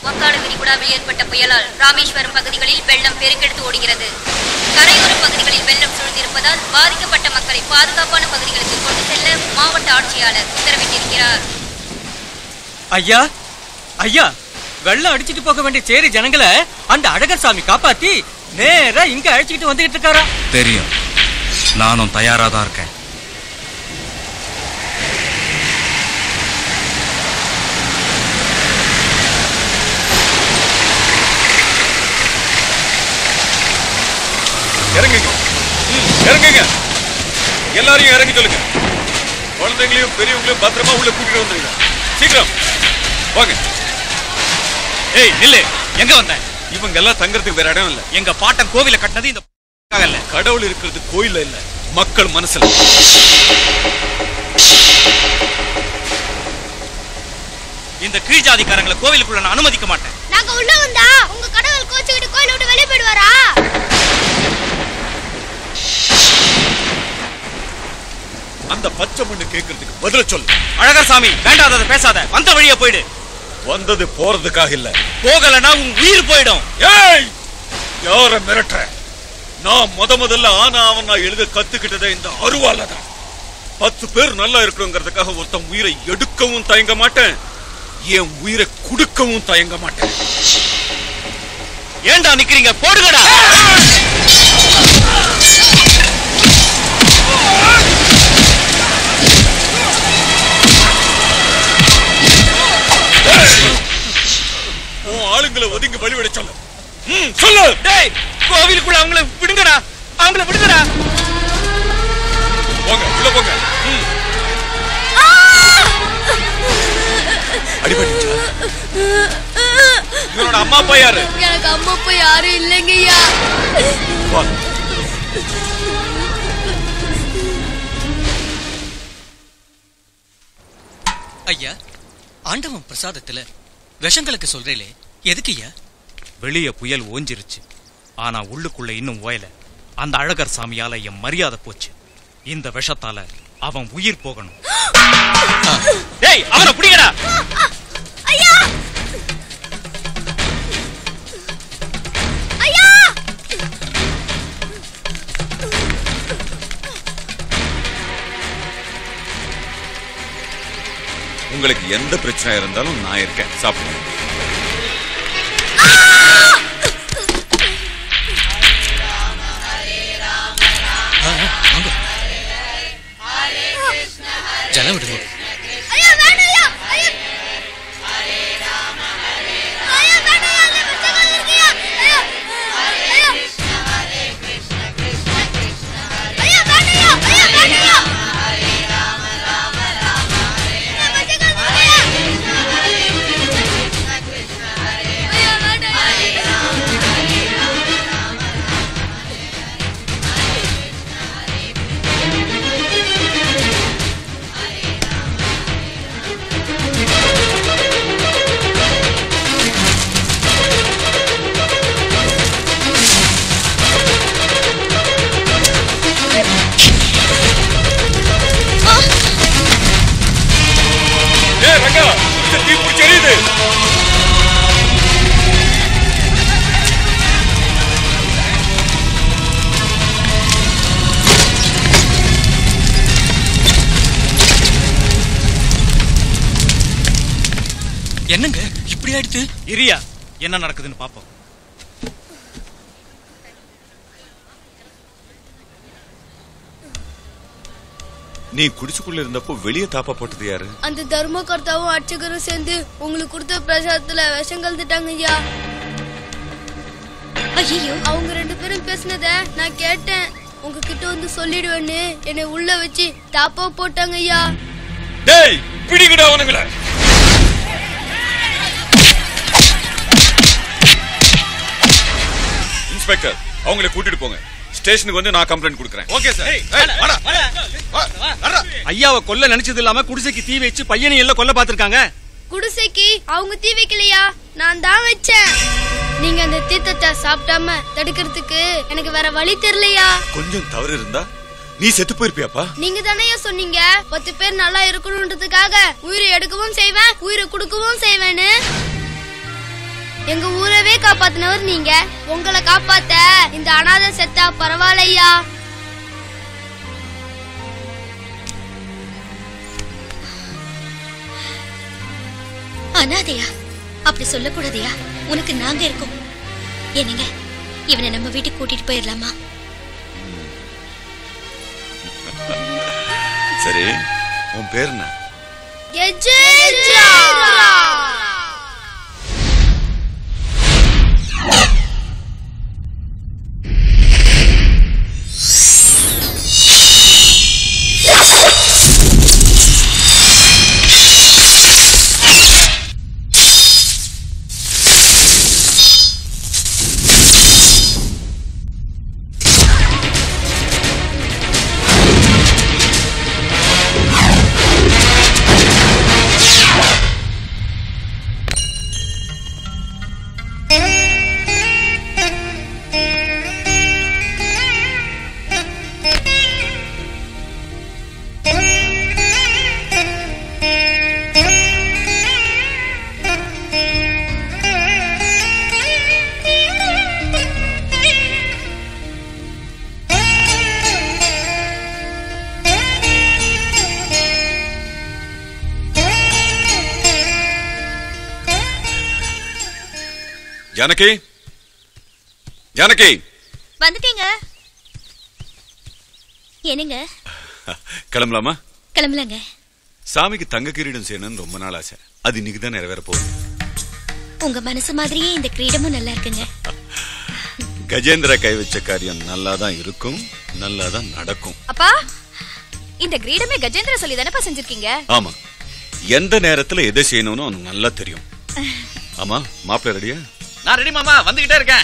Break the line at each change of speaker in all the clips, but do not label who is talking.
வங்காள விரிகுடாவில் ஏற்பட்ட புயலால் ராமேஸ்வரம் பகுதிகளில் வெள்ளம் பெருக்கெடுத்து ஓடுகிறது கரையோர பகுதிகளில் வெள்ளம் சூழ்ந்திருப்பதால் பாதிக்கப்பட்ட மக்களை பாதுகாப்பான பகுதிகளுக்கு கொண்டு செல்ல மாவட்ட ஆட்சியாளர் உத்தரவிட்டிருக்கிறார்
ஐயா ஐயா வெள்ளம் அடிச்சிட்டு போக வேண்டிய சேரி ஜனங்களை அந்த அழகர் சாமி காப்பாத்தி நேரா இங்க அழைச்சிட்டு வந்துகிட்டு இருக்காரா
தெரியும் நானும் தயாரா தான் இருக்கேன்
இறங்குங்க ம், இறங்குங்க எல்லாரையும் இறங்கி சொல்லுங்க குழந்தைங்களையும் பெரியவங்களையும் பத்திரமா உள்ள கூட்டிட்டு வந்துருங்க சீக்கிரம் வாங்க
ஏய் நில்லு எங்க வந்த
இவங்க எல்லாம் தங்கறதுக்கு வேற இடம் இல்ல
எங்க பாட்டன் கோவில கட்டினது இந்த இல்ல
கடவுள் இருக்கிறது கோயில்ல இல்ல மக்கள் மனசுல
இந்த கீழ் ஜாதிக்காரங்களை கோவிலுக்குள்ள நான் அனுமதிக்க மாட்டேன்
நாங்க உள்ள வந்தா உங்க கடவுள் கோச்சுக்கிட்டு கோயில விட்டு வெளியே போயிடுவாரா
அந்த பச்சை மண்ணு கேட்கறதுக்கு பதில சொல்லு
அழகர் சாமி வேண்டாதத பேசாத வந்த வழியா போயிடு
வந்தது போறதுக்காக இல்ல
போகலன்னா உன் உயிர் போயிடும்
ஏய் யார மிரட்டுற நான் முத முதல்ல ஆனா அவன் நான் எழுத கத்துக்கிட்டதே இந்த அருவால தான் பத்து பேர் நல்லா இருக்கணுங்கிறதுக்காக ஒருத்தன் உயிரை எடுக்கவும் தயங்க மாட்டேன் என் உயிரை குடுக்கவும் தயங்க மாட்டேன்
ஏன்டா நிக்கிறீங்க போடுங்கடா
உன் ஆளுங்களை ஒதுங்கி வழிவிட சொல்லு ம், சொல்லு
டேய் கோவிலுக்குள்ள அவங்கள விடுங்கடா அவங்கள விடுங்கடா
போங்க உள்ள போங்க ம். அடிபட்டுச்சா இவனோட அம்மா அப்பா யாரு
எனக்கு அம்மா அப்பா யாரும் இல்லைங்கய்யா
வா
ஐயா ஆண்டவன் பிரசாதத்துல விஷங்களுக்கு சொல்றீங்களே எதுக்கு ஐயா
வெளிய புயல் ஓஞ்சிருச்சு ஆனா உள்ளுக்குள்ள இன்னும் ஓயல அந்த அழகர் சாமியால என் மரியாதை போச்சு இந்த விஷத்தால அவன் உயிர் போகணும் டேய் அவனை பிடிங்கடா
ஐயா ஐயா
உங்களுக்கு எந்த பிரச்சனை இருந்தாலும் நான் இருக்கேன் சாப்பிடுங்க
ஜலம் விடுங்க
ஐயா வேண்டாம் ஐயா ஐயா ஐயா வேண்டாம் ஐயா அந்த புத்தகம் இருக்கியா ஐயா ஐயா ஐயா வேண்டாம் ஐயா ஐயா வேண்டாம் ஐயா இந்த புத்தகம் இருக்கியா ஐயா வேண்டாம் ஐயா
ஏய் ரங்கா இந்த தீ பிடிச்சி எரியுது
என்னங்க இப்படி ஆயிடுத்து
இரியா என்ன நடக்குதுன்னு பாப்போம்
நீ குடிச்சுக்குள்ள இருந்தப்போ வெளியே தாப்பா போட்டது யாரு
அந்த தர்மகர்த்தாவும் அர்ச்சகரும் சேர்ந்து உங்களுக்கு கொடுத்த பிரசாதத்துல விஷம் கலந்துட்டாங்க ஐயா
ஐயோ
அவங்க ரெண்டு பேரும் பேசினத நான் கேட்டேன் உங்ககிட்ட வந்து சொல்லிடுவேன்னு என்னை உள்ள வச்சு தாப்பா போட்டாங்க ஐயா
டேய் பிடிங்கடா அவனுங்கள இன்ஸ்பெக்டர் அவங்களை கூட்டிட்டு போங்க ஸ்டேஷனுக்கு வந்து நான் கம்ப்ளைண்ட் கொடுக்குறேன் ஓகே சார்
ஐயாவை கொல்ல நினைச்சது இல்லாம குடிசைக்கு தீ வச்சு பையனையும் எல்லாம் கொல்ல பாத்திருக்காங்க
குடிசைக்கு அவங்க தீ வைக்கலையா நான் தான் வச்சேன் நீங்க அந்த தீர்த்தத்தை சாப்பிடாம தடுக்கிறதுக்கு எனக்கு வேற வழி தெரியலையா
கொஞ்சம் தவறு இருந்தா நீ செத்து போயிருப்பியாப்பா
நீங்க தானே சொன்னீங்க பத்து பேர் நல்லா இருக்கணும்ன்றதுக்காக உயிரை எடுக்கவும் செய்வேன் உயிரை கொடுக்கவும் செய்வேன்னு எங்க ஊரவே காப்பாத்தினவர் நீங்க உங்களை காப்பாத்த இந்த அனாதை செத்தா பரவாயில்லையா
அனாதையா அப்படி சொல்லக்கூடாதையா உனக்கு நாங்க இருக்கோம் என்னங்க இவனை நம்ம வீட்டுக்கு கூட்டிட்டு போயிடலாமா
சரி உன் பேர் என்ன
கஜேந்திரா
ஜானகி ஜானகி
வந்துட்டீங்க என்னங்க
கிளம்பலாமா
கிளம்பலங்க
சாமிக்கு தங்க கிரீடம் செய்யணும்னு ரொம்ப நாள் ஆசை அது இன்னைக்கு தான் நிறைவேற போகுது
உங்க மனசு மாதிரியே இந்த கிரீடமும் நல்லா இருக்குங்க
கஜேந்திர கை வச்ச காரியம் நல்லா தான் இருக்கும் நல்லா தான் நடக்கும்
அப்பா இந்த கிரீடமே கஜேந்திர சொல்லி தானப்பா செஞ்சிருக்கீங்க
ஆமா எந்த நேரத்துல எதை செய்யணும்னு அவனுக்கு நல்லா தெரியும் ஆமா மாப்பிள்ளை ரெடியா
நான் ரெடி மாமா வந்துகிட்டே இருக்கேன்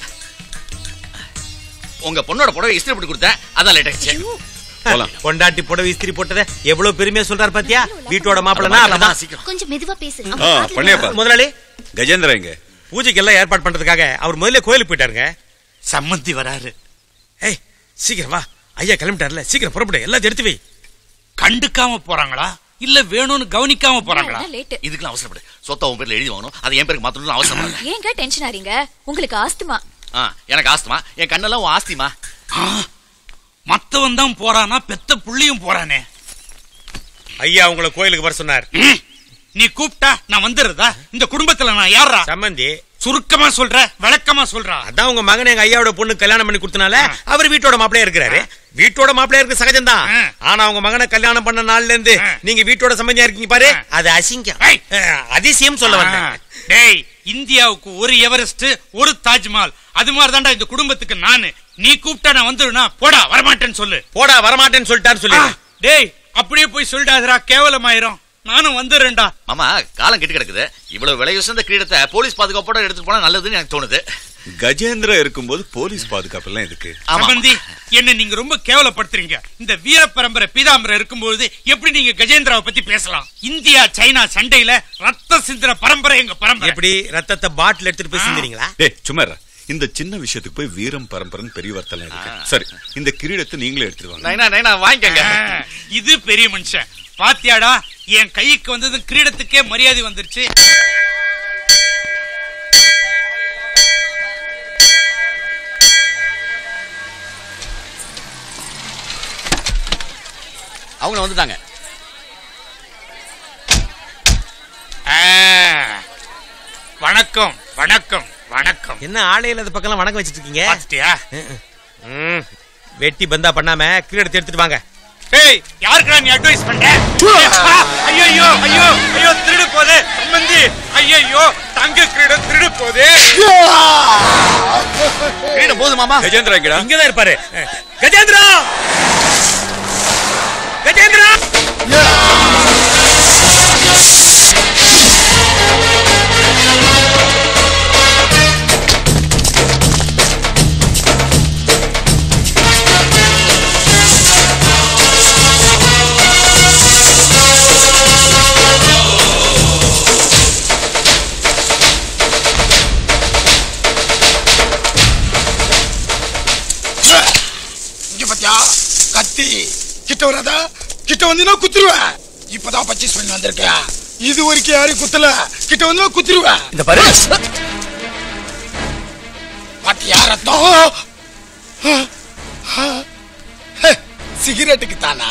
உங்க பொண்ணோட புடவை இஸ்திரி போட்டு கொடுத்தேன் அதான் லேட் ஆயிடுச்சு
போலாம்
பொண்டாட்டி புடவை இஸ்திரி போட்டதை எவ்வளவு பெருமையா சொல்றாரு பாத்தியா வீட்டோட மாப்பிள்ளனா
மாமா,
அப்படிதான்
சீக்கிரம்
கொஞ்சம் மெதுவா பேசு
ஆ பண்ணியப்பா
முதலாளி
கஜேந்திரா எங்க
பூஜைக்கு எல்லாம் ஏற்பாடு பண்றதுக்காக அவர் முதல்ல கோயிலுக்கு போயிட்டாருங்க
சம்மந்தி வராரு
ஏய் சீக்கிரம் வா ஐயா கிளம்பிட்டார்ல சீக்கிரம் புறப்படு எல்லாம் எடுத்து வை
கண்டுக்காம போறாங்களா இல்ல வேணும்னு கவனிக்காம போறாங்களா
லேட்
இதுக்கெல்லாம் அவசரப்படு சொத்தை உன் பேர்ல எழுதி வாங்கணும் அதை என் பேருக்கு மாத்தணும்னு அவசரம் இல்லை
ஏங்க டென்ஷன் ஆறீங்க உங்களுக்கு ஆஸ்துமா
ஆ, எனக்கு ஆஸ்துமா என் கண்ணெல்லாம் உன் ஆஸ்திமா
ஆ, மத்தவன் தான் போறானா பெத்த புள்ளியும் போறானே
ஐயா உங்களை கோயிலுக்கு வர சொன்னார்
ம், நீ கூப்பிட்டா நான் வந்துடுறதா இந்த குடும்பத்துல நான் யாரா
சம்மந்தி
சுருக்கமா சொல்ற விளக்கமா சொல்றா
அதான் உங்க மகன் எங்க ஐயாவோட பொண்ணு கல்யாணம் பண்ணி கொடுத்தனால அவர் வீட்டோட மாப்பிளையா இருக்கிறாரு வீட்டோட மாப்பிளையா இருக்கு சகஜம்தான்
ஆ.
ஆனா உங்க மகனை கல்யாணம் பண்ண நாள்ல இருந்து
ஆ.
நீங்க வீட்டோட சம்பந்தியா இருக்கீங்க பாரு
ஆ.
அது அசிங்கம்
ஏய்.
ஆ, அதிசயம் சொல்ல
ஆ,
வந்தேன்
டேய் இந்தியாவுக்கு ஒரு எவரெஸ்ட் ஒரு தாஜ்மஹால் அது மாதிரி தான்டா இந்த குடும்பத்துக்கு நானு நீ கூப்பிட்டா நான் வந்துடுனா போடா வரமாட்டேன்னு சொல்லு
போடா வரமாட்டேன்னு சொல்லிட்டாரு சொல்லி
ஆ, டேய் அப்படியே போய் சொல்லிடாதடா கேவலமாயிரும் நானும் வந்துடுறேன்டா
மாமா காலம் கெட்டு கிடக்குது இவ்வளவு விலை உசந்த கிரீடத்தை போலீஸ் பாதுகாப்போட எடுத்துட்டு போனா நல்லதுன்னு எனக்கு தோணுது
கஜேந்திரா இருக்கும்போது போலீஸ் பாதுகாப்பு எல்லாம் எதுக்கு
ஆமா
சம்பந்தி என்ன நீங்க ரொம்ப கேவலப்படுத்துறீங்க இந்த வீர பரம்பரை பீதாம்பரம் இருக்கும்போது எப்படி நீங்க கஜேந்திராவை பத்தி பேசலாம் இந்தியா சைனா சண்டையில ரத்த சிந்திர பரம்பரை எங்க பரம்பரை
எப்படி ரத்தத்தை பாட்டில் எடுத்துட்டு போய் சிந்தினீங்களா
டேய் சும்மா இருடா. இந்த சின்ன விஷயத்துக்கு போய் வீரம் பரம்பரன் பெரிய வார்த்தை இருக்கு சரி இந்த கிரீடத்தை நீங்களே எடுத்துட்டு வாங்க
நைனா நைனா வாங்கிக்கங்க
ஆ, இது பெரிய மனுஷன் பாத்தியாடா என் கைக்கு வந்தது கிரீடத்துக்கே மரியாதை வந்துருச்சு
அவங்க வந்துட்டாங்க
ஆ, வணக்கம் வணக்கம் வணக்கம்
என்ன ஆளே இல்லாத பக்கம் வணக்கம் வச்சிட்டு இருக்கீங்க
பாத்துட்டியா
ம். வெட்டி பந்தா பண்ணாம கிரீடத்தை எடுத்துட்டு வாங்க
ஏய் யாருக்குடா நீ அட்வைஸ் பண்ற ஐயோ ஐயோ ஐயோ ஐயோ திருடு போதே சம்பந்தி ஐயோ தங்க கிரீடம் திருடு போதே
கிரீடம் போதும் மாமா
கஜேந்திரா எங்கடா
இங்கதான் இருப்பாரு கஜேந்திரா கஜேந்திரா
இங்க பாத்தியா கத்தி கிட்ட வராதா கிட்ட வந்தீங்கன்னா குத்துருவேன் இப்பதான் பர்ச்சேஸ் பண்ணி வந்திருக்கேன் இது வரைக்கும் யாரையும் குத்தல கிட்ட வந்தா குத்துருவேன்
இந்த பாரு
ரத்தம் சிகரெட்டுக்கு தானா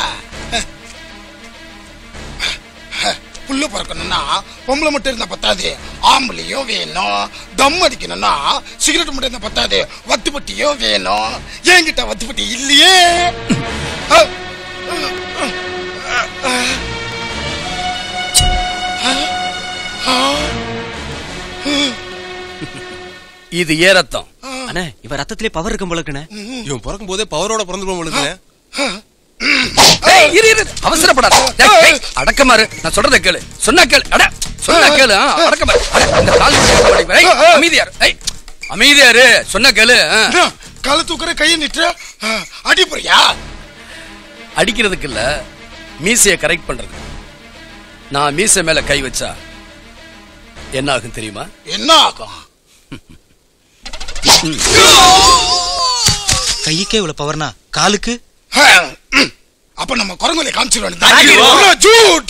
புல்லு பறக்கணும்னா பொம்பளை மட்டும் இருந்தா பத்தாது ஆம்பளையும் வேணும் தம் அடிக்கணும்னா சிகரெட் மட்டும் இருந்தா பத்தாது வத்துப்பட்டியும் வேணும் என்கிட்ட வத்துப்பட்டி இல்லையே அஹ்,
இது ஏ ரத்தம்
அண்ணே இவ ரத்தத்திலே பவர் இருக்கும் போலக்குண்ணே
இவன் பிறக்கும் போதே பவரோட பிறந்து போலுக்கு
ஏய், இரு இரு அவசரப்படாத டேய், டேய், அடக்கமாரு நான் சொல்றத கேளு சொன்னா கேளு அட சொன்னா கேளு ஆ, அடக்கமாரு அட, இந்த கால் பிடிக்க மாட்டேங்குது. ஏய், அமைதியாரு ஏய் அமைதியாரு சொன்னா கேளு ஆ.
கால தூக்குற கையை நிட்டு அடி போறியா
அடிக்கிறதுக்கு இல்ல மீசைய கரெக்ட் பண்றது நான் மீசை மேல கை வச்சா என்ன ஆகும் தெரியுமா
என்ன ஆகும்
கைக்கே இவ்வளவு பவர்னா காலுக்கு
அப்ப நம்ம குரங்குலை காமிச்சிருவோம்
காமிச்சிருவோம்.
ஜூட்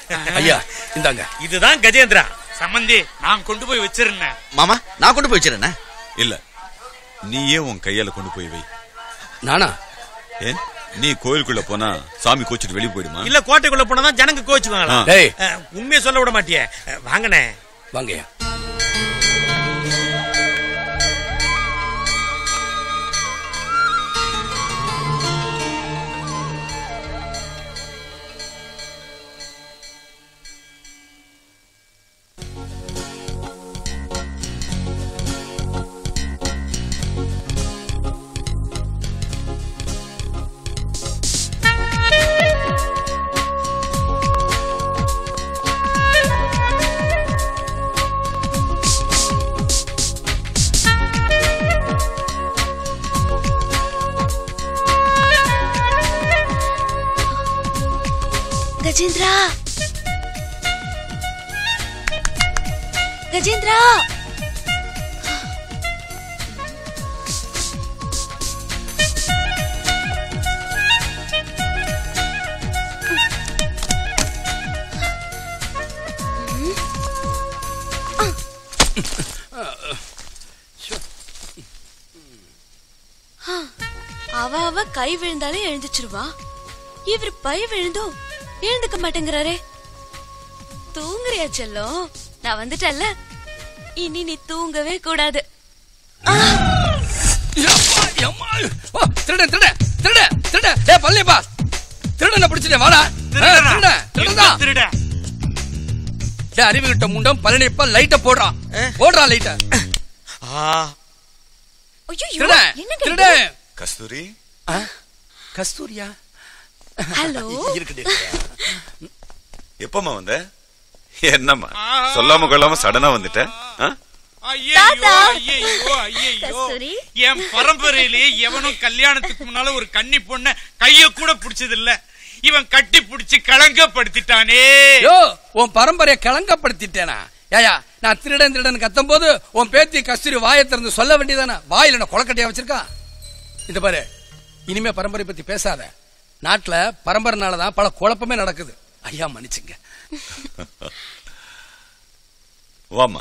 ஐயா இந்தாங்க
இதுதான் கஜேந்திரா
சம்பந்தி நான் கொண்டு போய் வச்சிருந்தேன்
மாமா நான் கொண்டு போய் வச்சிருந்தேன்
இல்ல நீயே உன் கையால கொண்டு போய் வை
நானா
ஏன் நீ கோயிலுக்குள்ள போனா சாமி கோச்சிட்டு வெளியே போயிடுமா
இல்ல கோட்டைக்குள்ள போனாதான் ஜனங்க கோச்சுக்குவாங்களா
ஆ.
டேய்
அஹ், உண்மையை சொல்ல விட மாட்டியே அஹ், வாங்கண்ணே
வாங்கய்யா
கஜேந்திரா கஜேந்திரா அவ அவ கை விழுந்தாலே எழுந்துச்சிருவா இவர் பை விழுந்தும் எழுந்துக்க மாட்டேங்கிறாரே தூங்குறியா செல்லம் நான் வந்துட்டல்ல இனி நீ தூங்கவே கூடாது
எம்மா, ஓ, திருடன் திருடன் திருடன் திருடன் டேய் பள்ளியப்பா திருடனை பிடிச்சிட்டேன் வாடா ஆ, திருடன் திருடன்
திருட
டேய் அறிவு கிட்ட முண்டம் பழனிப்பா லைட்ட போடுறா போடுறா லைட்ட
ஐயோ
திருடன்
என்னங்க இது?
திருடன்
கஸ்தூரி
ஆ, கஸ்தூரியா
ஹலோ
இருக்குடி
எப்பமா வந்த என்னம்மா சொல்லாம கொள்ளாம சடனா வந்துட்ட ஆ?
ஐயையோ,
தாத்தா.
ஐயையோ, ஐயையோ.
கஸ்தூரி.
என் பரம்பரையிலேயே எவனும் கல்யாணத்துக்கு முன்னால ஒரு கன்னி பொண்ண கைய கூட பிடிச்சது இல்ல இவன் கட்டி பிடிச்சு களங்கப்படுத்திட்டானே
யோ உன் பரம்பரையை களங்கப்படுத்திட்டேனா ஏயா நான் திருடன் திருடன் கத்தும் போது உன் பேத்தி கஸ்தூரி வாயை திறந்து சொல்ல வேண்டியதானே வாயில என்ன கொலக்கட்டையா வச்சிருக்கா இந்த பாரு இனிமே பரம்பரை பத்தி பேசாத நாட்டுல பரம்பரைனாலதான் பல குழப்பமே நடக்குது ஐயா மன்னிச்சுங்க
வாமா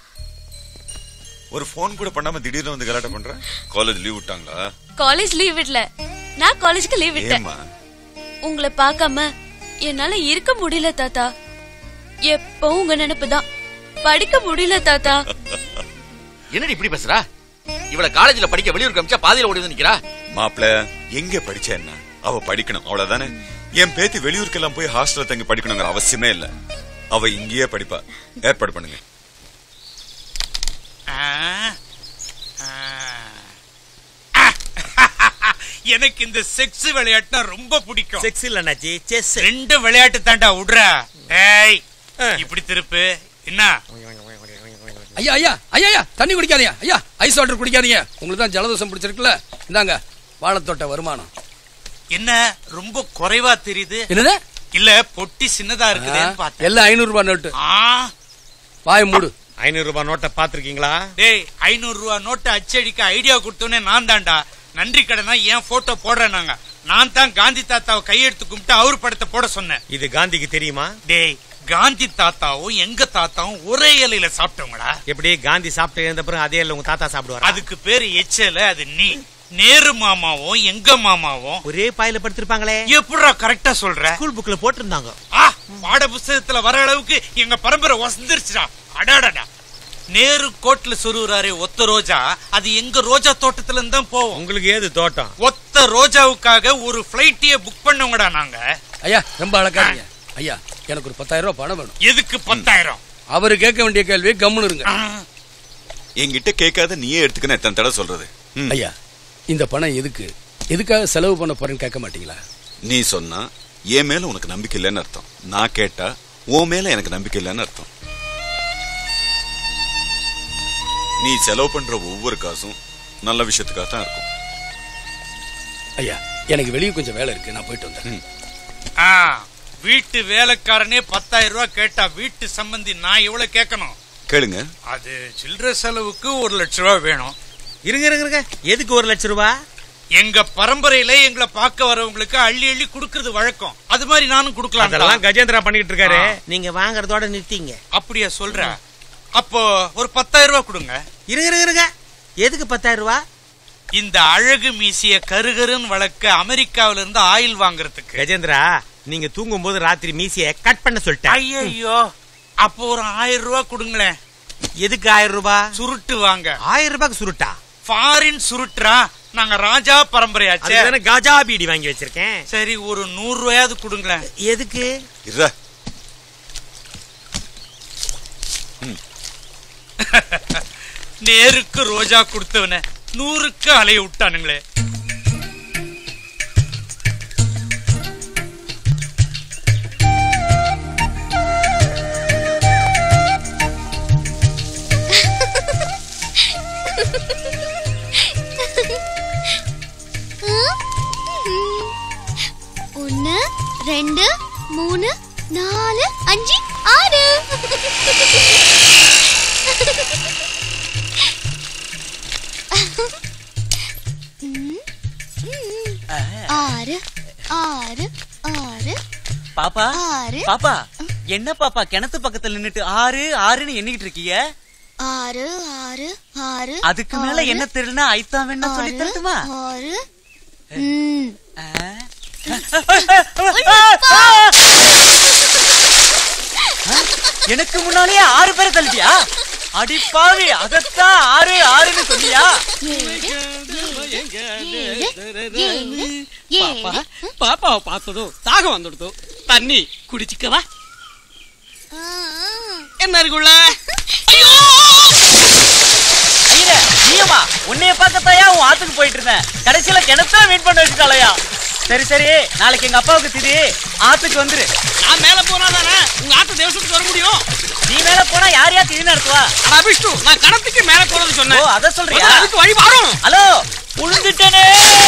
ஒரு ஃபோன் கூட பண்ணாம திடீர்னு வந்து கலாட்டம் பண்ற காலேஜ் லீவ் விட்டாங்களா
காலேஜ் லீவ் விடல நான் காலேஜ்க்கு லீவ் விட்டேன்
ஏமா
உங்களை பார்க்காம என்னால இருக்க முடியல தாத்தா எப்பவும் உங்க நினைப்பு தான் படிக்க முடியல தாத்தா
என்னடி இப்படி பேசுறா இவள காலேஜ்ல படிக்க வெளியூருக்கு அமிச்சா பாதியில ஓடி வந்து நிக்கிறா
மாப்பிள எங்க படிச்ச என்ன அவ படிக்கணும் அவ்வளவுதானே என் பேத்தி வெளியூருக்கெல்லாம் போய் ஹாஸ்டல்ல தங்கி படிக்கணுங்கிற அவசியமே இல்ல அவ இங்கேயே படிப்பா ஏற்பாடு பண்ணுங்க
ஆ, ஆ. எனக்கு இந்த செக்ஸ் விளையாட்டுனா ரொம்ப பிடிக்கும்
செக்ஸ் இல்ல அண்ணாச்சி செஸ்
ரெண்டு விளையாட்டு தாண்டா விடுற ஏய் இப்படி திருப்பு என்ன
ஐயா ஐயா ஐயா ஐயா தண்ணி குடிக்காதீங்க ஐயா ஐஸ் வாட்டர் குடிக்காதீங்க உங்களுக்கு தான் ஜலதோஷம் பிடிச்சிருக்குல்ல இந்தாங்க வாழைத்தோட்ட வருமானம்
என்ன ரொம்ப குறைவா தெரியுது
என்னது
இல்ல பொட்டி சின்னதா இருக்குதேன்னு பார்த்தேன்
எல்லாம் ஐநூறு ரூபாய் நோட்டு
ஆ,
வாய மூடு
ஐநூறு ரூபாய் நோட்டை பாத்திருக்கீங்களா
டேய் ஐநூறு ரூபா நோட்டு அச்சடிக்க ஐடியா கொடுத்தோன்னே நான் தான்டா நன்றி கடனா என் போட்டோ போடுறேன் நாங்க நான் தான் காந்தி தாத்தாவை கையெடுத்து கும்பிட்டு அவர் படத்தை போட சொன்னேன்
இது காந்திக்கு தெரியுமா
டேய் காந்தி தாத்தாவும் எங்க தாத்தாவும் ஒரே இலையில சாப்பிட்டவங்களா
எப்படி காந்தி சாப்பிட்டு எழுந்த பிறகு அதே இல்ல உங்க தாத்தா சாப்பிடுவாரா
அதுக்கு பேரு எச்சல அது நீ நேரு மாமாவும் எங்க மாமாவும்
ஒரே பாயில படுத்திருப்பாங்களே
எப்படிடா கரெக்டா சொல்ற
ஸ்கூல் புக்ல போட்டிருந்தாங்க
ஆ பாட புஸ்தகத்துல வர அளவுக்கு எங்க பரம்பரை வசந்துருச்சுடா அடாடா நேரு கோட்ல சொருகிறாரே ஒத்த ரோஜா அது எங்க ரோஜா தோட்டத்துல இருந்து தான் போவோம்
உங்களுக்கு ஏது தோட்டம்
ஒத்த ரோஜாவுக்காக ஒரு பிளைட்டிய புக் பண்ணவங்கடா நாங்க
ஐயா ரொம்ப அழகாதீங்க ஐயா எனக்கு ஒரு பத்தாயிரம் ரூபாய் பணம் வேணும்
எதுக்கு பத்தாயிரம்
அவரு கேட்க வேண்டிய கேள்வி கம்முன்னு இருங்க
என்கிட்ட கேட்காத நீயே எடுத்துக்கன்னு எத்தனை தடவை சொல்றது ம்.
ஐயா இந்த பணம் எதுக்கு எதுக்காக செலவு பண்ண போறேன்னு கேட்க மாட்டீங்களா
நீ சொன்னா என் மேல உனக்கு நம்பிக்கை இல்லைன்னு அர்த்தம் நான் கேட்டா உன் மேல எனக்கு நம்பிக்கை இல்லைன்னு அர்த்தம் நீ செலவு பண்ற ஒவ்வொரு காசும் நல்ல விஷயத்துக்காக தான் இருக்கும்
ஐயா எனக்கு வெளியே கொஞ்சம் வேலை இருக்கு நான் போயிட்டு வந்தேன்
ஆ, வீட்டு வேலைக்காரனே பத்தாயிரம் ரூபாய் கேட்டா வீட்டு சம்பந்தி நான் எவ்வளவு கேட்கணும்
கேளுங்க
அது சில்லற செலவுக்கு ஒரு லட்ச ரூபாய் வேணும்
இருங்க இருங்க இருங்க எதுக்கு ஒரு லட்சம் ரூபாய்
எங்க பரம்பரையில எங்களை பார்க்க வரவங்களுக்கு அள்ளி அள்ளி குடுக்கறது வழக்கம் அது மாதிரி நானும் கொடுக்கலாம்
அதெல்லாம் கஜேந்திரா பண்ணிட்டு இருக்காரு நீங்க வாங்குறதோட நிறுத்திங்க
அப்படியா சொல்ற அப்போ ஒரு பத்தாயிரம் ரூபாய் கொடுங்க
இருங்க இருங்க, இருங்க எதுக்கு பத்தாயிரம் ரூபா
இந்த அழகு மீசிய கருகருன்னு வளர்க்க அமெரிக்காவில இருந்து ஆயில் வாங்குறதுக்கு
கஜேந்திரா நீங்க தூங்கும் போது ராத்திரி மீசிய கட் பண்ண சொல்லிட்டேன்
ஐயோ அப்போ ஒரு ஆயிரம் ரூபாய் கொடுங்களேன்
எதுக்கு ஆயிரம் ரூபாய்
சுருட்டு வாங்க
ஆயிரம் ரூபாய்க்கு சுருட்டா
ஃபாரின் சுருட்டுறா நாங்க ராஜா பரம்பரையாச்சே
அதுதானே கஜா பீடி வாங்கி வச்சிருக்கேன்
சரி ஒரு நூறு ரூபாயாவது கொடுங்களேன்
எதுக்கு
இருடா
நேருக்கு ரோஜா கொடுத்தவன நூறுக்கு அலைய விட்டானுங்களே
ஒன்னு ரெண்டு மூணு நாலு அஞ்சு ஆறு ம், ம். ஆறு ஆறு ஆறு
பாப்பா
ஆறு
பாப்பா என்ன பாப்பா கிணத்து பக்கத்துல நின்னுட்டு ஆறு ஆறுன்னு எண்ணிக்கிட்டு இருக்கீங்க
ஆறு ஆறு ஆறு
அதுக்கு மேல
ஆறு,
என்ன தெரியலனா ஐத்தா வேணா சொல்லி
ஆறு,
தரட்டுமா
ஆறு ம்.
எனக்கு முன்னாலேயே ஆறு பேரை தள்ளிட்டியா அடி பாவி அதத்தான் ஆறு ஆறுன்னு சொன்னியா
பாப்பா பாப்பாவை பார்த்ததும் தாகம் வந்துடுது தண்ணி குடிச்சுக்கவா என்ன இருக்குள்ள
ஐயரே, நீயுமா உன்னைய பார்க்கத்தாயா உன் ஆத்துக்கு போயிட்டு இருந்தேன் கடைசியில கிணத்துல மீட் பண்ண வச்சுட்டாலயா சரி சரி நாளைக்கு எங்க அப்பாவுக்கு திதி ஆத்துக்கு வந்துரு
நான் மேல போனா தானே உங்க ஆத்து தேவசத்துக்கு வர முடியும்
நீ மேல போனா யார் யார் திதி நடத்துவா
ஆனா விஷ்ணு நான் கணத்துக்கு மேல போறது
ஓ
சொன்னேன்
அத சொல்றியா
அதுக்கு வழி வரும்
ஹலோ உழுந்துட்டேனே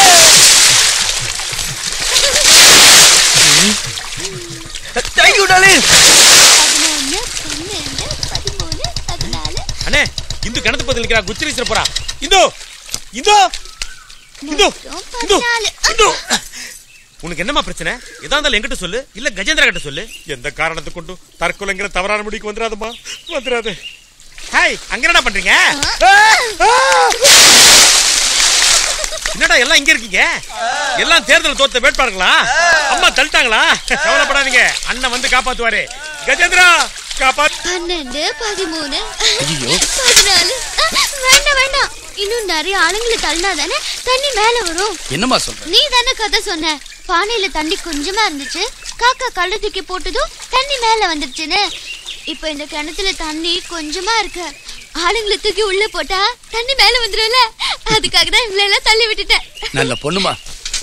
தேங்க்யூ டாலிங்
பதினொன்னு பன்னெண்டு பதிமூணு பதினாலு
அண்ணே இந்து கிணத்து பக்கத்துல நிக்கிறா குச்சிரிச்சிட போறா இந்து இந்து இந்து இந்து
பதினாலு
இந்து உனக்கு என்னமா பிரச்சனை எதா இருந்தாலும் என்கிட்ட சொல்லு இல்ல கஜேந்திரா கிட்ட சொல்லு எந்த காரணத்தை கொண்டும் தற்கொலைங்கிற தவறான முடிக்கு வந்துடாதம்மா வந்துடாது ஹாய் அங்க என்னடா பண்றீங்க என்னடா எல்லாம் இங்க இருக்கீங்க எல்லாம் தேர்தல் தோத்த வேட்பாளர்களா அம்மா தள்ளிட்டாங்களா கவலைப்படாதீங்க அண்ணன் வந்து காப்பாத்துவாரு கஜேந்திரா காப்பாத்து
பன்னெண்டு பதிமூணு
ஐயோ.
பதினாலு ஆ, வேண்டாம் வேண்டாம் இன்னும் நிறைய ஆளுங்களை தள்ளினா தானே தண்ணி மேல வரும்
என்னம்மா சொல்ற
நீ தானே கதை சொன்ன பானையில தண்ணி கொஞ்சமா இருந்துச்சு காக்கா கள்ள தூக்கி போட்டதும் தண்ணி மேல வந்துருச்சுன்னு இப்போ இந்த கிணத்துல தண்ணி கொஞ்சமா இருக்கு ஆளுங்களை தூக்கி உள்ள போட்டா தண்ணி மேல வந்துரும்ல அதுக்காக தான் இவ்வளவு எல்லாம் தள்ளி விட்டுட்டேன்
நல்ல பொண்ணுமா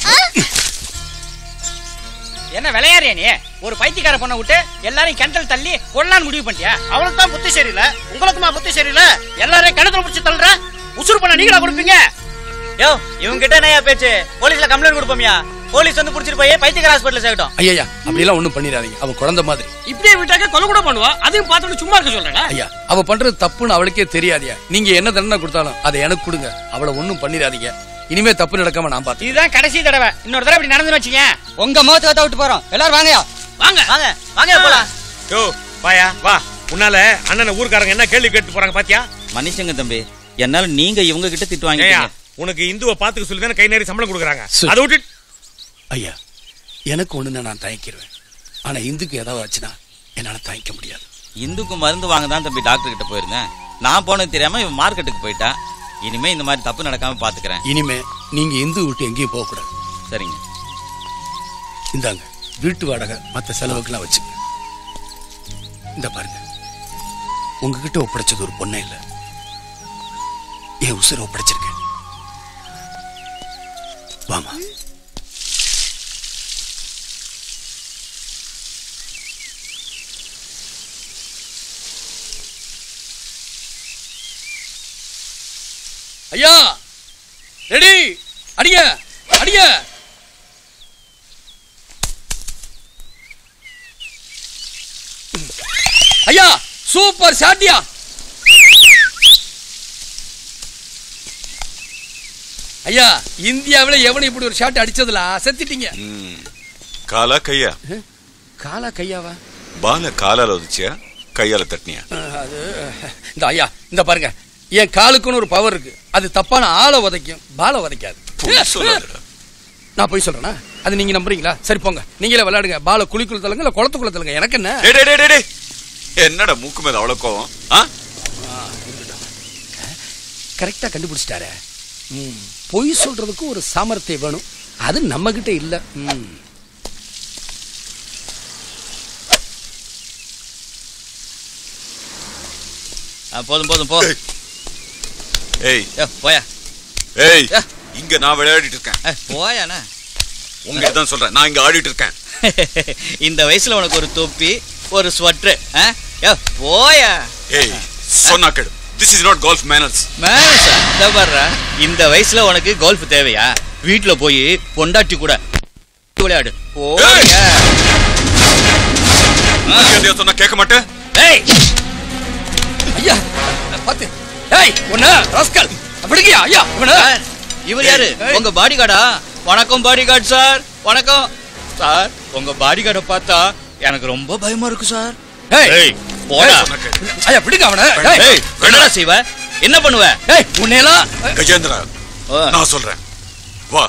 என்ன விளையாடுறியா நீ ஒரு பைத்தியக்கார பொண்ணை விட்டு எல்லாரையும் கிணத்துல தள்ளி கொல்லான்னு முடிவு பண்ணிட்டியா அவளுக்கு தான் புத்தி சரியில்லை உங்களுக்குமா புத்தி சரியில்லை எல்லாரையும் கிணத்துல முடிச்சு தள்ளுற உசுறு பண்ண நீங்களா கொடுப்பீங்க
யோ இவங்க கிட்ட என்னையா பேச்சு போலீஸ்ல கம்ப்ளைண்ட் கொடுப்போமியா போலீஸ் வந்து புடிச்சிட்டு போய் பைத்தியக்கார ஹாஸ்பிட்டல் சேர்க்கட்டும்
ஐயா அப்படிலாம் ஒண்ணும் பண்ணிடாதீங்க அவ குழந்தை மாதிரி
இப்படியே விட்டாக்க கொலை கூட பண்ணுவா அதையும் பார்த்துட்டு சும்மா இருக்க சொல்றேன்
ஐயா அவ பண்றது தப்புன்னு அவளுக்கே தெரியாதியா நீங்க என்ன தண்டனை கொடுத்தாலும் அதை எனக்கு கொடுங்க அவளை ஒண்ணும் பண்ணிடாதீங்க இனிமே தப்பு நடக்காம நான் பாத்து
இதுதான் கடைசி தடவை இன்னொரு தடவை இப்படி நடந்து வச்சுங்க
உங்க முகத்தை கத்த விட்டு போறோம் எல்லாரும் வாங்கயா
வாங்க
வாங்க வாங்க போலாம்
யோ வாயா வா உன்னால அண்ணனை ஊர்க்காரங்க என்ன கேள்வி கேட்டு போறாங்க பாத்தியா
மன்னிச்சுங்க தம்பி என்னால நீங்க இவங்க கிட்ட திட்டு
ஏய்யா,
வாங்கிட்டீங்க
உனக்கு இந்துவை பாத்துக்க சொல்லி தானே கை நேரி சம்பளம் கொடுக்குறாங்க
சரி.
அதை விட்டு
ஐயா எனக்கு ஒண்ணுன்னு நான் தயக்கிடுவேன் ஆனா இந்துக்கு ஏதாவது ஆச்சுன்னா என்னால தயக்க முடியாது
இந்துக்கு மருந்து வாங்க தான் தம்பி டாக்டர் கிட்ட போயிருந்தேன் நான் போனது தெரியாம இவன் மார்க்கெட்டுக்கு போயிட்டா இனிமே இந்த மாதிரி தப்பு நடக்காம பாத்துக்கிறேன்
இனிமே நீங்க இந்து விட்டு எங்கேயும் போக கூடாது
சரிங்க
இந்தாங்க வீட்டு வாடகை மத்த செலவுக்கெல்லாம் வச்சுங்க இந்த பாருங்க உங்ககிட்ட ஒப்படைச்சது ஒரு பொண்ணே இல்ல என் உசுரை ஒப்படைச்சிருக்கேன் வாமா ஐயா ரெடி அடிங்க அடிங்க ஐயா சூப்பர் சாட்டியா ஐயா இந்தியாவுல எவனும் இப்படி ஒரு ஷாட் அடிச்சதுல செத்துட்டீங்க
ம். காலா கையா
காலா கையாவா
பால காலால உதிச்சியா கையால தட்டினியா
அஹ், அது இந்த ஐயா இந்த பாருங்க என் காலுக்குன்னு ஒரு பவர் இருக்கு அது தப்பான ஆளை உதைக்கும் பால உதைக்காது
பொய் சொல்லாதடா.
நான் போய் சொல்றேனா அது நீங்க நம்புறீங்களா சரி போங்க நீங்களே விளையாடுங்க பால குழிக்குள்ள தள்ளுங்க இல்ல குளத்துக்குள்ள தள்ளுங்க எனக்கு என்ன
டேய், டேய், டேய், டேய். என்னடா மூக்கு மேல அவ்வளவு கோவம் ஆ?
கரெக்டா கண்டுபிடிச்சிட்டாரு ம், பொய் சொல்றதுக்கு ஒரு சாமர்த்தியம் வேணும் அது நம்ம கிட்ட இல்ல ம்.
ஆ, போதும் போதும் போ
ஏய்
ஏ, போயா
ஏய் இங்க நான் விளையாடிட்டு இருக்கேன்
ஏ, போயாண்ணா
உங்ககிட்ட தான் சொல்றேன் நான் இங்க ஆடிட்டு இருக்கேன்
இந்த வயசுல உனக்கு ஒரு தொப்பி ஒரு ஸ்வெட்ரு போயா
ஏய் சொன்னா கேடு this is not golf manners
மேனஸா இந்த பாருடா இந்த வயசுல உனக்கு கோல்ஃப் தேவையா வீட்ல போய் பொண்டாட்டி கூட விளையாடு போயா
சொன்னா கேட்க மாட்டேன்
ஏய் ஐயா பாத்து ஏய் ஒண்ணு ராஸ்கல் அப்படிங்கயா ஐயா இவன
இவர் யாரு உங்க பாடி கார்டா வணக்கம் பாடி கார்டு சார் வணக்கம் சார் உங்க பாடி கார்டை பார்த்தா எனக்கு ரொம்ப பயமா இருக்கு சார்
ஏய்
ஏய் போடா
ஐயா விடுங்க அவன
ஏய் என்னடா செய்வ என்ன பண்ணுவ
ஏய் உன்னையெல்லாம்
கஜேந்திரா நான் சொல்றேன் வா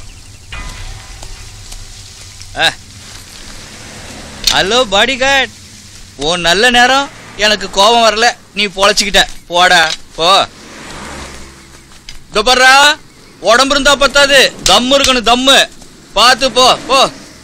ஹலோ பாடி கார்டு உன் நல்ல நேரம் எனக்கு கோபம் வரல நீ பொழைச்சிக்கிட்ட போடா போ இதோ பாருடா உடம்பு இருந்தா பத்தாது தம்மு இருக்கணும் தம்மு பார்த்து போ போ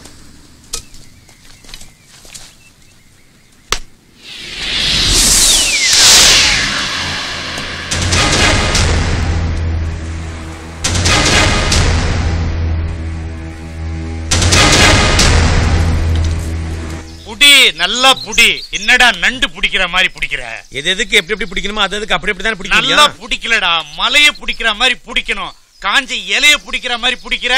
புடி நல்லா புடி என்னடா நண்டு பிடிக்கிற மாதிரி பிடிக்கிற
எது எதுக்கு எப்படி எப்படி பிடிக்கணுமோ அது எதுக்கு அப்படி அப்படி தான் பிடிக்க
நல்லா
முடியும்
பிடிக்கலடா மலைய பிடிக்கிற மாதிரி பிடிக்கணும் காஞ்ச இலைய பிடிக்கிற மாதிரி பிடிக்கிற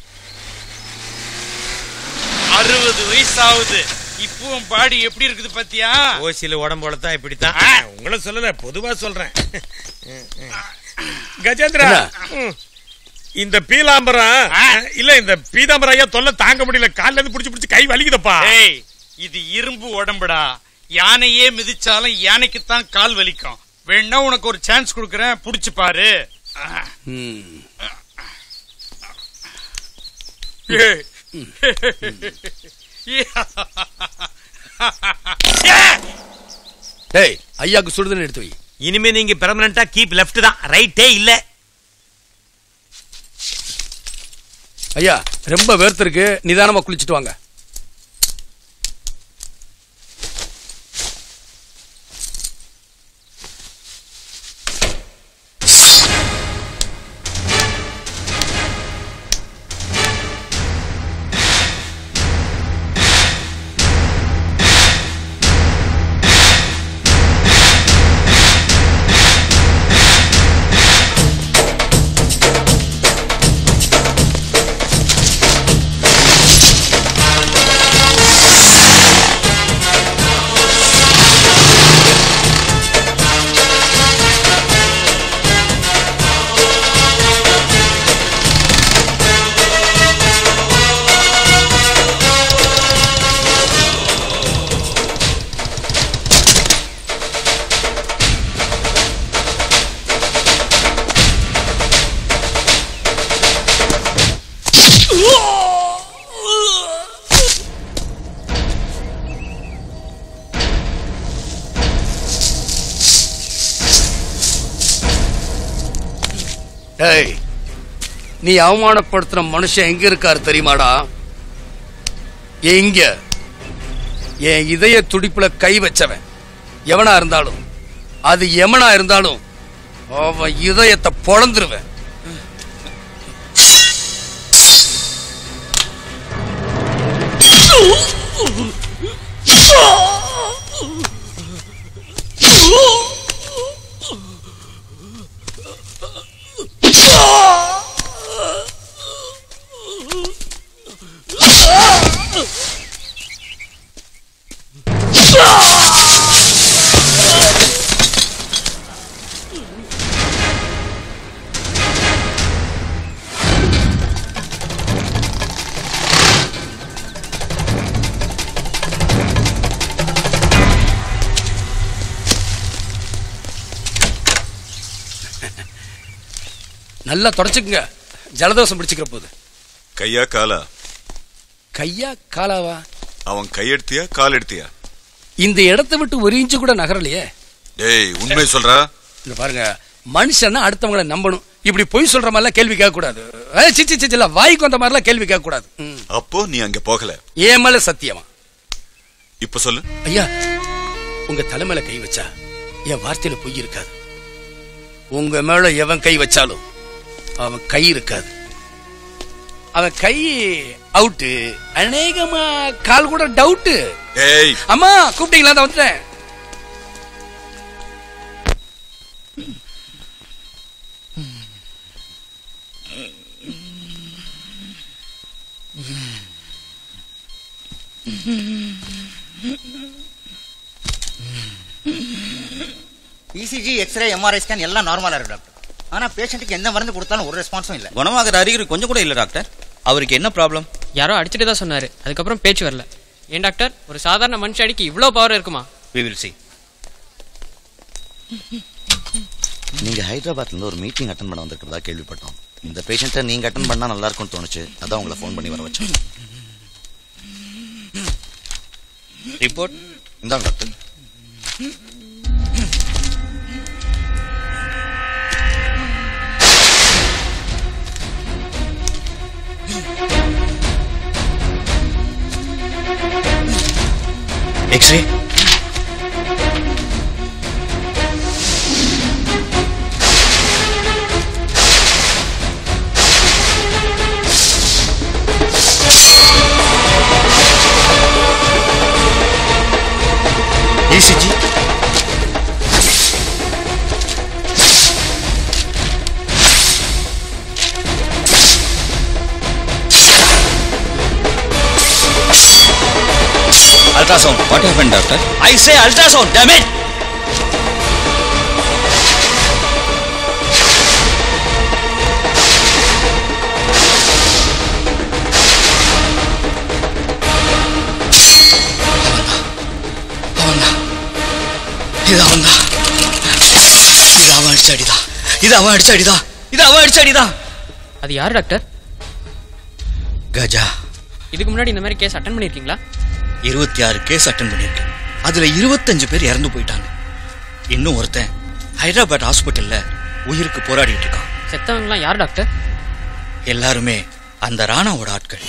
அறுபது வயசாகுது இப்பவும் பாடி எப்படி இருக்குது பாத்தியா
ஓசியில உடம்பு வளர்த்தா இப்படித்தான் உங்களை சொல்லல பொதுவா சொல்றேன் கஜேந்திரா ம். இந்த பீலாம்பரம் இல்ல இந்த பீதாம்பரம் ஐயா தொல்லை தாங்க முடியல கால்ல இருந்து புடிச்சு புடிச்சு கை வலிக்குதப்பா
ஏய் இது இரும்பு உடம்புடா யானையே மிதிச்சாலும் யானைக்குத்தான் கால் வலிக்கும் வேணா உனக்கு ஒரு சான்ஸ் கொடுக்கறேன் புடிச்சு பாரு ஏய்.
டேய் ஐயாக்கு சுடுதண்ணி எடுத்து வை
இனிமே நீங்க பெர்மனண்டா கீப் லெஃப்ட் தான் ரைட்டே இல்ல
ஐயா ரொம்ப வேர்த்திருக்கு நிதானமா குளிச்சிட்டு வாங்க டேய் நீ அவமானப்படுத்துற மனுஷன் எங்க இருக்காரு தெரியுமாடா எங்க என் இதய துடிப்புல கை வச்சவன் எவனா இருந்தாலும் அது எமனா இருந்தாலும் அவன் இதயத்தை பொழந்துருவேன் நல்லா தொடச்சுக்குங்க ஜலதோஷம் பிடிச்சுக்கிற போது
கையா காலா
கையா காலாவா
அவன் கையெடுத்தியா கால் எடுத்தியா
இந்த இடத்தை விட்டு ஒரு இன்ச்சு கூட நகரலையே
டேய் உண்மை சொல்றா
இங்க பாருங்க மனுஷன்னா அடுத்தவங்கள நம்பணும் இப்படி பொய் சொல்ற மாதிரிலாம் கேள்வி கேட்க கூடாது சிச்சி சிச்சி இல்ல வாய்க்கு வந்த மாதிரிலாம் கேள்வி கேட்க கூடாது ம்.
அப்போ நீ அங்க போகல
ஏன் மேல சத்தியமா
இப்ப சொல்லு
ஐயா உங்க தலைமையில கை வச்சா என் வார்த்தையில பொய் இருக்காது உங்க மேல எவன் கை வச்சாலும் அவன் கை இருக்காது அவன் கை அவுட்டு அநேகமா கால் கூட டவுட்டு
ஏய்
அம்மா கூப்பிட்டீங்களா தான் வந்துட்டேன்
இசிஜி எக்ஸ்ரே எம்ஆர்ஐ ஸ்கேன் எல்லாம் நார்மலா இருக்கு டாக்டர் ஆனா பேஷண்ட்டுக்கு எந்த மருந்து கொடுத்தாலும் ஒரு ரெஸ்பான்ஸும் இல்ல
குணமாகிற அறிகுறி கொஞ்சம் கூட இல்ல டாக்டர் அவருக்கு என்ன ப்ராப்ளம்
யாரோ அடிச்சுட்டு தான் சொன்னாரு அதுக்கப்புறம் பேச்சு வரல ஏன் டாக்டர் ஒரு சாதாரண மனுஷ அடிக்கு இவ்ளோ பவர் இருக்குமா
we will see
நீங்க ஹைதராபாத்ல இருந்து ஒரு மீட்டிங் அட்டன் பண்ண வந்திருக்கிறதா கேள்விப்பட்டோம் இந்த பேஷண்ட்டை நீங்க அட்டன் பண்ணா நல்லா இருக்கும்னு தோணுச்சு அதான் உங்களை ஃபோன் பண்ணி வர வச்சோம்
ரிப்போர்ட்
இந்தாங்க doctor
x-ray ECG Ultrasound. What happened, doctor? I say ultrasound, damn it!
இது அவன் தான் இது அவன் அடிச்ச அடிதான் இது அவன் அடிச்ச அடிதான் இது அவன் அடிச்ச அடிதான்
அது யார் டாக்டர்
கஜா
இதுக்கு முன்னாடி இந்த மாதிரி கேஸ் அட்டன் பண்ணிருக்கீங்களா
இருபத்தி ஆறு கேஸ் அட்டன் பண்ணியிருக்கேன் அதுல இருபத்தஞ்சு பேர் இறந்து போயிட்டாங்க இன்னும் ஒருத்தன் ஹைதராபாத் ஹாஸ்பிட்டல்ல உயிருக்கு போராடிட்டு இருக்கான்
செத்தவங்கலாம் யார் டாக்டர்
எல்லாருமே அந்த ராணாவோட ஆட்கள்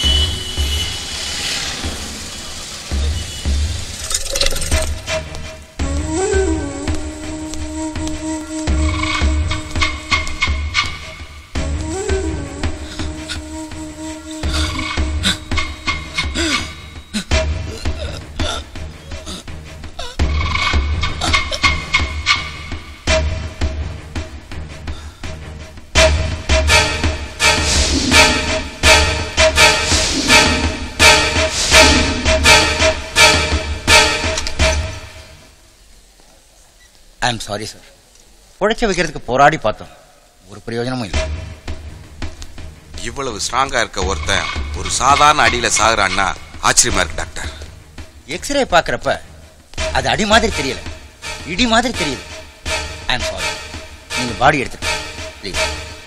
ஐ எம் சாரி சார் புழைக்க வைக்கிறதுக்கு போராடி பார்த்தோம் ஒரு பிரயோஜனமும் இல்லை
இவ்வளவு ஸ்ட்ராங்கா இருக்க ஒருத்தன் ஒரு சாதாரண அடியில சாகுறான்னா ஆச்சரியமா இருக்கு டாக்டர்
எக்ஸ்ரே பார்க்கறப்ப அது அடி மாதிரி தெரியல இடி மாதிரி தெரியுது ஐ எம் சாரி நீங்க பாடி எடுத்துட்டு ப்ளீஸ்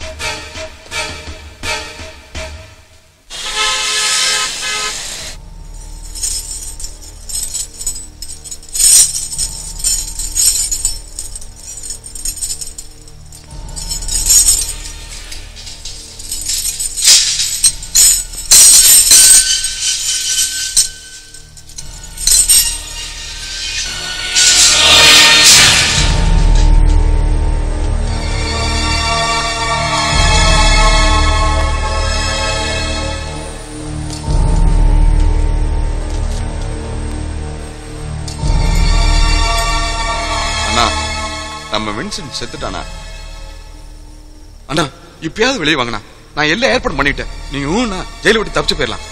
அண்ணா நம்ம வின்சென்ட் செத்துட்டானா அண்ணா இப்பயாவது வெளியே வாங்கண்ணா நான் எல்லாம் ஏற்பாடு பண்ணிட்டேன் நீங்க ஊனா ஜெயில விட்டு தப்பிச்சு போயிடலாம்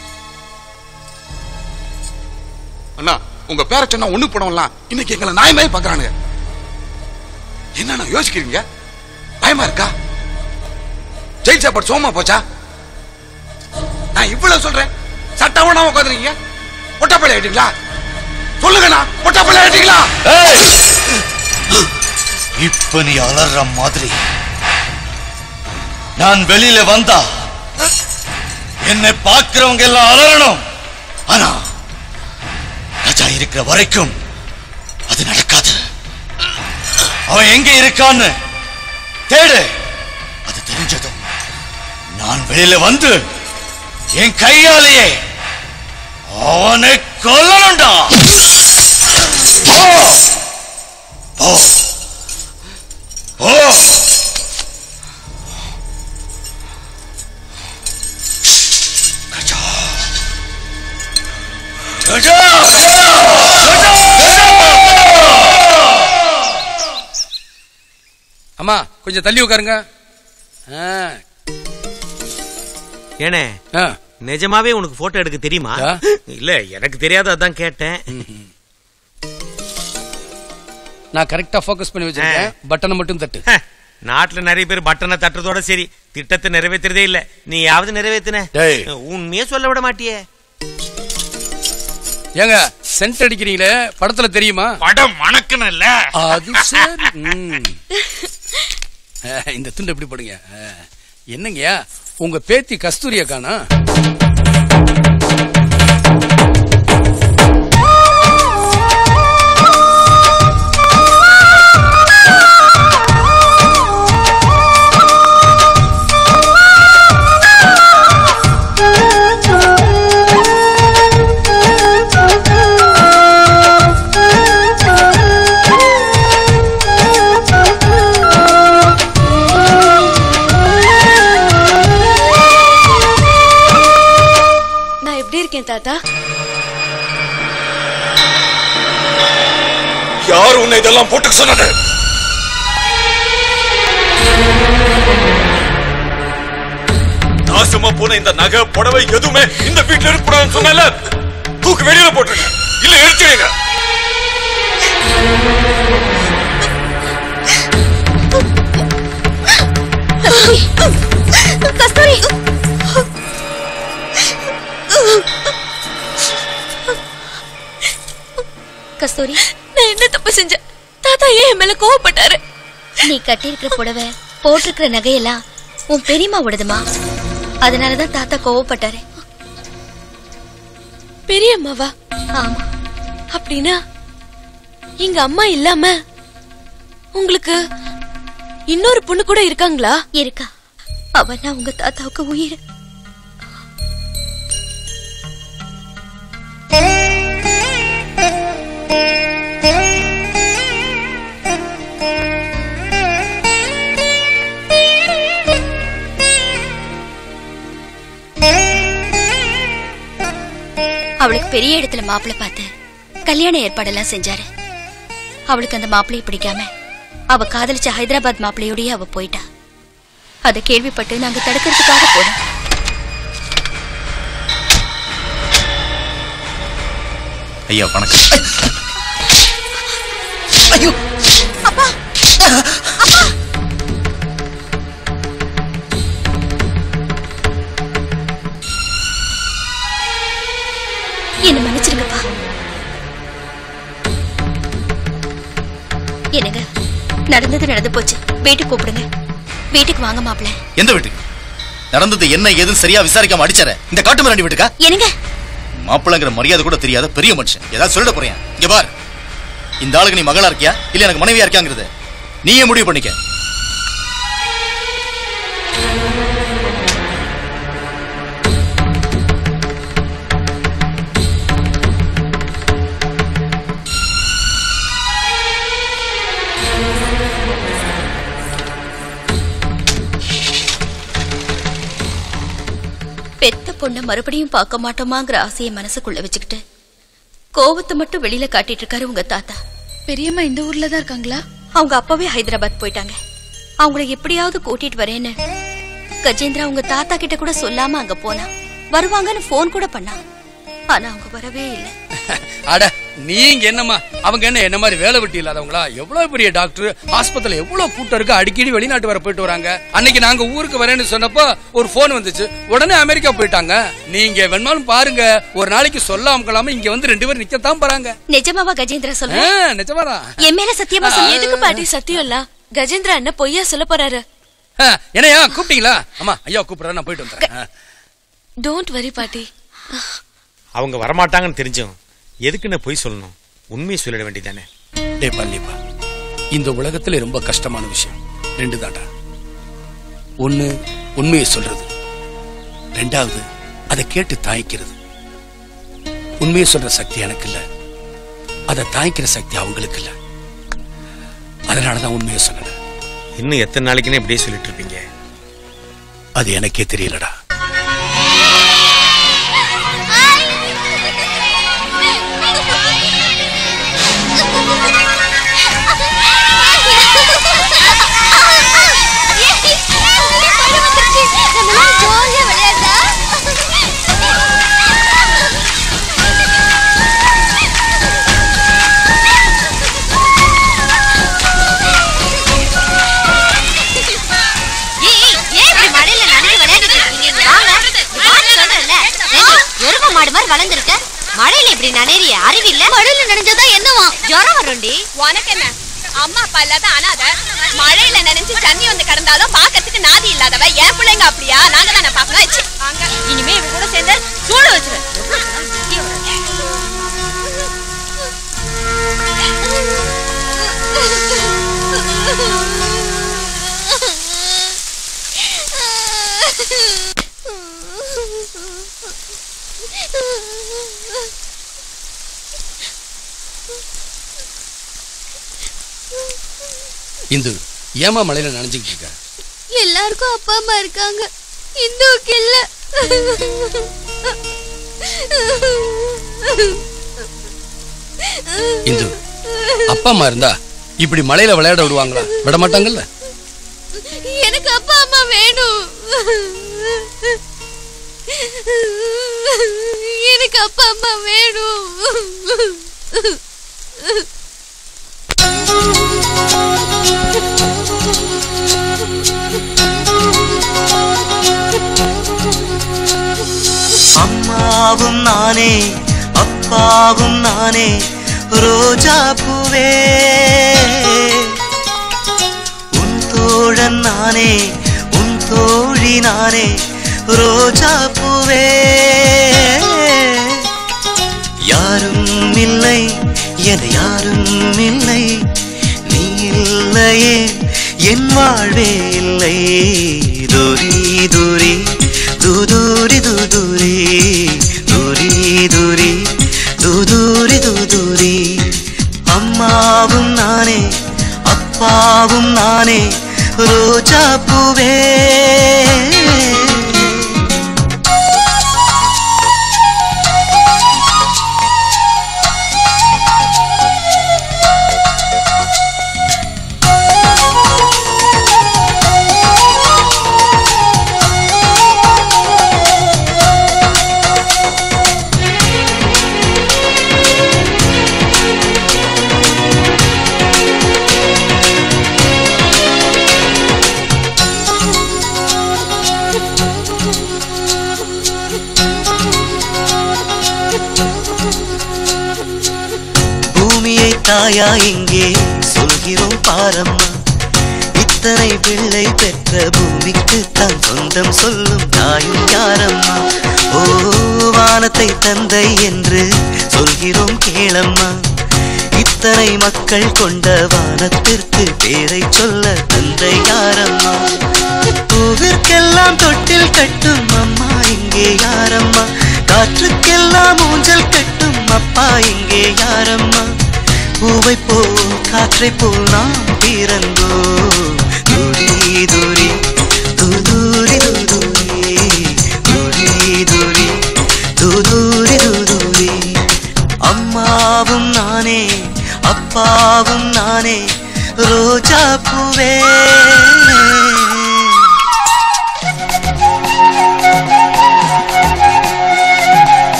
அண்ணா உங்க பேரை சொன்னா ஒண்ணு போடலாம் இன்னைக்கு எங்களை நாயமாய் பாக்குறானுங்க என்னண்ணா யோசிக்கிறீங்க பயமா இருக்கா ஜெயில் சாப்பாடு சோமா போச்சா நான் இவ்வளவு சொல்றேன் சட்டவனா உட்காந்துருக்கீங்க ஒட்டப்பள்ளி ஆயிட்டீங்களா சொல்லுங்கண்ணா ஒட்டப்பள்ளி ஆயிட்டீங்களா
இப்ப நீ அலற மாதிரி நான் வெளியில வந்தா என்னை பார்க்கிறவங்க எல்லாம் அலறணும் ஆனா ராஜா இருக்கிற வரைக்கும் அது நடக்காது அவன் எங்க இருக்கான்னு தேடு அது தெரிஞ்சதும் நான் வெளியில வந்து என் கையாலேயே அவனை கொல்லணும்டா போ போ போ கஜா
அம்மா கொஞ்சம் தள்ளி உட்காருங்க ஆ,
ஏனே
ஆ.
நிஜமாவே உனக்கு போட்டோ எடுக்க தெரியுமா
ஆ.
இல்ல எனக்கு தெரியாத அதான் கேட்டேன்
நான் கரெக்டா ஃபோக்கஸ் பண்ணி வச்சிருக்கேன் பட்டனை மட்டும் தட்டு
ஹ, நாட்டுல நிறைய பேர் பட்டனை தட்டுறதோட சரி திட்டத்தை நிறைவேத்துறதே இல்ல நீ யாவது நிறைவேத்துன
டேய்.
உண்மையே சொல்ல விட மாட்டியே
ஏங்க சென்ட் அடிக்கிறீங்களே படத்துல தெரியுமா
படம் மணக்கணும்ல
அது சரி ம். அஹ், இந்த துண்டு எப்படி போடுங்க அஹ், என்னங்கய்யா உங்க பேத்தி கஸ்தூரிய காணா
நான் எப்படி இருக்கேன் தாத்தா
யார் உன்னை இதெல்லாம் போட்டு சொன்னது நாசமா போன இந்த நகை புடவை எதுவுமே இந்த வீட்டுல இருக்கக்கூடாதுன்னு சொன்னல தூக்கு வெளியில போட்டுருங்க இல்ல எரிச்சிடுங்க
கஸ்தூரி கஸ்தூரி
நான் என்ன தப்பு செஞ்சேன் தாத்தா ஏன் என் மேல கோவப்பட்டாரு
நீ கட்டியிருக்கிற புடவை போட்டிருக்கிற நகையெல்லாம் உன் பெரியம்மாவோடதுமா அதனாலதான் தாத்தா கோவப்பட்டாரு
பெரிய அம்மாவா
ஆமா
அப்படின்னா எங்க அம்மா இல்லாம உங்களுக்கு இன்னொரு பொண்ணு கூட இருக்காங்களா
இருக்கா அவனா உங்க தாத்தாவுக்கு உயிர் அவளுக்கு பெரிய இடத்துல மாப்பிள்ளை பார்த்து கல்யாண ஏற்பாடெல்லாம் செஞ்சாரு அவளுக்கு அந்த மாப்பிள்ளையை பிடிக்காம அவ காதலிச்ச ஹைதராபாத் மாப்பிள்ளையோடயே அவ போயிட்டா அதை கேள்விப்பட்டு நாங்க தடுக்கிறதுக்காக போனோம்
ஐயா வணக்கம் ஐயோ
என்ன மன்னிச்சிருங்கப்பா என்னங்க நடந்தது நடந்து போச்சு வீட்டுக்கு கூப்பிடுங்க வீட்டுக்கு வாங்க மாப்பிள்ள
எந்த வீட்டுக்கு நடந்தது என்ன ஏதுன்னு சரியா விசாரிக்காம அடிச்சார இந்த காட்டு மிராண்டி வீட்டுக்கா
என்னங்க
மாப்பிள்ளைங்கிற மரியாதை கூட தெரியாத பெரிய மனுஷன் ஏதாவது சொல்லிட போறேன் இங்க பார் இந்த ஆளுக்கு நீ மகளா இருக்கியா இல்ல எனக்கு மனைவியா இருக்கியாங்கிறது நீயே முடிவு பண்ணிக்க
பெத்த பொண்ண மறுபடியும் பார்க்க மாட்டோமாங்கிற ஆசையை மனசுக்குள்ள வச்சுக்கிட்டு கோவத்தை மட்டும் வெளியில காட்டிட்டு இருக்காரு உங்க தாத்தா
பெரியம்மா இந்த ஊர்ல தான் இருக்காங்களா
அவங்க அப்பவே ஹைதராபாத் போயிட்டாங்க அவங்கள எப்படியாவது கூட்டிட்டு வரேன்னு கஜேந்திரா உங்க தாத்தா கிட்ட கூட சொல்லாம அங்க போனா வருவாங்கன்னு போன் கூட பண்ணா ஆனா அவங்க வரவே இல்லை
அட நீங்க என்னம்மா அவங்க என்ன என்ன மாதிரி வேலை வெட்டி இல்லாதவங்களா எவ்வளவு பெரிய டாக்டர் ஆஸ்பத்திரியில எவ்வளவு கூட்டம் இருக்கு அடிக்கடி வெளிநாட்டு வர போயிட்டு வராங்க அன்னைக்கு நாங்க ஊருக்கு வரேன்னு சொன்னப்போ ஒரு போன் வந்துச்சு உடனே அமெரிக்கா போயிட்டாங்க நீங்க வேணாலும் பாருங்க ஒரு நாளைக்கு சொல்லாம கொள்ளாம இங்க வந்து ரெண்டு பேரும் நிக்கத்தான் போறாங்க
நிஜமாவா கஜேந்திரா
ஆ,
சொல்ல
நிஜமாதான்
என் மேல சத்தியமா
எதுக்கு
சொல்ல
பாட்டி சத்தியம் இல்ல கஜேந்திரா என்ன பொய்யா சொல்ல போறாரு
ஆ, என்னையா கூப்பிட்டீங்களா அம்மா ஐயா கூப்பிடுறேன் நான் போயிட்டு வந்துடுறேன் ஆ.
டோன்ட் வரி பாட்டி
அவங்க வரமாட்டாங்கன்னு தெரிஞ்சும் எதுக்குன்னு பொய் சொல்லணும் உண்மையை சொல்லிட வேண்டியதானே
டே பழனிப்பா இந்த உலகத்துல ரொம்ப கஷ்டமான விஷயம் ரெண்டு தாண்டா ஒண்ணு உண்மையை சொல்றது ரெண்டாவது அதை கேட்டு தாய்க்கிறது உண்மையை சொல்ற சக்தி எனக்கு இல்ல அதை தாய்க்கிற சக்தி அவங்களுக்கு இல்ல அதனாலதான் உண்மையை சொல்லல
இன்னும் எத்தனை நாளைக்குன்னு இப்படியே சொல்லிட்டு இருப்பீங்க
அது எனக்கே தெரியலடா
ஜாலியா விளையாடுறா
எரும மாடு மாதிரி வளர்ந்துருக்க மழையில இப்படி நனைறிய அறிவில்ல
மழையில நனைஞ்சாதான் என்னவா
ஜுரம் வரும்டி
உனக்கு என்ன அம்மா அப்பா இல்லாத அனாத மழையில நினைச்சு தண்ணி வந்து கடந்தாலும் பாக்கிறதுக்கு நாதி இல்லாதவ என் பிள்ளைங்க அப்படியா நாங்க தானே பாக்கணும் ச்சீ, அங்க இனிமே இவ கூட சேர்ந்து சூடு வச்சிரு எவ்வளவு சொன்னாலும் புத்தியே வராது.
இந்து ஏமா மலையில நனைஞ்சுக்கிட்டு இருக்க
எல்லாருக்கும் அப்பா அம்மா இருக்காங்க இந்துவுக்கு இல்ல
இந்து அப்பா அம்மா இருந்தா இப்படி மலையில விளையாட விடுவாங்களா விட மாட்டாங்கல்ல
எனக்கு அப்பா அம்மா வேணும் எனக்கு அப்பா அம்மா வேணும்
அம்மாவும் நானே அப்பாவும் நானே ரோஜா பூவே உன் தோழன் நானே உன் தோழி நானே ரோஜா பூவே யாரும் இல்லை என யாரும் இல்லை நீ இல்லையே என் வாழ்வே இல்லை துரி துரி துதூரி துதூரி துரி துரி துதூரி துதூரி அம்மாவும் நானே அப்பாவும் நானே ரோஜா பூவே பூமியை தாயா இங்கே சொல்கிறோம் பாரம்மா இத்தனை பிள்ளை பெற்ற பூமிக்கு தான் சொந்தம் சொல்லும் தாயும் யாரம்மா ஓ வானத்தை தந்தை என்று சொல்கிறோம் கேளம்மா இத்தனை மக்கள் கொண்ட வானத்திற்கு பேரை சொல்ல தந்தை யாரம்மா பூவிற்கெல்லாம் தொட்டில் கட்டும் அம்மா இங்கே யாரம்மா காற்றுக்கெல்லாம் ஊஞ்சல் கட்டும் அப்பா இங்கே யாரம்மா பூவை போல் காற்றை போல் நாம் பிறந்தோ துரி துரி துதூரி துதூரி துரி துரி துதூரி துதூரி அம்மாவும் நானே அப்பாவும் நானே ரோஜா பூவே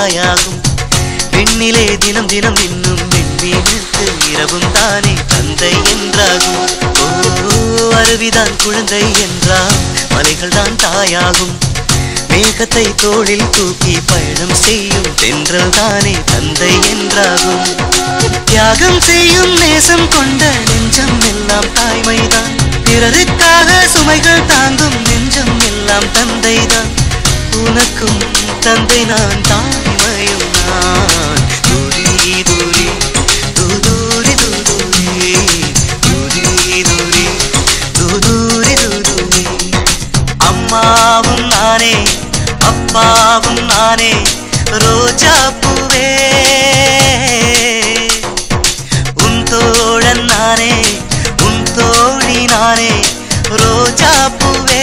தாயாகும் பெண்ணிலே தினம் தினம் இன்னும் பெண்மீனுக்கு இரவும் தானே தந்தை என்றாகும் ஓ அருவிதான் குழந்தை என்றால் மலைகள் தான் தாயாகும் மேகத்தை தோளில் தூக்கி பயணம் செய்யும் தென்றல் தானே தந்தை என்றாகும் தியாகம் செய்யும் நேசம் கொண்ட நெஞ்சம் எல்லாம் தாய்மைதான் பிறருக்காக சுமைகள் தாங்கும் நெஞ்சம் எல்லாம் தந்தைதான் உனக்கும் தந்தை நான் தாய்மையும் நான் தூரி தூரி தூதூரி தூதூரி தூரி தூரி தூதூரி தூதூரி அம்மாவும் நானே அப்பாவும் நானே ரோஜா பூவே உன் தோழன் நானே உன் தோழி நானே ரோஜா பூவே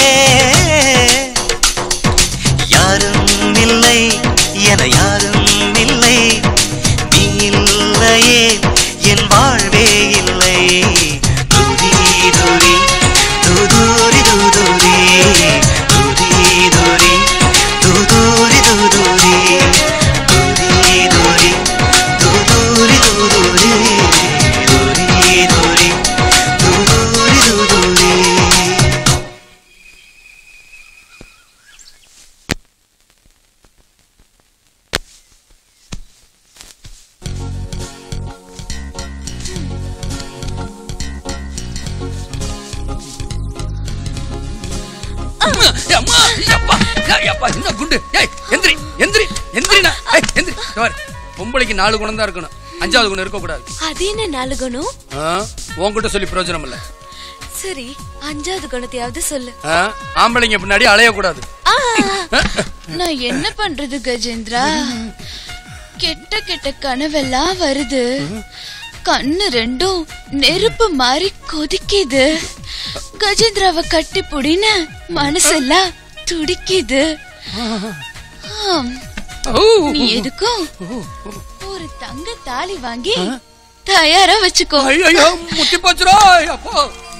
யாரும் இல்லை என யாரும் இல்லை நீ இல்லையே என் வாழ்வே இல்லை தூரி தூரி தூதூரி தூதூரி தூரி தூரி தூதூரி தூதூரி தூரி தூரி தூதூரி தூதூரி தூரி தூரி தூதூரி தூதூரி
அம்மா, அம்மா, அப்பா, ஏய், அப்பா, என்ன குண்டு ஏய் எந்திரி எந்திரி எந்திரினா ஏய் எந்திரி இங்க பாரு, பொம்பளைக்கு நாலு குணம் தான் இருக்கணும் அஞ்சாவது குணம் இருக்க கூடாது
அது என்ன நாலு குணம்
உன்கிட்ட சொல்லி பிரயோஜனம் இல்ல
சரி அஞ்சாவது குணத்தையாவது சொல்லு
ஆ, ஆம்பளைங்க பின்னாடி அலைய கூடாது
ஆ,
நான் என்ன பண்றது கஜேந்திரா கெட்ட கெட்ட கனவெல்லாம் வருது கண்ணு ரெண்டும் நெருப்பு மாதிரி கொதிக்குது கஜேந்திராவை கட்டி புடின்னு மனசெல்லாம் துடிக்குது ஆம். நீ எதுக்கும் ஒரு தங்க தாலி வாங்கி தயாரா வச்சுக்கோ
ஐயோ முட்டி போச்சுரோ அப்பா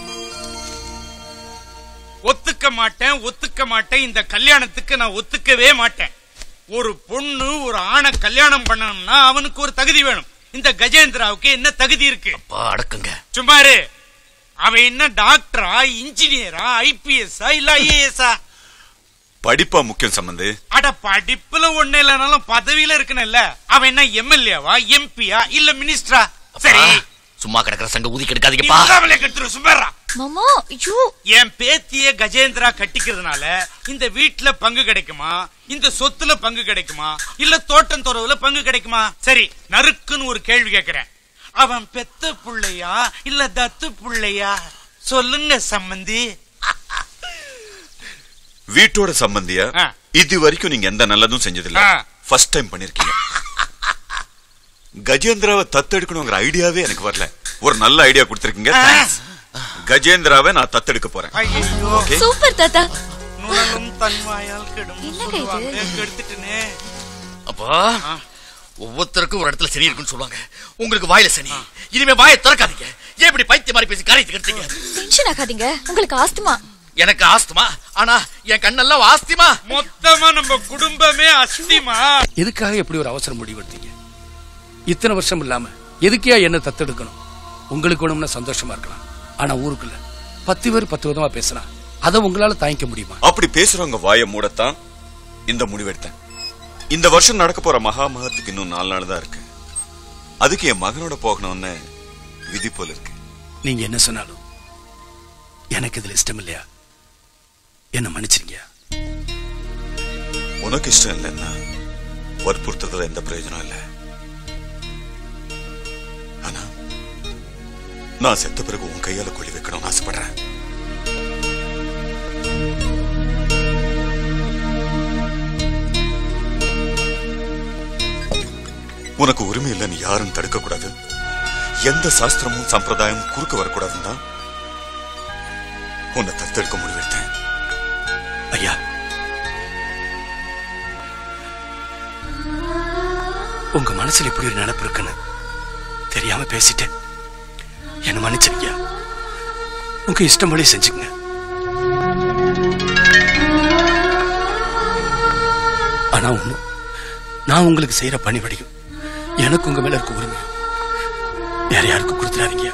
ஒத்துக்க மாட்டேன் ஒத்துக்க மாட்டேன் இந்த கல்யாணத்துக்கு நான் ஒத்துக்கவே மாட்டேன் ஒரு பொண்ணு ஒரு ஆணை கல்யாணம் பண்ணணும்னா அவனுக்கு ஒரு தகுதி வேணும் இந்த கஜேந்திராவுக்கு என்ன தகுதி இருக்கு
அடக்குங்க
சும்மா இரு. அவன் என்ன டாக்டரா இன்ஜினியரா ஐபிஎஸ்ஆ இல்ல ஐஏஎஸ்ஆ
படிப்பா முக்கியம் சம்பந்து
அட படிப்புல ஒண்ணு இல்லைனாலும் பதவியில இருக்கணும்ல அவன் என்ன எம்எல்ஏவா எம்பியா இல்ல மினிஸ்டரா சரி
சும்மா கிடக்குற சங்க ஊதி
நீ
கெடுக்காதீங்கப்பா
முகாமிலே கெடுத்துரு சும்மாரா
மாமா ஐயோ
என் பேத்திய கஜேந்திரா கட்டிக்கிறதுனால இந்த வீட்ல பங்கு கிடைக்குமா இந்த சொத்துல பங்கு கிடைக்குமா இல்ல தோட்டம் துறவுல பங்கு கிடைக்குமா சரி நறுக்குன்னு ஒரு கேள்வி கேக்குறேன் அவன் பெத்த புள்ளையா இல்ல தத்து புள்ளையா சொல்லுங்க சம்மந்தி
வீட்டோட சம்பந்தியா
ஆ.
இது வரைக்கும் நீங்க எந்த நல்லதும் செஞ்சதில்ல
ஆ.
ஃபர்ஸ்ட் டைம் பண்ணிருக்கீங்க கஜேந்திராவை தத்தெடுக்கணுங்கிற ஐடியாவே எனக்கு வரல ஒரு நல்ல ஐடியா கொடுத்திருக்கீங்க thanks. கஜேந்திராவை நான் தத்தெடுக்க போறேன்
ஐயோ
Okay.
சூப்பர் தாத்தா
நுணலும் தன்வாயால் கெடும்
என்னங்க இது?
சொல்லுவாங்க. கெடுத்துட்டேனே
அப்பா ஒவ்வொருத்தருக்கும் ஒரு இடத்துல சனி இருக்குன்னு சொல்லுவாங்க உங்களுக்கு வாயில சனி இனிமே வாயை திறக்காதீங்க ஏன் இப்படி பைத்திய மாதிரி பேசி காரியத்துக்கு எடுத்தீங்க
டென்ஷன் ஆகாதீங்க உங்களுக்கு ஆஸ்துமா
எனக்கு ஆஸ்துமா ஆனா என் கண்ணெல்லாம் ஆஸ்திமா
மொத்தமா நம்ம குடும்பமே அஸ்திமா
எதுக்காக எப்படி ஒரு அவசரம் முடிவெடுத்தீங்க இத்தனை வருஷம் இல்லாம எதுக்கே என்ன தத்தெடுக்கணும் உங்களுக்கு வேணும்னா சந்தோஷமா இருக்கலாம் ஆனா ஊருக்குள்ள பத்து பேர் பத்து விதமா பேசுறான் அதை உங்களால தாங்கிக்க முடியுமா
அப்படி பேசுறவங்க வாயை மூடத்தான் இந்த முடிவெடுத்தேன் இந்த வருஷம் நடக்க போற மகா மகத்துக்கு இன்னும் நாலு நாள் தான் இருக்கு அதுக்கு என் மகனோட போகணும்னு விதி போல இருக்கு
நீங்க என்ன சொன்னாலும் எனக்கு இதுல இஷ்டம் இல்லையா என்ன மன்னிச்சிருங்க
உனக்கு இஷ்டம் இல்லைன்னா வற்புறுத்துறதுல எந்த பிரயோஜனம் இல்லை ஆனா நான் செத்த பிறகு உன் கையால கொள்ளி வைக்கணும்னு ஆசைப்படுறேன் உனக்கு உரிமை இல்லைன்னு யாரும் தடுக்க கூடாது எந்த சாஸ்திரமும் சம்பிரதாயமும் குறுக்க வரக்கூடாதுன்னு தான் உன்னை தத்தெடுக்க முடிவெடுத்தேன்
ஐயா உங்க மனசுல இப்படி ஒரு நினைப்பு இருக்குன்னு தெரியாம பேசிட்டேன் என்ன மன்னிச்சிருக்கியா உங்க இஷ்டப்படி செஞ்சுங்க ஆனா ஒண்ணு நான் உங்களுக்கு செய்யற பணிபடியும் எனக்கு உங்க மேல இருக்க உரிமை வேற யாருக்கும் கொடுத்துடாதீங்க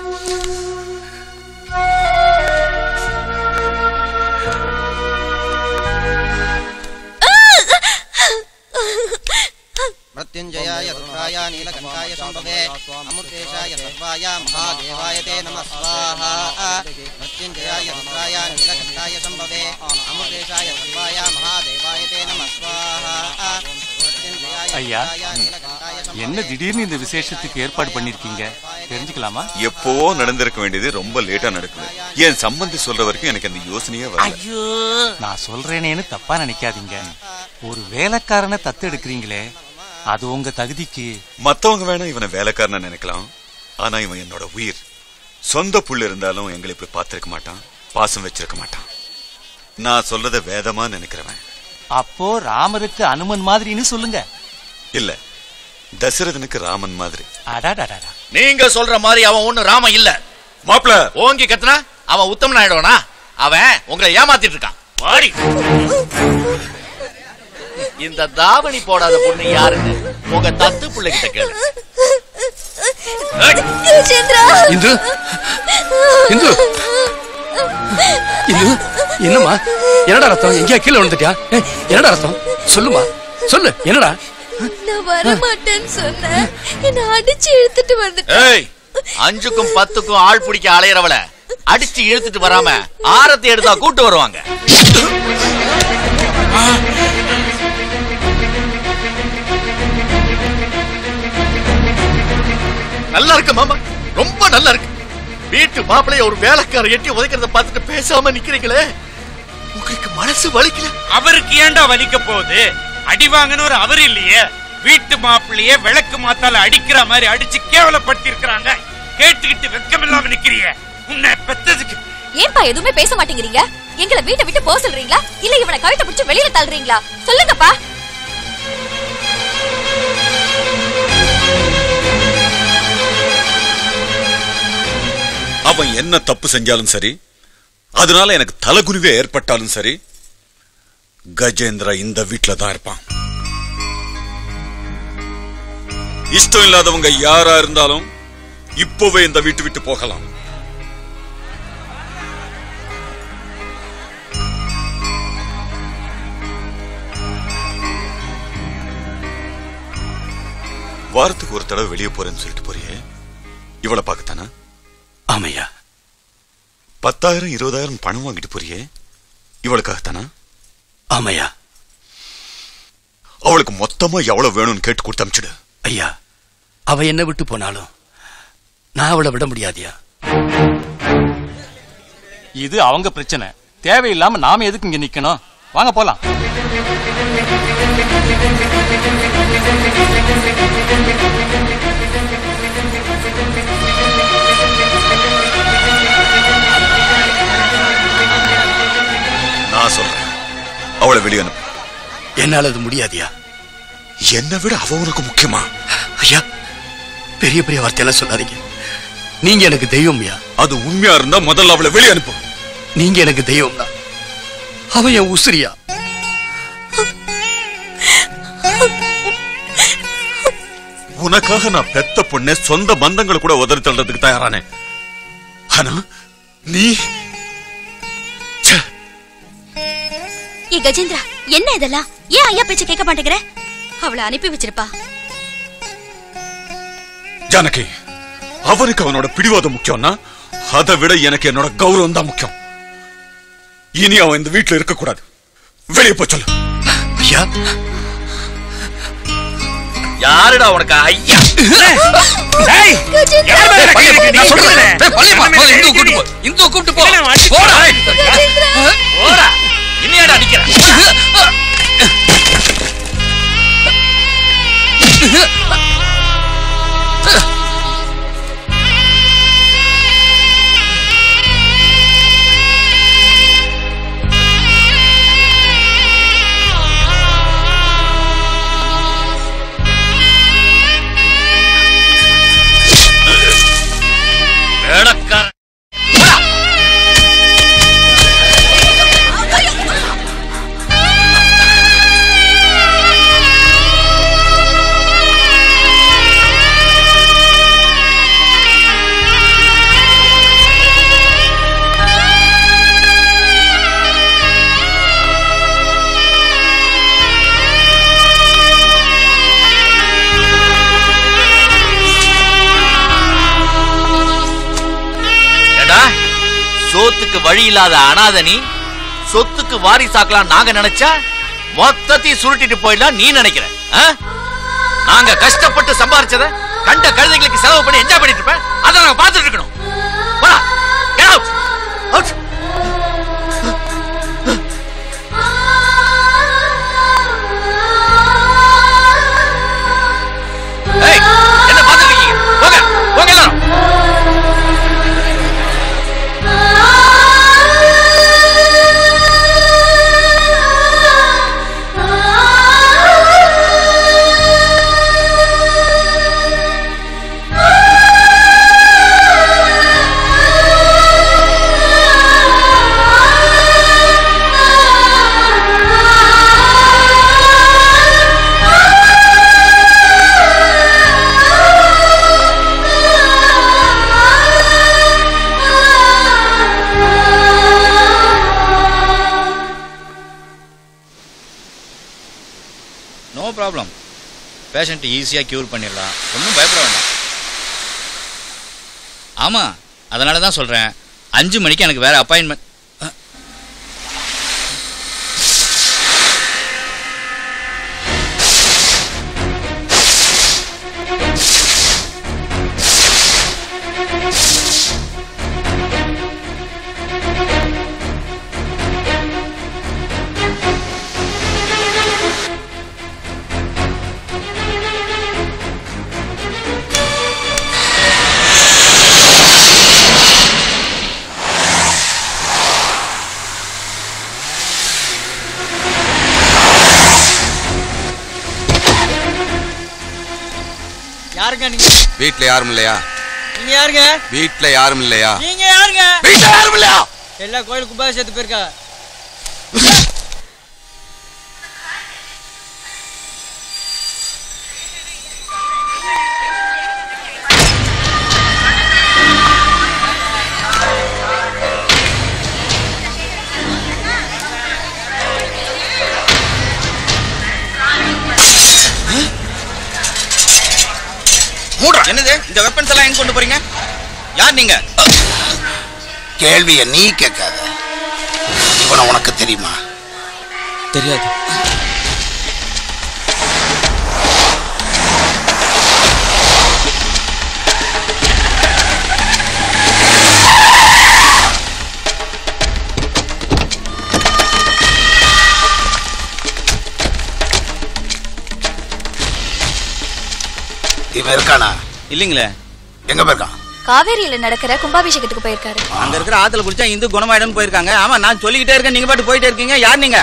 मृत्युञ्जयाय रुद्राय नीलकण्ठाय शम्भवे अमृतेशाय सर्वाय महादेवाय ते नमः स्वाहा मृत्युञ्जयाय रुद्राय नीलकण्ठाय शम्भवे अमृतेशाय सर्वाय महादेवाय ते नमः स्वाहा मृत्युञ्जयाय
ஐயா
रुद्राय नीलकण्ठाय
என்ன திடீர்னு இந்த விசேஷத்துக்கு ஏற்பாடு பண்ணிருக்கீங்க தெரிஞ்சுக்கலாமா
எப்பவோ நடந்திருக்க வேண்டியது ரொம்ப லேட்டா நடக்குது என் சம்பந்தி சொல்ற வரைக்கும் எனக்கு அந்த யோசனையே வரல
ஐயோ நான் சொல்றேனேன்னு தப்பா நினைக்காதீங்க ஒரு வேலைக்காரனை தத்து எடுக்கிறீங்களே அது உங்க தகுதிக்கு
மத்தவங்க வேணா இவனை வேலைக்காரனா நினைக்கலாம் ஆனா இவன் என்னோட உயிர் சொந்த புள்ள இருந்தாலும் எங்களை இப்படி பார்த்திருக்க மாட்டான் பாசம் வச்சிருக்க மாட்டான் நான் சொல்றத வேதமா நினைக்கிறவன்
அப்போ ராமருக்கு அனுமன் மாதிரின்னு சொல்லுங்க
இல்ல தசரதனுக்கு ராமன் மாதிரி
அடாடாடா
நீங்க சொல்ற மாதிரி அவன் ஒண்ணு ராம இல்ல
மாப்ள
ஓங்கி கத்துனா அவன் உத்தமன் ஆயிடுவானா அவன் உங்களை ஏமாத்திட்டு இருக்கான் வாடி இந்த தாவணி போடாத பொண்ணு யாருன்னு உங்க தத்து பிள்ளைகிட்ட கேளு
கஜேந்திரா
இந்து இந்து இந்து என்னம்மா என்னடா ரத்தம் எங்கேயா கீழே விழுந்துட்டியா ஏய், என்னடா ரத்தம் சொல்லுமா சொல்லு என்னடா
நான் வர மாட்டேன்னு சொன்னேன் என்ன அடிச்சு இழுத்துட்டு வந்துட்டேன்
ஏய் அஞ்சுக்கும் பத்துக்கும் ஆள் பிடிக்க அலையறவள அடிச்சு இழுத்துட்டு வராம ஆரத்தி எடுத்தா கூட்டு வருவாங்க நல்லா இருக்கு மாமா ரொம்ப நல்லா இருக்கு வீட்டு மாப்பிளைய ஒரு வேலைக்கார எட்டி உதைக்கிறத பார்த்துட்டு பேசாம நிக்கிறீங்களே உங்களுக்கு மனசு வலிக்கல
அவருக்கு ஏன்டா வலிக்க போகுது அடி வாங்கன்னு ஒரு அவர் இல்லையே வீட்டு மாப்பிள்ளையே விளக்கு மாத்தால அடிக்கிற மாதிரி அடிச்சு கேவலப்படுத்தி இருக்கிறாங்க கேட்டுக்கிட்டு வெக்கமில்லாம நிக்கிறிய உன்னை பெத்ததுக்கு
ஏன்பா எதுவுமே பேச மாட்டேங்கிறீங்க எங்களை வீட்டை விட்டு போக சொல்றீங்களா இல்ல இவனை கழுத்தை பிடிச்சு வெளியில தள்ளுறீங்களா சொல்லுங்கப்பா
அவன் என்ன தப்பு செஞ்சாலும் சரி அதனால எனக்கு தலைகுனிவே ஏற்பட்டாலும் சரி கஜேந்திரா இந்த வீட்ல தான் இருப்பான் இஷ்டம் இல்லாதவங்க யாரா இருந்தாலும் இப்போவே இந்த வீட்டு விட்டு போகலாம் வாரத்துக்கு ஒரு தடவை வெளியே போறேன்னு சொல்லிட்டு போறியே இவளை பார்க்கத்தானா
ஆமையா
பத்தாயிரம் இருபதாயிரம் பணம் வாங்கிட்டு போறியே இவளுக்காகத்தானா
ஆமையா
அவளுக்கு மொத்தமா எவ்வளவு வேணும்னு கேட்டு கொடுத்து அமிச்சிடு
ஐயா அவ என்ன விட்டு போனாலும் நான் அவளை விட முடியாதியா
இது அவங்க பிரச்சனை தேவையில்லாம நாம எதுக்கு இங்க நிக்கணும் வாங்க போலாம்
நான் சொல்றேன் அவளை வெளியே அனுப்பு
என்னால அது முடியாதியா
என்னை விட அவ உனக்கு முக்கியமா
ஐயா பெரிய பெரிய வார்த்தையெல்லாம் சொல்லாதீங்க நீங்க எனக்கு தெய்வம்யா
அது உண்மையா இருந்தா முதல்ல அவளை வெளியே அனுப்பு
நீங்க எனக்கு தெய்வம்னா அவன் என் உசிரியா
உனக்காக நான் பெத்த பொண்ணே சொந்த பந்தங்களை கூட உதறி தள்ளுறதுக்கு தயாரானே ஆனா நீ
ஏ கஜேந்திரா என்ன இதெல்லாம் ஏன் ஐயா பேச்ச கேட்க மாட்டேங்கிற அவளை அனுப்பி வச்சிருப்பா
ஜானகி அவனுக்கு அவனோட பிடிவாதம் முக்கியம்னா அதை விட எனக்கு என்னோட கௌரவம் தான் முக்கியம் இனி அவன் இந்த வீட்டுல இருக்க கூடாது வெளியே போய் சொல்லு
ஐயா
யாருடா உனக்கு ஐயா
நான் சொல்றேன். டேய், பள்ளியப்பா, முதல்ல இந்துவை கூட்டு போ. இந்துவை கூட்டு போ. போடா.
போடா இன்னையாடா அடிக்கிற வேடக்காரன்
சோத்துக்கு வழி இல்லாத அனாதை நீ சொத்துக்கு வாரிசாக்கலாம் நாங்க நினைச்சா மொத்தத்தையும் சுருட்டிட்டு போயிடலாம் நீ நினைக்கிற ஆ? நாங்க கஷ்டப்பட்டு சம்பாரிச்சத கண்ட கழுதைகளுக்கு செலவு பண்ணி என்ஜாய் பண்ணிட்டு இருப்பேன் அதை நாங்க பார்த்துட்டு இருக்கணும் போடா, get out. Out. ஏய், என்ன பார்த்துட்டு இருக்கீங்க? போங்க, போங்க எல்லாரும்.
நோ ப்ராப்ளம் பேஷண்ட் ஈஸியாக க்யூர் பண்ணிடலாம் ஒன்றும் பயப்பட வேண்டாம் ஆமாம் அதனால தான் சொல்கிறேன் அஞ்சு மணிக்கு எனக்கு வேறு அப்பாயின்மெண்ட்
யாருங்க நீங்க
வீட்ல யாரும் இல்லையா
நீங்க யாருங்க
வீட்ல யாரும் இல்லையா
நீங்க யாருங்க
வீட்ல யாரும் இல்லையா
எல்லா கோயிலுக்கு உபாசத்து போயிருக்கா
மூடுறா என்னது இந்த வெப்பன்ஸ் எல்லாம் எங்க கொண்டு போறீங்க யார் நீங்க
கேள்வியை நீ கேட்காத இவனை உனக்கு தெரியுமா
தெரியாது
இவன் இருக்கானா
இல்லைங்களே
எங்க போயிருக்கான்
காவேரியில நடக்கிற கும்பாபிஷேகத்துக்கு போயிருக்காரு
அங்க இருக்கிற ஆத்துல குளிச்சா இந்து குணமாயிடும் போயிருக்காங்க ஆமா நான் சொல்லிக்கிட்டே இருக்கேன் நீங்க பாட்டு போயிட்டே இருக்கீங்க யார் நீங்க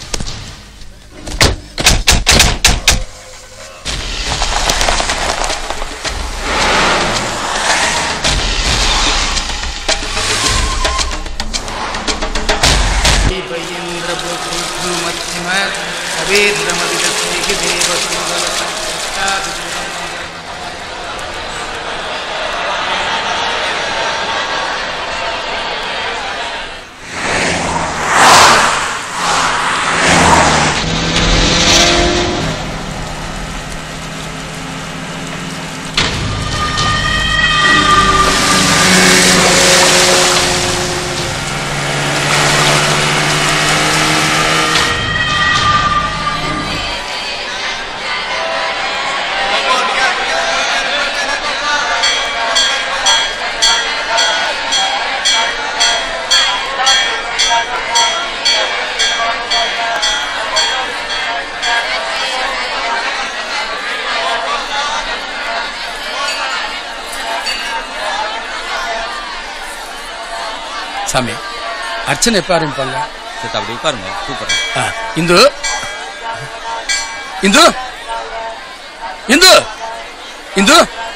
சாமி அர்ச்சனை எப்ப ஆரம்பிப்பாங்க
சரி அப்படி உட்காருங்க கூப்பிடுறேன்
ஆ, இந்து இந்து இந்து இந்து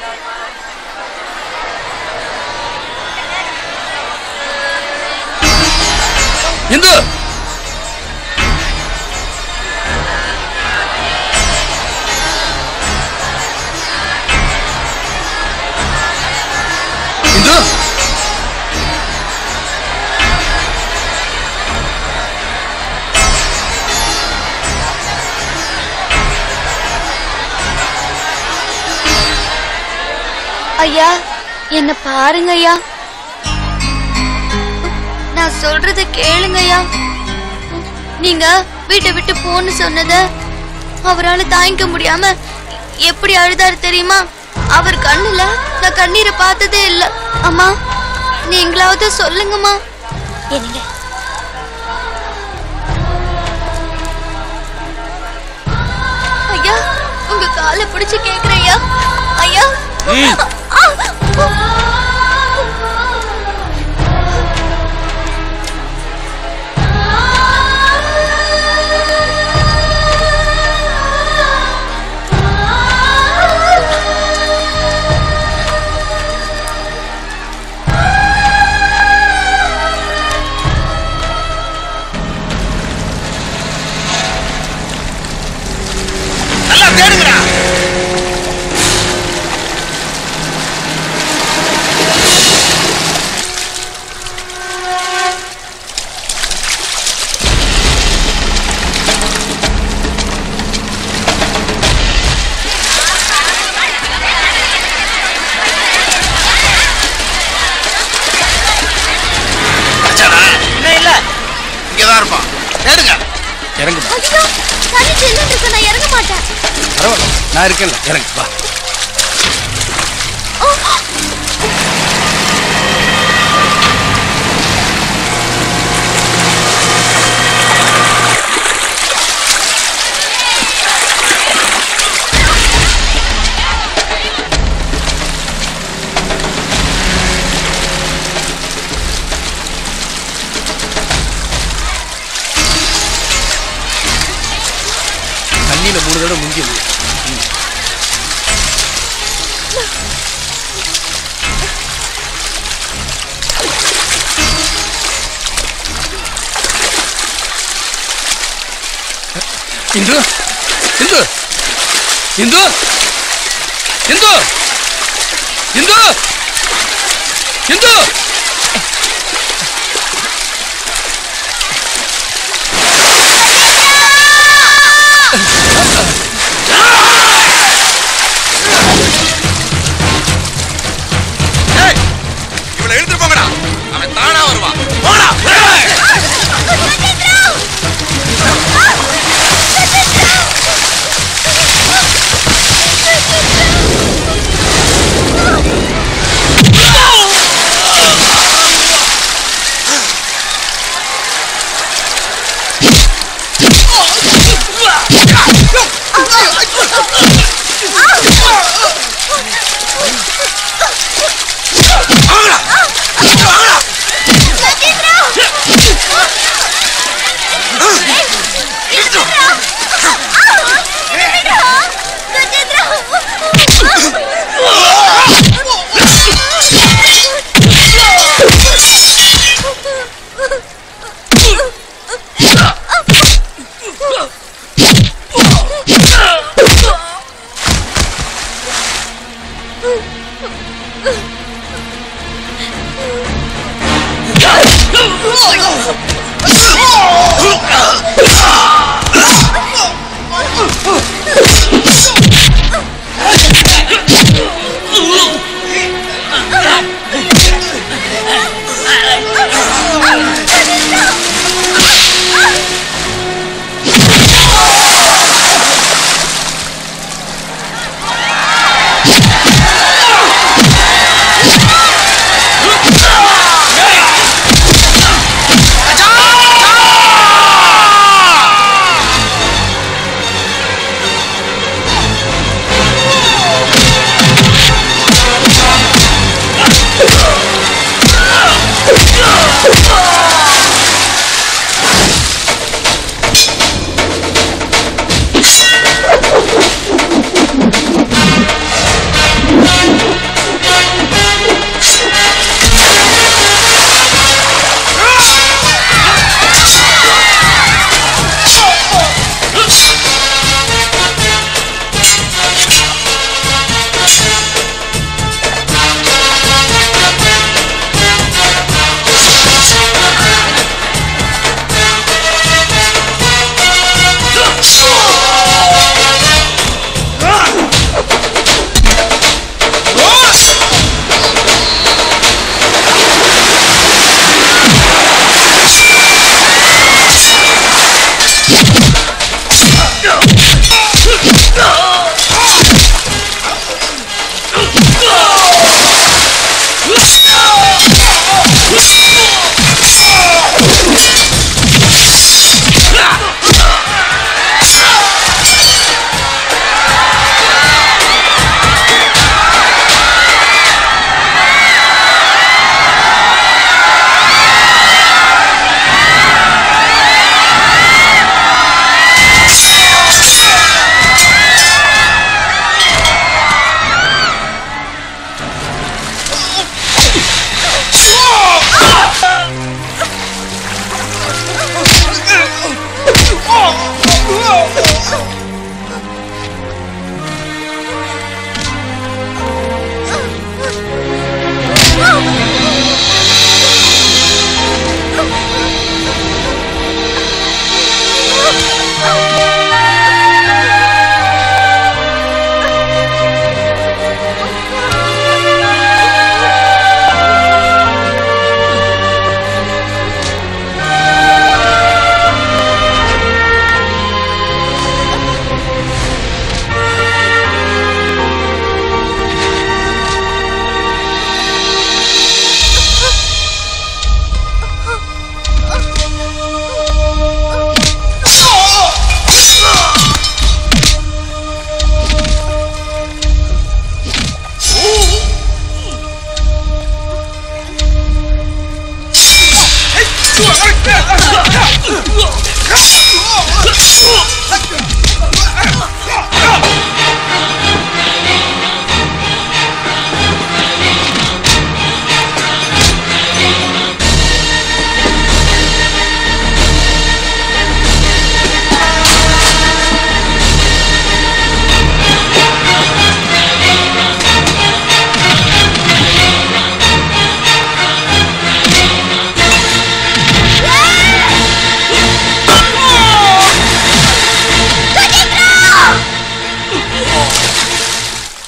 இந்து இந்து
ஐயா என்ன பாருங்க ஐயா நான் சொல்றத கேளுங்கய்யா நீங்க வீட்டை விட்டு போன்னு சொன்னத அவரால தாங்கிக்க முடியாம எப்படி அழுதாரு தெரியுமா அவர் கண்ணுல நான் கண்ணீரை பார்த்ததே இல்ல அம்மா நீங்களாவது சொல்லுங்கம்மா
என்னங்க
ஐயா உங்க காலை பிடிச்சு கேக்குறேன் ஐயா ஐயா
ம்.
நல்லா தேடுங்கடா
இன்னும் இல்ல
இங்கதான் இருப்பான் தேடுங்க
இறங்கு
ஐயோ தண்ணி சில்லுன்னு இருக்கு நான் இறங்க மாட்டேன்
பரவாயில்ல நான் இருக்கேன்ல இறங்கு வா தண்ணியில மூணு தடவை முங்கி முடியும் இந்து இந்து இந்து இந்து இந்து இந்து
இவளை எழுந்து போங்கடா
அவன் தானா வருவான் போடா
ஆ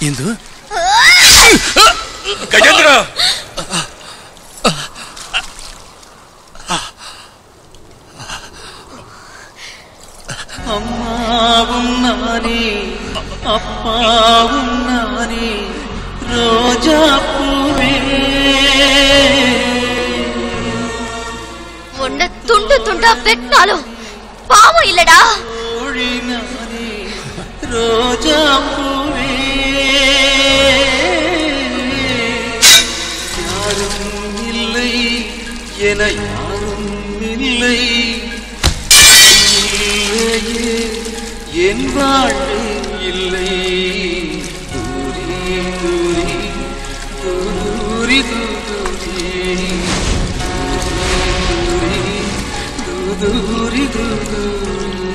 இந்து
கஜேந்திரா
அம்மாவும் நானே அப்பாவும் நானே ரோஜா பூவே
உன்னை துண்டு துண்டா வெட்டினாலும் பாவம் இல்லடா
தோழி நானே ரோஜா பூவே யாரும் இல்லை என யாரும் இல்லை இல்லையே என் வாழ்வு இல்லை தூரி தூரி தூரி தூரி தூரி தூரி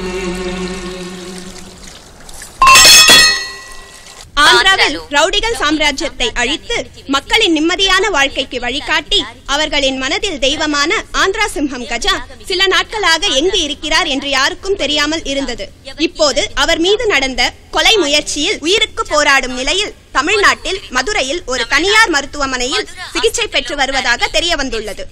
ஆந்திராவில் ரவுடிகள் சாம்ராஜ்யத்தை அழித்து மக்களின் நிம்மதியான வாழ்க்கைக்கு வழிகாட்டி அவர்களின் மனதில் தெய்வமான ஆந்திரா சிம்ஹம் கஜா சில நாட்களாக எங்கு இருக்கிறார் என்று யாருக்கும் தெரியாமல் இருந்தது இப்போது அவர் மீது நடந்த கொலை முயற்சியில் உயிருக்கு போராடும் நிலையில் தமிழ்நாட்டில் மதுரையில் ஒரு தனியார் மருத்துவமனையில் சிகிச்சை பெற்று வருவதாக தெரிய வந்துள்ளது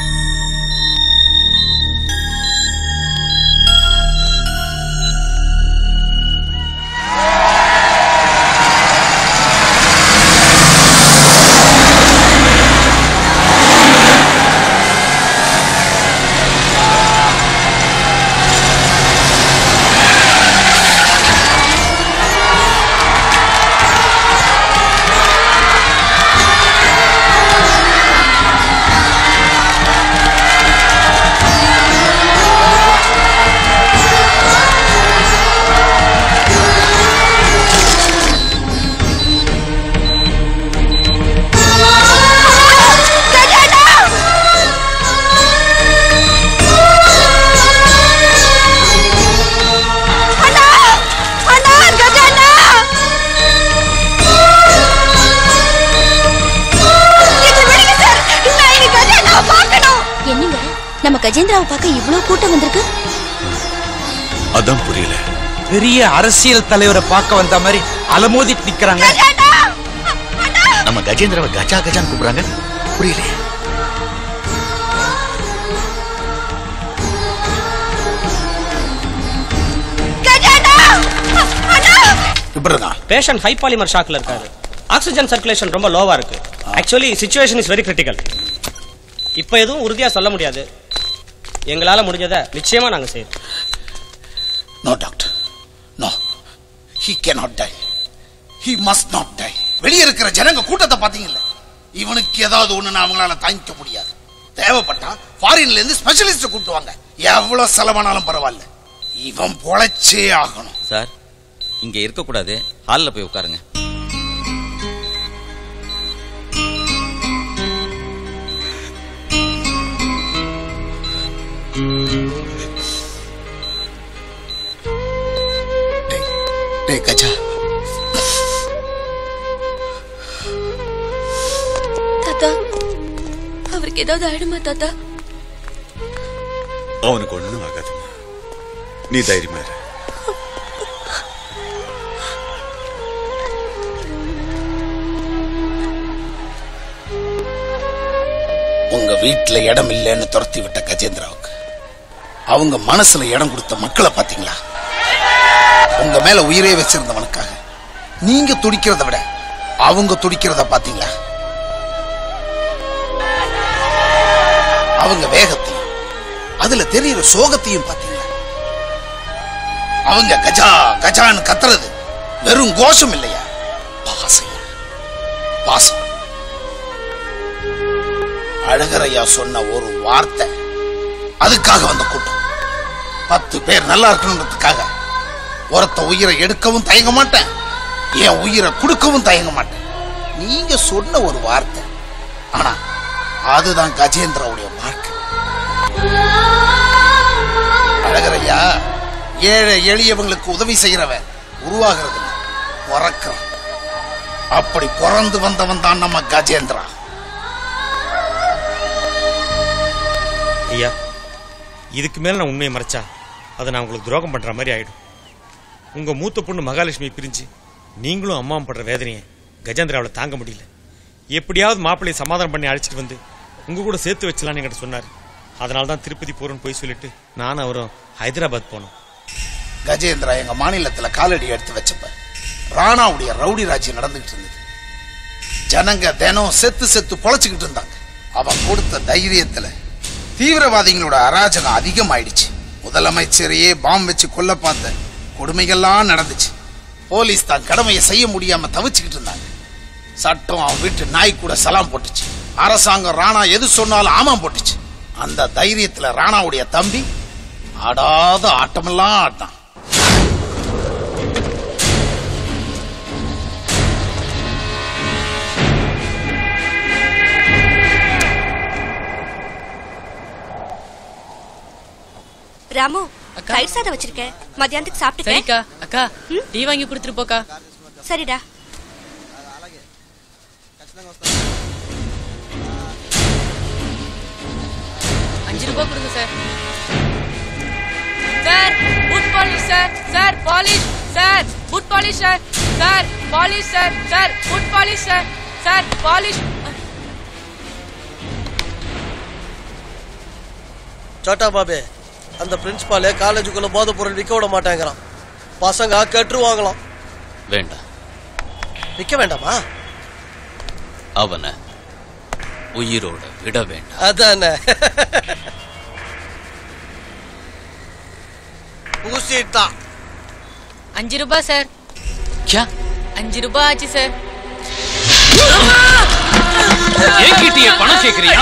என்னங்க நம்ம கஜேந்திராவை பார்க்க இவ்வளவு கூட்டம் வந்திருக்கு
அதான் புரியல
பெரிய அரசியல் தலைவரை பார்க்க வந்த மாதிரி அலமோதிட்டு நிக்கிறாங்க
நம்ம கஜேந்திரவை கஜா கஜான்னு கூப்பிடுறாங்க புரியலையே
இப்படி இருக்கான்
பேஷண்ட் ஹை பாலிமர் ஷாக்ல இருக்காரு ஆக்சிஜன் சர்க்குலேஷன் ரொம்ப லோவா இருக்கு actually situation is very critical இப்போ எதுவும் உறுதியா சொல்ல முடியாது எங்களால முடிஞ்சதை நிச்சயமா நாங்க செய்யறோம்
no doctor no he cannot die he must not die வெளியே இருக்கிற ஜனங்க கூட்டத்தை பாத்தீங்கல்ல இவனுக்கு ஏதாவது ஒண்ணுன்னு அவங்களால தாங்கிக்க முடியாது தேவைப்பட்டா ஃபாரின்ல இருந்து ஸ்பெஷலிஸ்ட் கூட்டுவாங்க எவ்வளவு செலவானாலும் பரவாயில்ல இவன் பொழைச்சே ஆகணும்
சார் இங்க இருக்கக்கூடாது ஹாலில் போய் உட்காருங்க
டேய் கஜா
தாத்தா அவருக்கு ஏதாவது ஆயிடுமா தாத்தா
அவனுக்கு ஒண்ணும் ஆகாதும்மா நீ தைரியமா இரு
உங்க வீட்டுல இடம் இல்லைன்னு துரத்தி விட்ட கஜேந்திராவுக்கு அவங்க மனசுல இடம் கொடுத்த மக்களை பாத்தீங்களா உங்க மேல உயிரே வச்சிருந்தவனுக்காக நீங்க துடிக்கிறத விட அவங்க துடிக்கிறத பாத்தீங்களா அவங்க வேகத்தையும் அதுல தெரியுற சோகத்தையும் பாத்தீங்களா அவங்க கஜா கஜான்னு கத்துறது வெறும் கோஷம் இல்லையா பாசம் பாசம் அழகரையா சொன்ன ஒரு வார்த்தை அதுக்காக வந்த கூட்டம் பத்து பேர் நல்லா இருக்கணுன்றதுக்காக ஒருத்த உயிரை எடுக்கவும் தயங்க மாட்டேன் என் உயிரை கொடுக்கவும் தயங்க மாட்டேன் நீங்க சொன்ன ஒரு வார்த்தை ஆனா அதுதான் கஜேந்திராவுடைய வாழ்க்கை அழகரையா ஏழை எளியவங்களுக்கு உதவி செய்யறவன் உருவாகிறது இல்ல, பிறக்கிறான் அப்படி பிறந்து வந்தவன் தான் நம்ம கஜேந்திரா
ஐயா இதுக்கு மேல நான் உண்மையை மறைச்சா அதை நான் உங்களுக்கு துரோகம் பண்ற மாதிரி ஆயிடும் உங்க மூத்த பொண்ணு மகாலட்சுமி பிரிஞ்சு நீங்களும் அம்மாவும் படுற வேதனையை கஜேந்திராவில் தாங்க முடியல எப்படியாவது மாப்பிள்ளையை சமாதானம் பண்ணி அழைச்சிட்டு வந்து உங்க கூட சேர்த்து வச்சலாம்னு என்கிட்ட சொன்னார் அதனால தான் திருப்பதி போறோம்னு போய் சொல்லிட்டு நானும் அவரும் ஹைதராபாத் போனோம்
கஜேந்திரா எங்க மாநிலத்துல காலடி எடுத்து வச்சப்ப ராணாவுடைய ரவுடி ராஜ்யம் நடந்துகிட்டு இருந்தது ஜனங்க தினம் செத்து செத்து பொழைச்சுக்கிட்டு இருந்தாங்க அவன் கொடுத்த தைரியத்துல தீவிரவாதிகளோட அராஜகம் அதிகமாயிடுச்சு முதலமைச்சரையே பாம் வச்சு கொல்ல பார்த்த கொடுமைகள்லாம் நடந்துச்சு போலீஸ் தான் கடமையை செய்ய முடியாம தவிச்சுக்கிட்டு இருந்தாங்க சட்டம் அவன் வீட்டு நாய் கூட சலாம் போட்டுச்சு அரசாங்கம் ராணா எது சொன்னாலும் ஆமாம் போட்டுச்சு அந்த தைரியத்துல ராணாவுடைய தம்பி ஆடாத ஆட்டமெல்லாம் ஆட்டான்
ராமு தயிர் சாதம் வச்சிருக்கேன் மத்தியானத்துக்கு சாப்பிட்டுக்க
சரிக்கா அக்கா டீ வாங்கி கொடுத்துட்டு போக்கா
சரிடா
அஞ்சு ரூபாய் கொடுங்க sir sir boot polish sir sir polish sir boot polish sir sir polish sir sir boot polish sir sir polish
சோட்டா பாபே அந்த பிரின்சிபாலே காலேஜுக்குள்ள போதைப் பொருள் விற்க விட மாட்டேங்கிறான் பசங்க கட்டுருவாங்களாம்
வேண்டாம்
விற்க வேண்டாமா
அவனை உயிரோட விட வேண்டாம்
அதானே ஊசிட்டான்
அஞ்சு ரூபாய் சார்
क्या
அஞ்சு ரூபாய் ஆச்சு சார்
என்கிட்டயே பணம் கேக்குறியா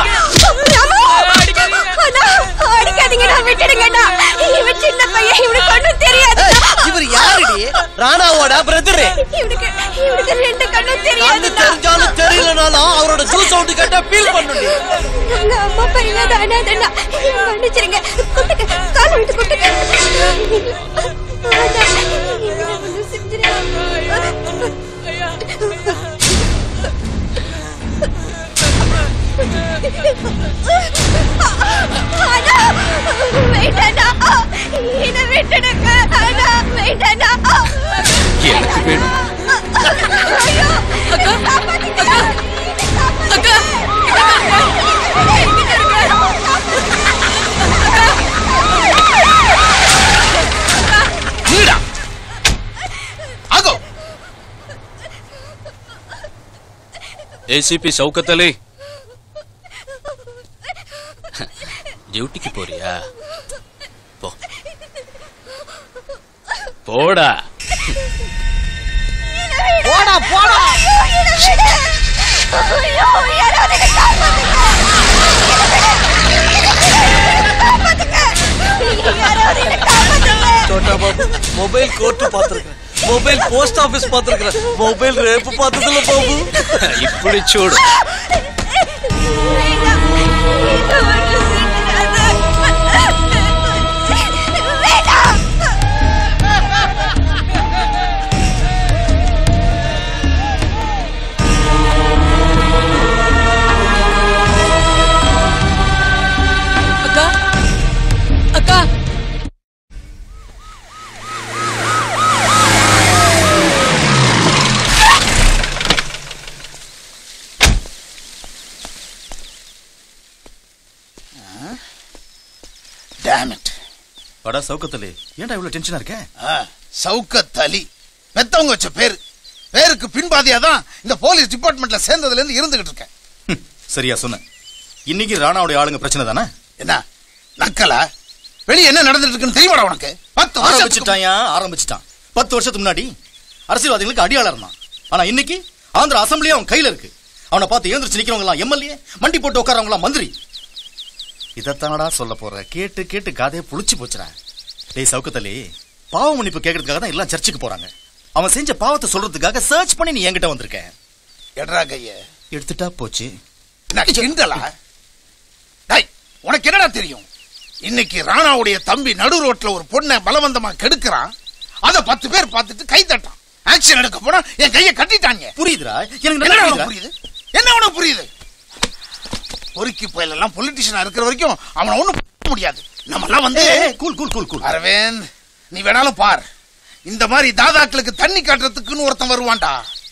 அடிக்காதீங்கடா விட்டுடுங்கடா இவன் சின்ன பையன் இவனுக்கு ஒண்ணும் தெரியாது
இவர் யாருடி ராணாவோட பிரதர்
இவனுக்கு இவனுக்கு ரெண்டு கண்ணும்
கண்ணு
தெரியாது
தெரிஞ்சாலும் தெரியலனாலும் அவரோட ஜூஸ் சவுண்ட் கேட்டா ஃபீல் பண்ணுடி
உங்க அம்மா அப்பா இல்லாத அனாதண்ணா மன்னிச்சிருங்க குட்டுக்க கால விட்டு குட்டுக்க அண்ணா, என்னை ஒண்ணும் அண்ணா, wait அண்ணா. என்னை விட்டுடுங்க. அண்ணா, wait அண்ணா.
எனக்கு வேணும்
ஐயோ, காப்பாத்துங்க.
ஆகோ
ஏசிபி சவுக்கத் அலி டியூட்டிக்கு போறியா போ போடா
போடா போடா
ஐயோ, யாராவது என்னை காப்பாத்துங்க. காப்பாத்துங்க. யாராவது என்னை காப்பாத்துங்க.
சோட்டா பாபு மொபைல் கோர்ட்டு பாத்துருக்கேன் மொபைல் போஸ்ட் ஆபீஸ் பாத்துருக்கேன் மொபைல் ரேப்பு பார்த்ததில்ல பாபு
இப்படி చూడు
அக்கா அக்கா
Damn it.
படா சவுக்கத்தலி ஏன்டா இவ்வளவு டென்ஷனா இருக்க
ஆ, சவுக்கத் அலி பெத்தவங்க வச்ச பேரு பேருக்கு பின்பாதியா தான் இந்த போலீஸ் டிபார்ட்மெண்ட்ல சேர்ந்ததுல இருந்து இருந்துகிட்டு இருக்கேன்
சரியா சொன்ன இன்னைக்கு ராணாவுடைய ஆளுங்க பிரச்சனை தானே
என்ன நக்கலா வெளிய என்ன நடந்துட்டு இருக்குன்னு தெரியுமாடா உனக்கு பத்து வருஷத்துக்கு
ஆரம்பிச்சுட்டாயா ஆரம்பிச்சுட்டான் பத்து வருஷத்துக்கு முன்னாடி அரசியல்வாதிகளுக்கு அடியாளா இருந்தான் ஆனா இன்னைக்கு ஆந்திரா அசம்பிளியே அவன் கையில இருக்கு அவனை பார்த்து எழுந்திரிச்சு நிக்கிறவங்க எல்லாம் எம்எல்ஏ மண்டி போட்டு உட்காரவங்க எல்லாம் மந்திரி இதைத்தானடா சொல்ல போற கேட்டு கேட்டு காதையை புளிச்சு போச்சுடா டேய் சவுக்கத்தலி பாவ மன்னிப்பு கேட்கறதுக்காக தான் எல்லாம் சர்ச்சுக்கு போறாங்க அவன் செஞ்ச பாவத்தை சொல்றதுக்காக சர்ச் பண்ணி நீ என்கிட்ட வந்திருக்க
எட்ரா கைய
எடுத்துட்டா போச்சு
என்ன கிண்டலா டேய் உனக்கு என்னடா தெரியும் இன்னைக்கு ராணாவுடைய தம்பி நடு ரோட்ல ஒரு பொண்ணை பலவந்தமா கெடுக்கிறான் அத பத்து பேர் பார்த்துட்டு கை தட்டான் ஆக்ஷன் எடுக்க போனா என் கையை கட்டிட்டாங்க
புரியுதுடா எனக்கு
என்ன
நல்லா
உனக்கு புரியுது என்ன உனக்கு புரியுது பொறுக்கி புயல் எல்லாம் பொலிட்டிஷியனா இருக்கிற வரைக்கும் அவனை ஒண்ணும் பண்ண முடியாது நம்ம எல்லாம் வந்து
cool cool cool cool
Arvind நீ வேணாலும் பார் இந்த மாதிரி தாதாக்களுக்கு தண்ணி காட்டுறதுக்குன்னு ஒருத்தன் வருவான்டா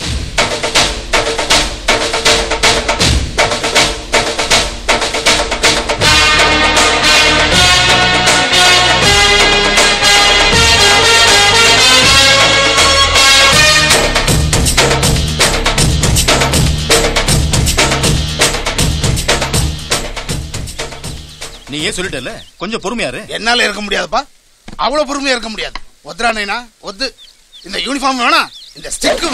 நீ ஏன் சொல்லிட்டல கொஞ்சம் பொறுமையா இரு
என்னால இருக்க முடியாதுப்பா அவ்வளவு பொறுமையா இருக்க முடியாது ஒத்துரா நைனா ஒத்து இந்த யூனிஃபார்ம் வேணாம் இந்த ஸ்டிக்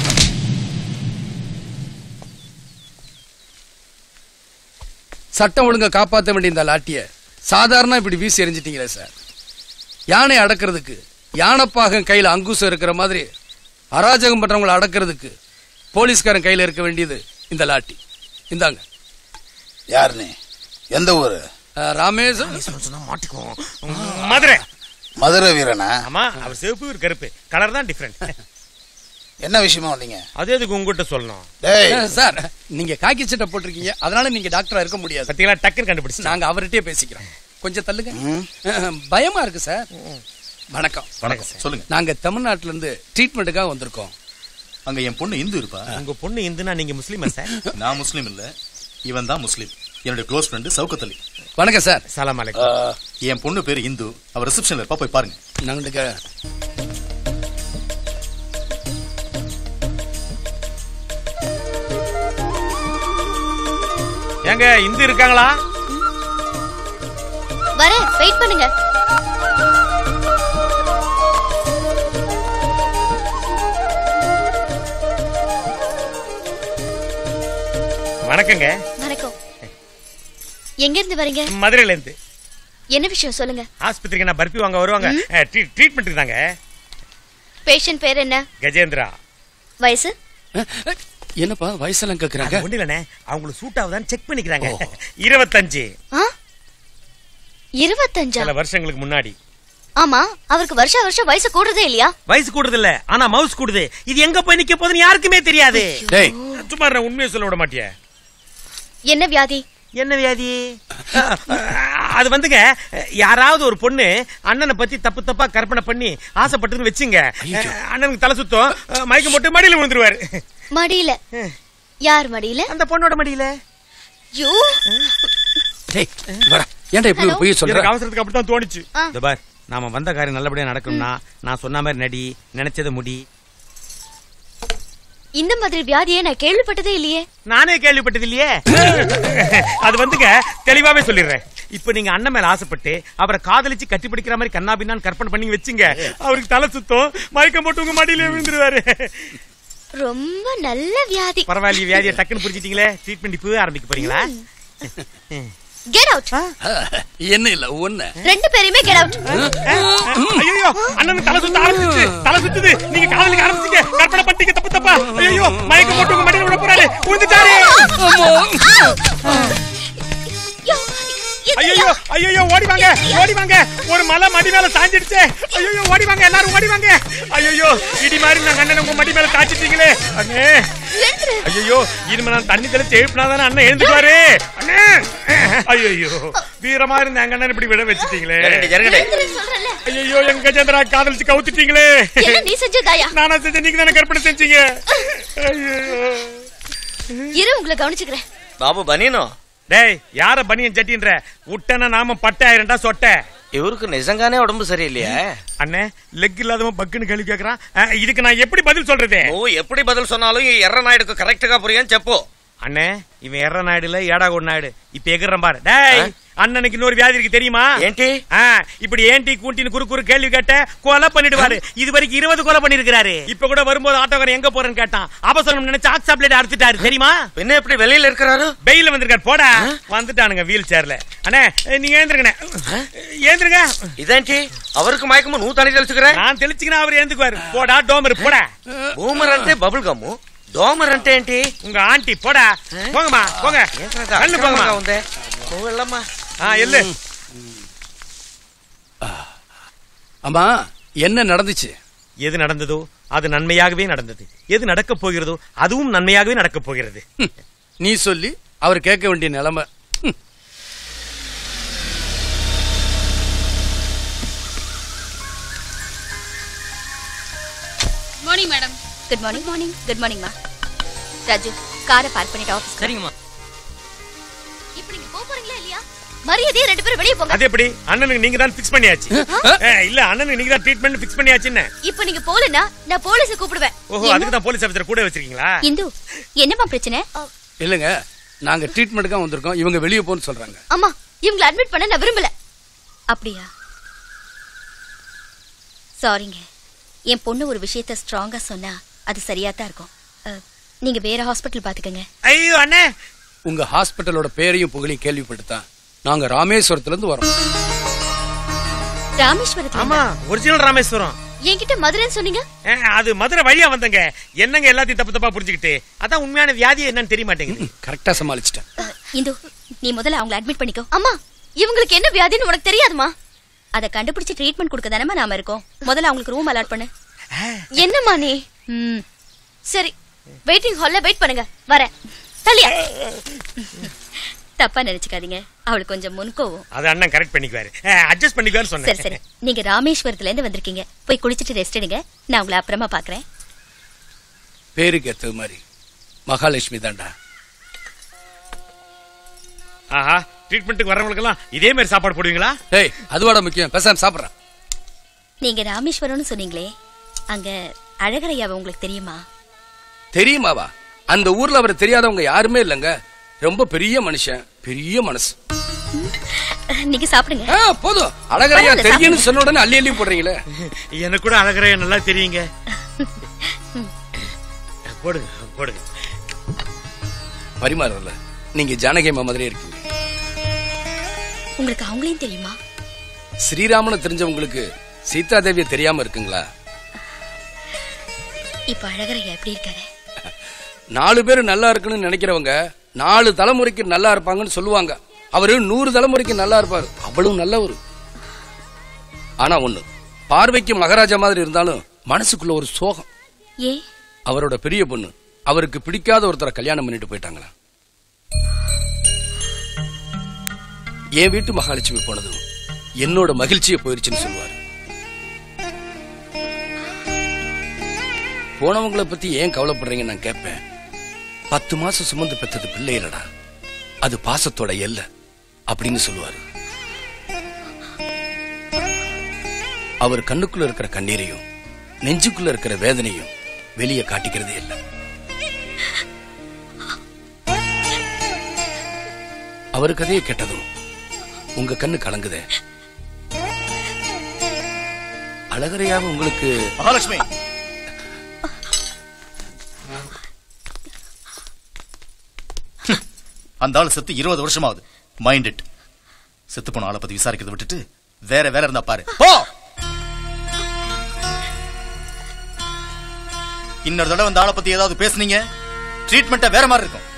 சட்டம் ஒழுங்கை காப்பாற்ற வேண்டிய இந்த லாட்டிய சாதாரண இப்படி வீசி எறிஞ்சிட்டீங்களே சார் யானை அடக்கிறதுக்கு யானைப்பாகம் கையில அங்குசம் இருக்கிற மாதிரி அராஜகம் பண்றவங்களை அடக்கிறதுக்கு போலீஸ்காரன் கையில இருக்க வேண்டியது இந்த லாட்டி இந்தாங்க
யாருன்னு எந்த ஊரு
ராமேஸ்வரம்
சொன்னா மாட்டிக்குவோம் மதுரை
மதுரை வீரனா
ஆமா அவர் சிவப்பு இவர் கருப்பு கலர் தான் டிஃபரெண்ட்
என்ன விஷயமா வந்தீங்க
அது எதுக்கு உங்ககிட்ட சொல்லணும்
அஹ், சார் நீங்க காக்கி சட்டை போட்டிருக்கீங்க அதனால நீங்க டாக்டரா இருக்க முடியாது
பாத்தீங்களா டக்குன்னு கண்டுபிடிச்சு
நாங்க அவர்கிட்டயே பேசிக்கிறோம் கொஞ்சம் தள்ளுங்க அஹ், பயமா இருக்கு சார் வணக்கம்
வணக்கம் சொல்லுங்க
நாங்க தமிழ்நாட்டுல இருந்து ட்ரீட்மெண்ட்டுக்காக வந்திருக்கோம்
அங்க என் பொண்ணு இந்து இருப்பா
உங்க பொண்ணு இந்துனா நீங்க முஸ்லீமா சார்
நான் முஸ்லீம் இல்ல இவன் தான் முஸ்லீம் என்னுடைய க்ளோஸ் ஃப்ரெண்டு சவுக்கத் அலி
வணக்கம் சார்
சலாம் அலைக்கும்
என் பொண்ணு பேரு இந்து அவ ரிசப்ஷன்ல இருப்பா போய் பாருங்க
நாங்களுக்கு
ஏங்க இந்து இருக்காங்களா
வரேன் வெயிட் பண்ணுங்க
வணக்கங்க
வணக்கம் எங்க இருந்து வரீங்க
மதுரையில இருந்து
என்ன விஷயம் சொல்லுங்க
ஆஸ்பத்திரிக்கு நான் பர்பி வாங்க வருவாங்க ட்ரீட்மெண்ட் தாங்க
பேஷண்ட் பேர் என்ன
கஜேந்திரா
வயசு
என்னப்பா வயசெல்லாம் கேக்குறாங்க
ஒண்ணு இல்லனே அவங்களுக்கு சூட் ஆகுதான்னு செக் பண்ணிக்கிறாங்க இருபத்தஞ்சு
ஆ? இருபத்தஞ்சா
சில வருஷங்களுக்கு முன்னாடி
ஆமா அவருக்கு வருஷம் வருஷம் வயசு கூடுறதே இல்லையா
வயசு கூடுது இல்ல ஆனா மவுஸ் கூடுது இது எங்க போய் நிக்க போகுதுன்னு யாருக்குமே தெரியாது
டேய்
சும்மா நான் உண்மையை சொல்ல விட மாட்டியா
என்ன வியாதி
என்ன வியாதி அது வந்துங்க யாராவது ஒரு பொண்ணு அண்ணனை பத்தி தப்பு தப்பா கற்பனை பண்ணி ஆசைப்பட்டுன்னு வச்சுங்க அண்ணனுக்கு தலை சுத்தம் மயக்கம் போட்டு மடியில விழுந்துருவாரு
மடியில யார் மடியில
அந்த பொண்ணோட மடியில
யோ
டேய் வர ஏன்டா இப்படி ஒரு பொய் சொல்ற
எனக்கு அவசரத்துக்கு அப்படித்தான் தோணுச்சு
ஆ.
இந்த பார் நாம வந்த காரியம் நல்லபடியா நடக்கணும்னா நான் சொன்ன மாதிரி நடி நினைச்சதை முடி
இந்த மாதிரி வியாதியை நான் கேள்விப்பட்டதே இல்லையே
நானே கேள்விப்பட்டது இல்லையே அது வந்துங்க தெளிவாவே சொல்லிடுறேன் இப்ப நீங்க அண்ணன் மேல ஆசைப்பட்டு அவரை காதலிச்சு கட்டி பிடிக்கிற மாதிரி கண்ணா பின்னான்னு கற்பனை பண்ணி வச்சுங்க அவருக்கு தலை சுத்தம் மயக்கம் போட்டு உங்க மடியில விழுந்துருவாரு
ரொம்ப நல்ல வியாதி
பரவாயில்லையே வியாதியை டக்குன்னு புரிஞ்சிட்டீங்களே ட்ரீட்மெண்ட் இப்பவே ஆரம்பிக்க போறீங்களா
கெட் அவுட்
என்ன இல்ல ஒண்ணு
ரெண்டு பேரையுமே கெட் அவுட்
ஐயோ அண்ணன் தலை சுத்த ஆரம்பிச்சிச்சு தலை சுத்துது நீங்க காதலிக்க ஆரம்பிச்சீங்க கற்பனை பண்ணிட்டீங்க தப்பு தப்பா ஐயோ மயக்கம் போட்டு உங்க மடியில விட போறாரு விழுந்துட்டாரு ஐயோ ஐயோ ஓடி வாங்க ஓடி வாங்க ஒரு மலை மடி மேல சாஞ்சிடுச்சே ஐயோ ஓடி வாங்க எல்லாரும் ஓடி வாங்க ஐயோ இடி மாதிரி நான் அண்ணன் உங்க மடி மேல சாச்சிட்டீங்களே அண்ணே ஐயோ இனிமே நான் தண்ணி தெளிச்சு எழுப்பினாதானே அண்ணன் எழுந்துக்குவாரு அண்ணே ஐயோ வீரமா இருந்த எங்க அண்ணன் இப்படி விட வச்சுட்டீங்களே ஐயோ எங்க கஜேந்திரா காதலிச்சு கவுத்துட்டீங்களே
என்ன நீ செஞ்சதாயா
நானா செஞ்ச நீங்க தானே கற்பனை செஞ்சீங்க ஐயோ
இரு உங்களை கவனிச்சுக்கிறேன்
பாபு பனியனோ
டேய் யார பனியன் சட்டின்ற உட்டன நாம பட்ட ஆயிரண்டா சொட்ட
இவருக்கு நிஜங்கானே உடம்பு சரியில்லையா
அண்ணே லெக் இல்லாதவன் பக்குன்னு கேள்வி கேக்குறான் அஹ், இதுக்கு நான் எப்படி பதில் சொல்றது
ஓ எப்படி பதில் சொன்னாலும் எர்ர நாயுடுக்கு கரெக்டுగా புரியும் చెప్పు
அண்ணே இவன் எர்ற நாயுடுல ஏடாகோடு நாயுடு இப்ப எகுறான் பாரு டேய் அண்ணனுக்கு இன்னொரு வியாதி இருக்கு தெரியுமா
ஏன்டி
இப்படி ஏன்டி கூட்டின்னு குறு குறு கேள்வி கேட்ட கொலை பண்ணிடுவாரு இது வரைக்கும் இருபது கொலை பண்ணிருக்காரு இப்ப கூட வரும்போது ஆட்டோக்காரன் எங்க போறேன்னு கேட்டான் அவசரம் நினைச்சு ஆக்சாப்லேட் அறுத்துட்டாரு தெரியுமா
என்ன எப்படி வெளியில இருக்கிறாரு
வெயில வந்திருக்காரு போடா வந்துட்டானுங்க வீல் சேர்ல அண்ணே நீங்க ஏந்திருங்கண்ணே ஏந்திருங்க
ఇదేంటి அவருக்கு మయకము నువ్వు తని తెలుసుకురా
நான் தெளிச்சுக்கிறேன் அவர் ஏந்துக்குவாரு போடா டோமர் போடா
బూమర్ అంటే బబుల్ గమ్ము డోమర్ అంటే ఏంటి
உங்க ஆண்டி போடா போங்கம்மா போங்க கண்ணு போங்கம்மா
ఉందే నువ్వు వెళ్ళమ్మా
ஆ எல்லு
அம்மா என்ன நடந்துச்சு
எது நடந்ததோ அது நன்மையாகவே நடந்தது எது நடக்கப் போகிறதோ அதுவும் நன்மையாகவே நடக்கப் போகிறது
நீ சொல்லி அவர் கேட்க வேண்டிய நிலைமை hmm.
Morning madam good morning morning good morning மா ராஜு காரை பார்க் பண்ணிட்டு ஆஃபீஸ்
சரிங்கம்மா
இப்ப நீங்க போக போறீங்களா இல்லையா மரியாதையா ரெண்டு பேரும் வெளியே போங்க
அது எப்படி அண்ணனுக்கு நீங்க தான் ஃபிக்ஸ் பண்ணியாச்சு ஏ, இல்ல அண்ணனுக்கு நீங்க தான் ட்ரீட்மெண்ட் ஃபிக்ஸ் பண்ணியாச்சுன்னு
இப்ப நீங்க போலனா நான் போலீஸ கூப்பிடுவேன்
ஓஹோ அதுக்கு தான் போலீஸ் ஆபீசர் கூட வச்சிருக்கீங்களா
இந்து என்னம்மா பிரச்சனை
இல்லைங்க நாங்க ட்ரீட்மெண்ட்டுக்காக வந்திருக்கோம் இவங்க வெளியே போன்னு சொல்றாங்க
அம்மா இவங்கள அட்மிட் பண்ண நான் விரும்பல
அப்படியா சாரிங்க என் பொண்ணு ஒரு விஷயத்த ஸ்ட்ராங்கா சொன்னா அது சரியா தான் இருக்கும் அஹ், நீங்க வேற ஹாஸ்பிட்டல் பாத்துக்கங்க
ஐயோ அண்ணே
உங்க ஹாஸ்பிட்டலோட பேரையும் புகழையும் கேள்விப்பட்டுதான் நாங்க ராமேஸ்வரத்துல இருந்து வரோம்
ராமேஸ்வரத்துல
ஆமா ஒரிஜினல் ராமேஸ்வரம்
என்கிட்ட மதுரைன்னு சொன்னீங்க
ஏ, அது மதுரை வழியா வந்தங்க என்னங்க எல்லாத்தையும் தப்பு தப்பா புரிஞ்சுக்கிட்டு அதான் உண்மையான வியாதி என்னன்னு தெரிய மாட்டேங்குது
கரெக்டா சமாளிச்சிட்டேன்
இந்து நீ முதல்ல அவங்கள அட்மிட் பண்ணிக்கோ
அம்மா இவங்களுக்கு என்ன வியாதின்னு உனக்கு தெரியாதுமா
அதை கண்டுபிடிச்சு ட்ரீட்மெண்ட் கொடுக்க தானே நாம இருக்கோம் முதல்ல அவங்களுக்கு ரூம் அலாட் பண்ணு
என்னம்மா நீ
ம்
சரி வெயிட்டிங் ஹால்ல வெயிட் பண்ணுங்க வரேன் தலியா
தப்பா நினைச்சுக்காதீங்க அவளுக்கு கொஞ்சம் முன்கோவும்
அது அண்ணன் கரெக்ட் பண்ணிக்குவாரு அட்ஜஸ்ட் பண்ணிக்குவாரு
சரி
சொன்னேன்
சரி நீங்க ராமேஸ்வரத்துல இருந்து வந்திருக்கீங்க போய் குளிச்சிட்டு ரெஸ்ட் எடுங்க நான் உங்களை அப்புறமா பாக்குறேன்
பேருக்கு ஏத்தது மாதிரி மகாலட்சுமி தான்டா
ஆஹா ட்ரீட்மெண்ட்டுக்கு வரவங்களுக்கு எல்லாம் இதே மாதிரி சாப்பாடு போடுவீங்களா
டேய் அதுவாட முக்கியம் பேசாம சாப்பிடுறேன்
நீங்க ராமேஸ்வரம்னு சொன்னீங்களே அங்க அழகரையாவை உங்களுக்கு தெரியுமா
தெரியுமாவா அந்த ஊர்ல அவரை தெரியாதவங்க யாருமே இல்லைங்க ரொம்ப பெரிய மனுஷன் பெரிய மனசு
நீங்க சாப்பிடுங்க
ஆ, போதும் அழகரையா
பரவாயில்ல,
தெரியும்னு சொன்ன உடனே அள்ளி அள்ளி போடுறீங்களே
எனக்கு கூட அழகரையா நல்லா தெரியுங்க போடுங்க போடுங்க
பரிமாறல நீங்க ஜானகி அம்மா மாதிரியே இருக்கீங்க
உங்களுக்கு அவங்களையும் தெரியுமா
ஸ்ரீராமனை தெரிஞ்சவங்களுக்கு சீதா தேவியை தெரியாம இருக்குங்களா
இப்ப அழகரையா எப்படி இருக்காரு
நாலு பேர் நல்லா இருக்கணும்னு நினைக்கிறவங்க நாலு தலைமுறைக்கு நல்லா இருப்பாங்கன்னு சொல்லுவாங்க அவரு நூறு தலைமுறைக்கு நல்லா இருப்பாரு அவ்வளவு நல்லவரு ஆனா ஒண்ணு பார்வைக்கு மகாராஜா மாதிரி இருந்தாலும் மனசுக்குள்ள ஒரு சோகம்
ஏ
அவரோட பெரிய பொண்ணு அவருக்கு பிடிக்காத ஒருத்தரை கல்யாணம் பண்ணிட்டு போயிட்டாங்களா என் வீட்டு மகாலட்சுமி போனதும் என்னோட மகிழ்ச்சியை போயிருச்சுன்னு சொல்லுவாரு போனவங்கள பத்தி ஏன் கவலைப்படுறீங்கன்னு நான் கேட்பேன் பத்து மாசம் சுமந்து பெத்தது பிள்ளை இல்லடா அது பாசத்தோட எல்லை அப்படின்னு சொல்லுவாரு அவர் கண்ணுக்குள்ள இருக்கிற கண்ணீரையும் நெஞ்சுக்குள்ள இருக்கிற வேதனையும் வெளியே காட்டிக்கிறதே இல்லை அவர் கதையை கேட்டதும் உங்க கண்ணு கலங்குதே அழகரையாவ உங்களுக்கு
மகாலட்சுமி அந்த ஆள் செத்து இருபது வருஷமாவது மைண்ட் இட் செத்து போன ஆளை பத்தி விசாரிக்கிறத விட்டுட்டு வேற வேலை இருந்தா பாரு போ இன்னொரு தடவை அந்த ஆளை பத்தி ஏதாவது பேசுனீங்க ட்ரீட்மெண்ட்டை வேற மாதிரி இருக்கும்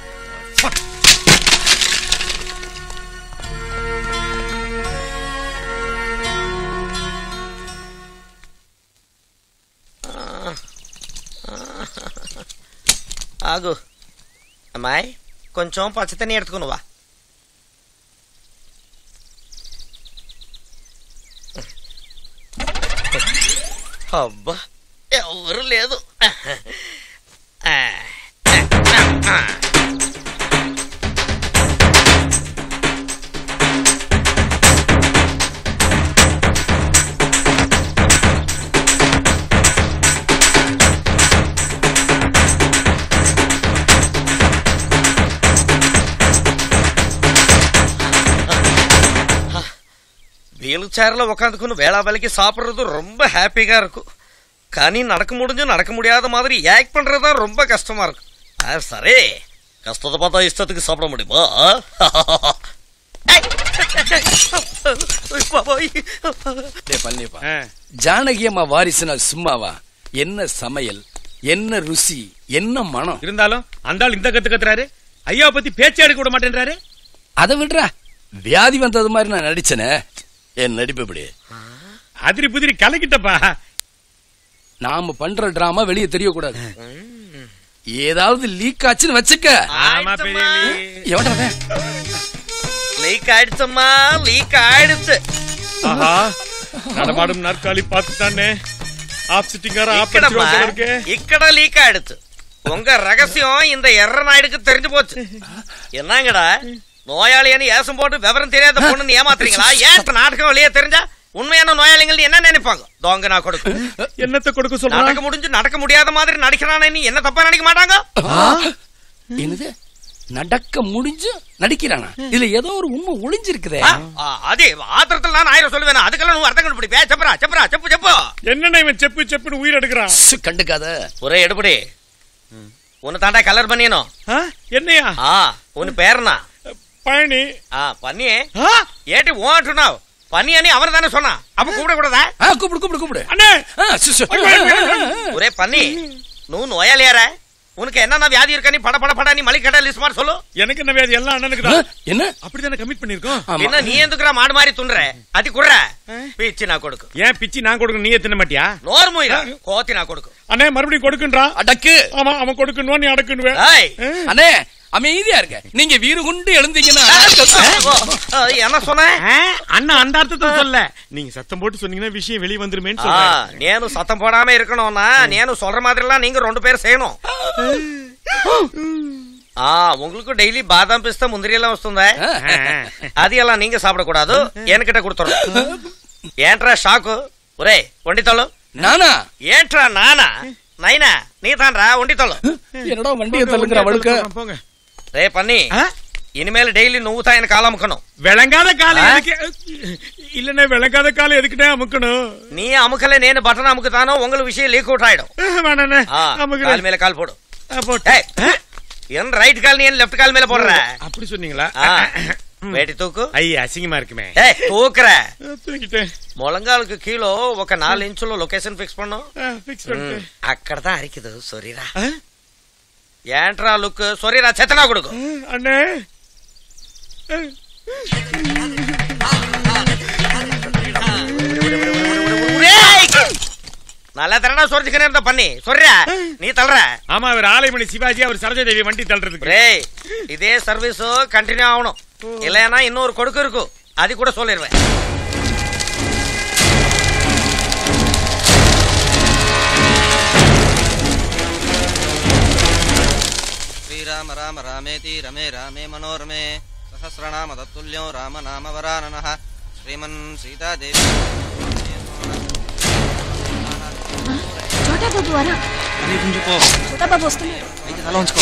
ఆగు అమ్మాయి కొంచెం పచ్చతని ఎడుతుకున్నావా అబ్బా ఎవరు లేదు வீல் சேர்ல உட்காந்துக்கணும் வேளா வேலைக்கு சாப்பிடுறது ரொம்ப ஹாப்பியா இருக்கும் కానీ நடக்க முடிஞ்சு நடக்க முடியாத மாதிரி ஆக்ட் பண்றதா ரொம்ப கஷ்டமா இருக்கும் ஆ, சரி கஷ்டத்தை பார்த்தா இஷ்டத்துக்கு சாப்பிட முடியுமா
டேய் பழனியப்பா ஜானகி அம்மா வாரிசுனா சும்மாவா என்ன சமையல் என்ன ருசி என்ன மனம்
இருந்தாலும் அந்த ஆள் இந்த கத்து கத்துறாரு ஐயா பத்தி பேச்சே எடுக்க விட மாட்டேன்றாரு
அதை விடுறா வியாதி வந்தது மாதிரி நான் நடிச்சனே என் நடிப்பு இப்படி
அதிரி புதிரி கலக்கிட்டப்பா
நாம பண்ற டிராமா வெளியே தெரியக்கூடாது ஏதாவது லீக் ஆச்சுன்னு வச்சுக்க
ஆமா பெரிய
எவன்டா அவன்?
லீக் ஆயிடுச்சம்மா லீக் ஆயிடுச்சு
ஆஹா நடமாடும் நாற்காலி பார்த்துட்டானே ஆப் சிட்டிங்கார ஆப்
இக்கடம்மா,
அடிச்சிருவாங்க போல இருக்கே.
இக்கட லீக் ஆயிடுச்சு உங்க ரகசியம் இந்த எர்ர நாயுடுக்கு தெரிஞ்சு போச்சு என்னங்கடா நோயாளின்னு ஏசம் போட்டு விவரம் தெரியாத பொண்ணுன்னு ஏமாத்துறீங்களா ஏன் இப்ப நாடகம் வெளியே தெரிஞ்சா உண்மையான நோயாளிகள் என்ன நினைப்பாங்க தோங்க நான் கொடுக்கும்
என்னத்த கொடுக்க
நடக்க முடிஞ்சு நடக்க முடியாத மாதிரி நடிக்கிறானே நீ என்ன தப்பா நினைக்க மாட்டாங்க
என்னது நடக்க முடிஞ்சு நடிக்கிறானா இதுல ஏதோ ஒரு உண்மை ஒளிஞ்சிருக்குதே
ஆ, அதே ஆத்திரத்துல நான் ஆயிரம் சொல்லுவேன் அதுக்கெல்லாம் நீ அர்த்தம் கண்டுபிடிப்பே செப்பரா செப்பரா செப்பு செப்பு
என்னண்ணா இவன் செப்பு செப்புன்னு உயிர் எடுக்கிறான்
கண்டுக்காத
ஒரே எடுபடி உன்னை தாண்டா கலர் பண்ணியனும்
என்னையா
ஆ உன் பேருனா
பழனி
ஆ பண்ணியே ஏட்டி ஓட்டுனா பண்ணியானி அவர் தானே சொன்னா அப்ப கூப்பிட கூடாதா
கூப்பிடு கூப்பிடு கூப்பிடு
அண்ணே
ஒரே பண்ணி நூ நோயாளியார உனக்கு என்னென்ன வியாதி இருக்கா நீ பட பட பட நீ மளிகை கடை லிஸ்ட் மாதிரி சொல்லு
எனக்கு என்ன வியாதி எல்லாம் அண்ணனுக்கு தான்
என்ன
அப்படிதானே கமிட் பண்ணிருக்கோம்
என்ன நீ எந்துக்குற மாடு மாதிரி துண்ற அது குடுற பீச்சு நான் கொடுக்கும்
ஏன் பிச்சி நான் கொடுக்கணும் நீ எத்தனை மாட்டியா
நோர் மூயிரா கோத்தி நான் கொடுக்கும்
அண்ணே மறுபடியும் கொடுக்குன்றான்
அடக்கு
ஆமா அவன் கொடுக்கணும் நீ அடக்குன்னுவேன்
ஏய்
அண்ணே அமைதியா இருங்க நீங்க வீறு கொண்டு எழுந்தீங்கன்னா
என்ன சொன்ன
அண்ணா அந்த அர்த்தத்தை சொல்ல நீங்க சத்தம் போட்டு சொன்னீங்கன்னா விஷயம் வெளிய வந்துருமேன்னு
ஆ,
சொல்றேன்
நேனு சத்தம் போடாம இருக்கணும்னா நேனு சொல்ற மாதிரி எல்லாம் நீங்க ரெண்டு பேரும் செய்யணும் ஆ உங்களுக்கு டெய்லி பாதாம் பிஸ்தா முந்திரி எல்லாம் వస్తుందా అది ఎలా நீங்க சாப்பிடக்கூடாது என்கிட்ட கொடுத்துரும் ఏంట్రా షాకు ఒరే వండితోళ్ళు
நானா
ఏంట్రా నానా నైనా నీ తాన్రా వండితోళ్ళు
என்னடா வண்டியை தள்ளுங்கிற அவளுக்கு
போங்க
రే పన్ని இனிமேல் டெய்லி నువ్వు తాయన కాలు అమ్ముకணும்
விளங்காத காலம்
ஆ?
எதுக்கு இல்லண்ணே விளங்காத காலம் எதுக்கிட்டே அமுக்கணும்
நீ அமுக்கல நேனு பட்டன் அமுக்குதானோ உங்களுக்கு விஷயம் லீக் அவுட் ஆயிடும்
வேணாண்ணே
ஆ,
அமுக்குறேன்.
கால் மேல கால் போடு
ஆ, போட்டு.
ஏய், என் ரைட் கால் நீ லெஃப்ட் கால் மேல போடுற
அப்படி சொன்னீங்களா
ஆ, వేటి తూకు
ஐயா అசிங்கமா இருக்குமே
ఏ తూకరా
தூக்கிட்டேன்
మొలంగాలకు కీలో ఒక నాలుగు ఇంచులో లొకేషన్ ఫిక్స్ పన్ను
ఫిక్స్ பண்ணிட்டேன்
అక్కడ தான் అరిக்குது సొరిరా ఏంట్రా లుక్ సొరిరా చెత్తనా కొడుకు
அண்ணே
நல்ல தரடா சொரிச்சுக்கனே இருந்த பண்ணி சொல்ற நீ தள்ளுற
ஆமா அவர் ஆலைமணி சிவாஜி அவர் சரோஜாதேவி வண்டி தள்ளுறதுக்கு
ரேய் இதே சர்வீஸ் கண்டினியூ ஆகணும் இல்லைன்னா இன்னொரு கொடுக்கு இருக்கும் அது கூட சொல்லிடுவேன்
శ్రీరామ రామ రామేతి రమే రామే మనోరమే సహస్రనామ తత్తుల్యం రామ నామ వరానన శ్రీమన్ సీతాదేవి
చోటా బాబు వరా
అరే కొంచెం పో
చోటా బాబు వస్తున్నాడు
అయితే తల ఉంచుకో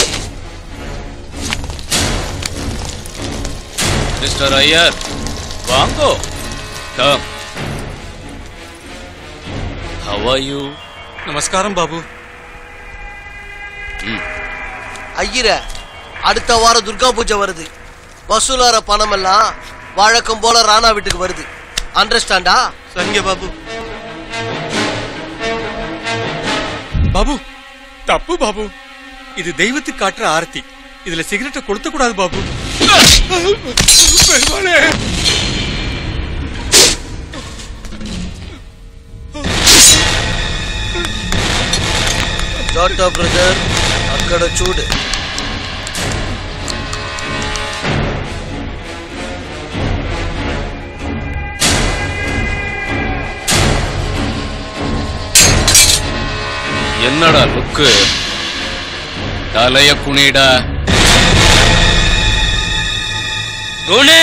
మిస్టర్ అయ్యర్ వాంగో కమ్ హౌ ఆర్ యు
நமஸ்காரம் பாபு ஐயர அடுத்த வாரம் துர்கா பூஜை வருது வசூலார பணம் எல்லாம் வழக்கம் போல ராணா வீட்டுக்கு வருது அண்டர்ஸ்டாண்டா சரிங்க பாபு
பாபு தப்பு பாபு இது தெய்வத்துக்கு காட்டுற ஆரத்தி இதுல சிகரெட்டை கொளுத்த கூடாது பாபு பெருமாளே
டாட்டா బ్రదర్ అక్కడ చూడు
என்னடா லுக்கு தலைய குனிடா குனி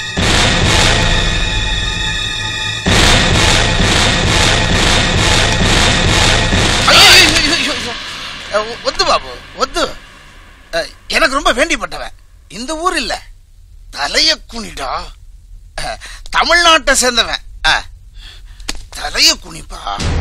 அஹ், ஒத்து பாபு ஒத்து அஹ், எனக்கு ரொம்ப வேண்டிப்பட்டவன் இந்த ஊர் இல்ல தலைய குனிடா அஹ், தமிழ்நாட்டை சேர்ந்தவன் அஹ், தலைய குனிப்பா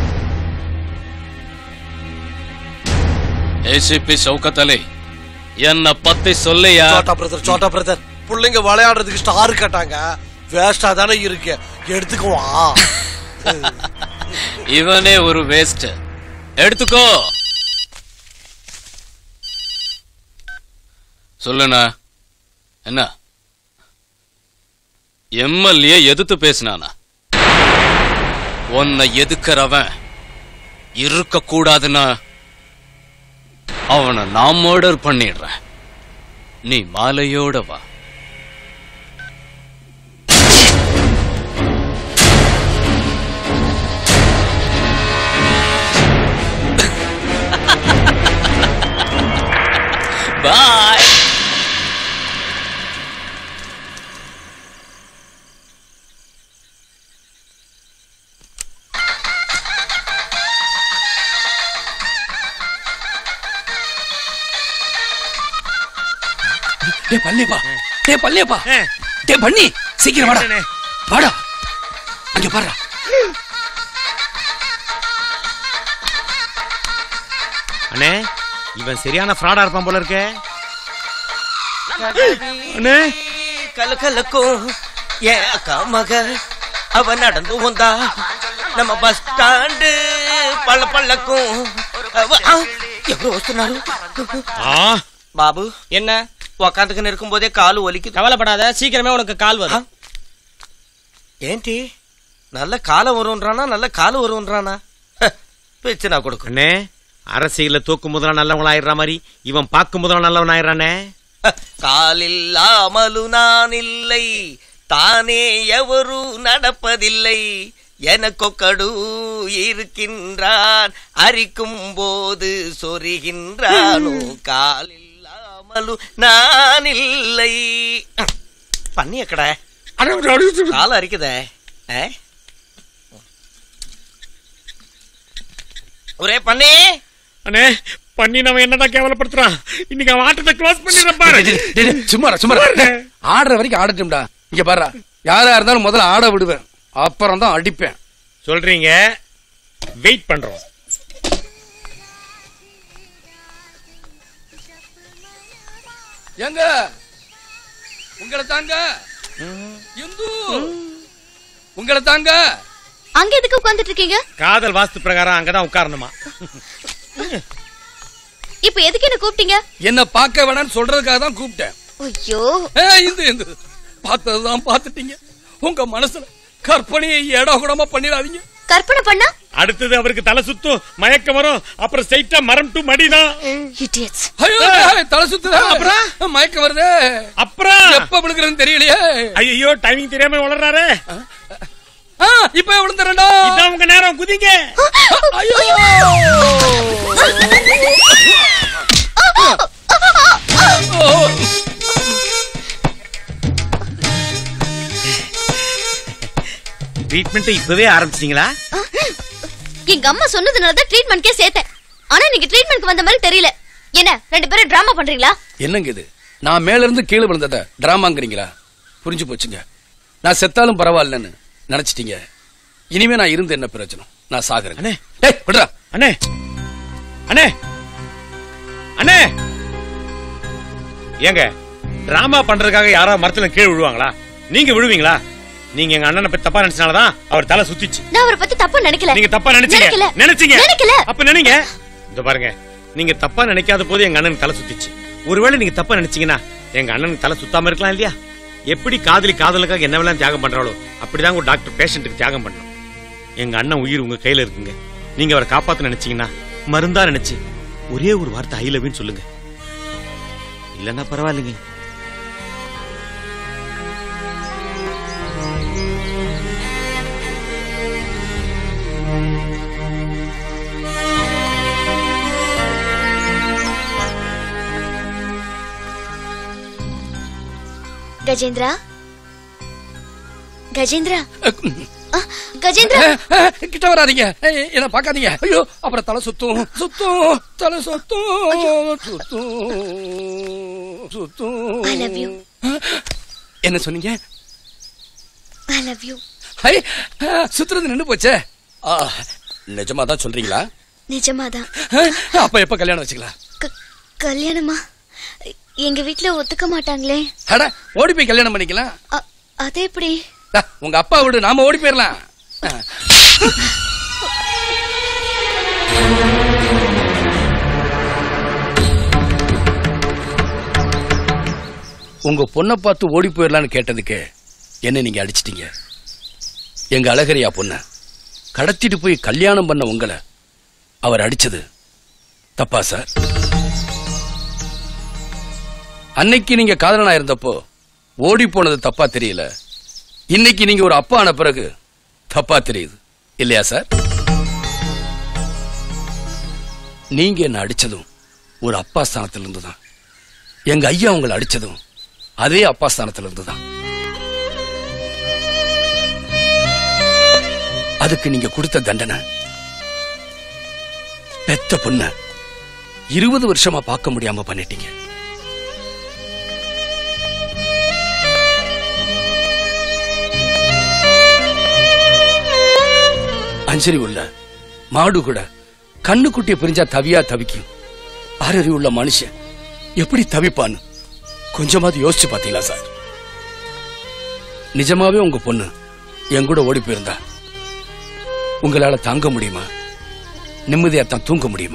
ஏசிபி சௌகத் அலி என்ன பத்தி சொல்லியா
சோட்டா பிரதர் சோட்டா பிரதர் பிள்ளைங்க விளையாடுறதுக்கு ஸ்டார் கட்டாங்க வேஸ்டா தானே இருக்கு எடுத்துக்குவான்
இவனே ஒரு வேஸ்ட் எடுத்துக்கோ சொல்லுண்ணா என்ன எம்எல்ஏ எதிர்த்து பேசினானா உன்னை எதுக்குறவன் இருக்க கூடாதுன்னா அவனை நான் மர்டர் பண்ணிடுறேன் நீ மாலையோட வா பாய்
டே பள்ளியப்பா டே பள்ளியப்பா டே பண்ணி சீக்கிரம் வாடா வாடா அங்க பாருடா
அண்ணே இவன் சரியான ஃப்ராடா இருப்பான் போல இருக்கே அண்ணே
கல கலக்கும் ஏன் அக்கா மக அவ நடந்து வந்தா நம்ம பஸ் ஸ்டாண்டு பள்ள பள்ளக்கும் அவ- ஆ, ఎవరో వస్తున్నారు బాబు என்ன உக்காந்துக்குன்னு இருக்கும் போதே காலு வலிக்குது கவலைப்படாத சீக்கிரமே உனக்கு கால் வரும் ఏంటి நல்ல காலம் வரும்ன்றானா நல்ல காலு வரும்ன்றானா ஹ, பிச்சு நான் கொடுக்கும்
அண்ணே அரசியல தோக்கும் போதெல்லாம் நல்லவங்களா ஆயிடுற மாதிரி இவன் பார்க்கும் போதெல்லாம் நல்லவன் ஆயிடுறானே
காலில்லாமலு நான் இல்லை தானே எவரு நடப்பதில்லை எனக்கொக்கடு இருக்கின்றான் அரிக்கும் போது சொரிகின்றானோ காலில்லாமலு நான் இல்லை பண்ணிய கடை காலம் அரிக்குதே ஆ? ஒரே பண்ணி
அண்ணே பண்ணி நம்ம என்னடா கேவலப்படுத்துறான் இன்னைக்கு அவன் ஆட்டத்தை க்ளோஸ் பண்ணிடுற பாரு
டேய், டேய், சும்மாடா சும்மாடா ஆடுற வரைக்கும் ஆடட்டும்டா இங்க பாருடா யாரா இருந்தாலும் முதல்ல ஆட விடுவேன் அப்புறம் தான் அடிப்பேன்
சொல்றீங்க வெயிட் பண்றோம்
ஏங்க உங்களை தாங்க இந்து உங்களை தாங்க
அங்க எதுக்கு உட்கார்ந்துட்டு இருக்கீங்க
காதல் வாஸ்து பிரகாரம் அங்கதான் உட்காரணுமா
இப்ப எதுக்கு என்ன கூப்பிட்டீங்க
என்ன பார்க்க வேணாம்னு சொல்றதுக்காக தான் கூப்பிட்டேன்
ஐயோ
ஏய், இந்து இந்து பார்த்ததுதான் பார்த்துட்டீங்க உங்க மனசுல கற்பனையை ஏடா கூடமா பண்ணிடாதீங்க
கற்பனை பண்ணா
அடுத்தது அவருக்கு தலை சுத்தும் மயக்கம் வரும் அப்புறம் ஸ்ட்ரைட்டா மரம் டு மடிதான்
இடியட்ஸ்
ஐயோ ஏய், தலை சுத்துதா அப்புறம் மயக்கம் வருது
அப்புறம்
எப்ப விழுகிறதுன்னு தெரியலையே
ஐயோ டைமிங் தெரியாம வளர்றாரு
ஆ, இப்ப விழுந்துறேன்டா
இதான் உங்க நேரம் குதிங்க
ஐயோ
ட்ரீட்மெண்ட் இப்பவே ஆரம்பிச்சிட்டீங்களா
எங்க அம்மா சொன்னதுனால தான் ட்ரீட்மெண்ட்க்கே சேர்த்தேன் ஆனா நீங்க ட்ரீட்மெண்ட்க்கு வந்த மாதிரி தெரியல என்ன ரெண்டு பேரும் டிராமா பண்றீங்களா
என்னங்க இது நான் மேல இருந்து கீழே விழுந்தத டிராமாங்கிறீங்களா புரிஞ்சு போச்சுங்க நான் செத்தாலும் பரவாயில்லன்னு நினைச்சிட்டீங்க இனிமே நான் இருந்து என்ன பிரயோஜனம் நான் சாகுறேன்
அண்ணே
டேய் விடுறா
அண்ணே அண்ணே அண்ணே ஏங்க டிராமா பண்றதுக்காக யாராவது மரத்துல கீழே விழுவாங்களா நீங்க விழுவீங்களா நீங்க எங்க அண்ணனை பத்தி தப்பா நினைச்சனாலதான் அவர் தலை சுத்திச்சு
நான் அவரை பத்தி தப்பா நினைக்கல
நீங்க தப்பா நினைச்சீங்க
நினைக்கல
நினைச்சீங்க
நினைக்கல
அப்ப நினைங்க இந்த பாருங்க நீங்க தப்பா நினைக்காத போது எங்க அண்ணனுக்கு தலை சுத்திச்சு ஒருவேளை நீங்க தப்பா நினைச்சீங்கன்னா எங்க அண்ணனுக்கு தலை சுத்தாம இருக்கலாம் இல்லையா எப்படி காதலி காதலுக்காக என்ன வேணாலும் தியாகம் பண்றாளோ அப்படிதான் ஒரு டாக்டர் பேஷண்ட்டுக்கு தியாகம் பண்ணணும் எங்க அண்ணன் உயிர் உங்க கையில இருக்குங்க நீங்க அவரை காப்பாத்த நினைச்சீங்கன்னா மருந்தா நினைச்சு ஒரே ஒரு வார்த்தை ஐ லவ்னு சொல்லுங்க இல்லன்னா பரவாயில்லைங்க
கஜேந்திரா கஜேந்திரா ஆ, கஜேந்திரா
கிட்ட வராதீங்க ஏய், என்ன பார்க்காதீங்க ஐயோ அப்புறம் தலை சுத்தும் சுத்தும் தலை சுத்தும் சுத்தும் சுத்தும்
I love you.
என்ன சொன்னீங்க
ஐ லவ் யூ
ஐ சுத்துறது நின்னு போச்சே ஆ, நிஜமா தான் சொல்றீங்களா
நிஜமாதான்
அப்ப எப்ப கல்யாணம் வச்சுக்கலாம்
க- கல்யாணமா எங்க வீட்ல ஒத்துக்க மாட்டாங்களே
அட ஓடி போய் கல்யாணம் பண்ணிக்கலாம்
அ- அது எப்படி
டா, உங்க அப்பா விடு நாம ஓடி போயிடலாம் உங்க பொண்ணை பார்த்து ஓடி போயிடலான்னு கேட்டதுக்கு என்ன நீங்க அடிச்சிட்டீங்க எங்க அழகரியா பொண்ண கடத்திட்டு போய் கல்யாணம் பண்ண உங்களை அவர் அடிச்சது தப்பா சார் அன்னைக்கு நீங்க காதலனா இருந்தப்போ ஓடி போனது தப்பா தெரியல இன்னைக்கு நீங்க ஒரு அப்பா ஆன பிறகு தப்பா தெரியுது இல்லையா சார் நீங்க என்ன அடிச்சதும் ஒரு அப்பா ஸ்தானத்துல இருந்து தான் எங்க ஐயா உங்களை அடிச்சதும் அதே அப்பா ஸ்தானத்துல இருந்துதான் அதுக்கு நீங்க கொடுத்த தண்டனை பெத்த பொண்ண இருபது வருஷமா பார்க்க முடியாம பண்ணிட்டீங்க அஞ்சலி உள்ள மாடு கூட கண்ணு குட்டிய பிரிஞ்சா தவியா தவிக்கும் ஆறறிவு உள்ள மனுஷன் எப்படி தவிப்பான்னு கொஞ்சமாவது யோசிச்சு பாத்தீங்களா சார் நிஜமாவே உங்க பொண்ணு என் கூட ஓடி போயிருந்தா உங்களால தாங்க முடியுமா நிம்மதியா தான் தூங்க முடியுமா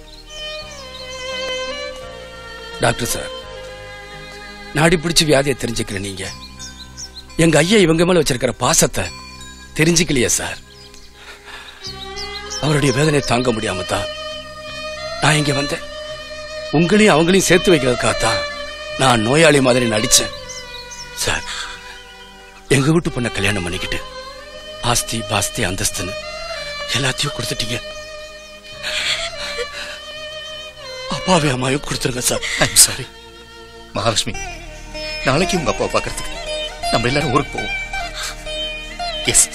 டாக்டர் சார் நாடி பிடிச்சு வியாதியை தெரிஞ்சுக்கிற நீங்க எங்க ஐயா இவங்க மேல வச்சிருக்கிற பாசத்தை தெரிஞ்சுக்கலையே சார் அவருடைய வேதனையை தாங்க முடியாம தான் நான் இங்க வந்தேன் உங்களையும் அவங்களையும் சேர்த்து வைக்கிறதுக்காகத்தான் நான் நோயாளி மாதிரி நடிச்சேன் சார் எங்க வீட்டு பொண்ண கல்யாணம் பண்ணிக்கிட்டு ஆஸ்தி பாஸ்தி அந்தஸ்துன்னு எல்லாத்தையும் கொடுத்துட்டீங்க அப்பாவே அம்மாவையும் கொடுத்துருங்க சார்
ஐம் சாரி மகாலட்சுமி நாளைக்கு உங்க அப்பாவை பார்க்கறதுக்கு நம்ம எல்லாரும் ஊருக்கு போவோம் எஸ்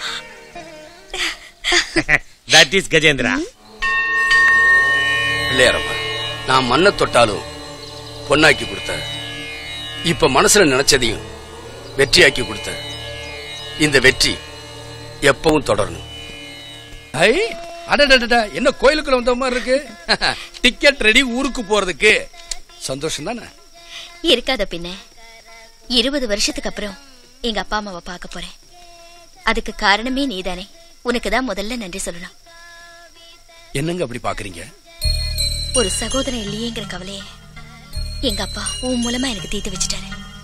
தட் இஸ் கஜேந்திரா
பிள்ளையாரம்மா நான் மண்ணை தொட்டாலும் பொண்ணாக்கி கொடுத்த இப்ப மனசுல நினைச்சதையும் வெற்றியாக்கி கொடுத்த இந்த வெற்றி எப்பவும் தொடரணும் ஐ அடடடடா என்ன கோயிலுக்குள்ள வந்த மாதிரி இருக்கு டிக்கெட் ரெடி ஊருக்கு போறதுக்கு சந்தோஷம் தானே
இருக்காத பின்ன இருபது வருஷத்துக்கு அப்புறம் எங்க அப்பா அம்மாவை பார்க்க போறேன் அதுக்கு காரணமே நீதானே உனக்கு தான் முதல்ல நன்றி சொல்லணும்
என்னங்க அப்படி பாக்குறீங்க
ஒரு சகோதரன் இல்லையேங்கிற கவலைய எங்க அப்பா உன் மூலமா எனக்கு தீர்த்து வச்சுட்டாரு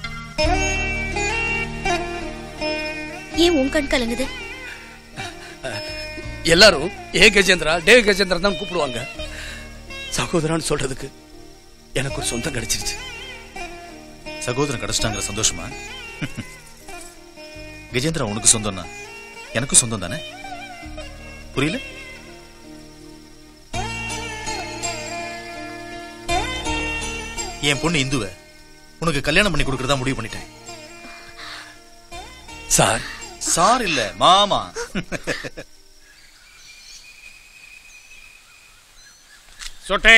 ஏன் உன் கண் கலங்குது
எல்லாரும் ஏ கஜேந்திரா டே கஜேந்திரா தான் கூப்பிடுவாங்க சகோதரான்னு சொல்றதுக்கு எனக்கு ஒரு சொந்தம் கிடைச்சிருச்சு
சகோதரன் கிடைச்சிட்டாங்கிற சந்தோஷமா கஜேந்திரா உனக்கு சொந்தம்னா எனக்கும் சொந்தம் தானே புரியல என் பொண்ணு இந்துவ உனக்கு கல்யாணம் பண்ணி கொடுக்கறதா முடிவு பண்ணிட்டேன்
சார்
சார் இல்ல மாமா
சொட்டை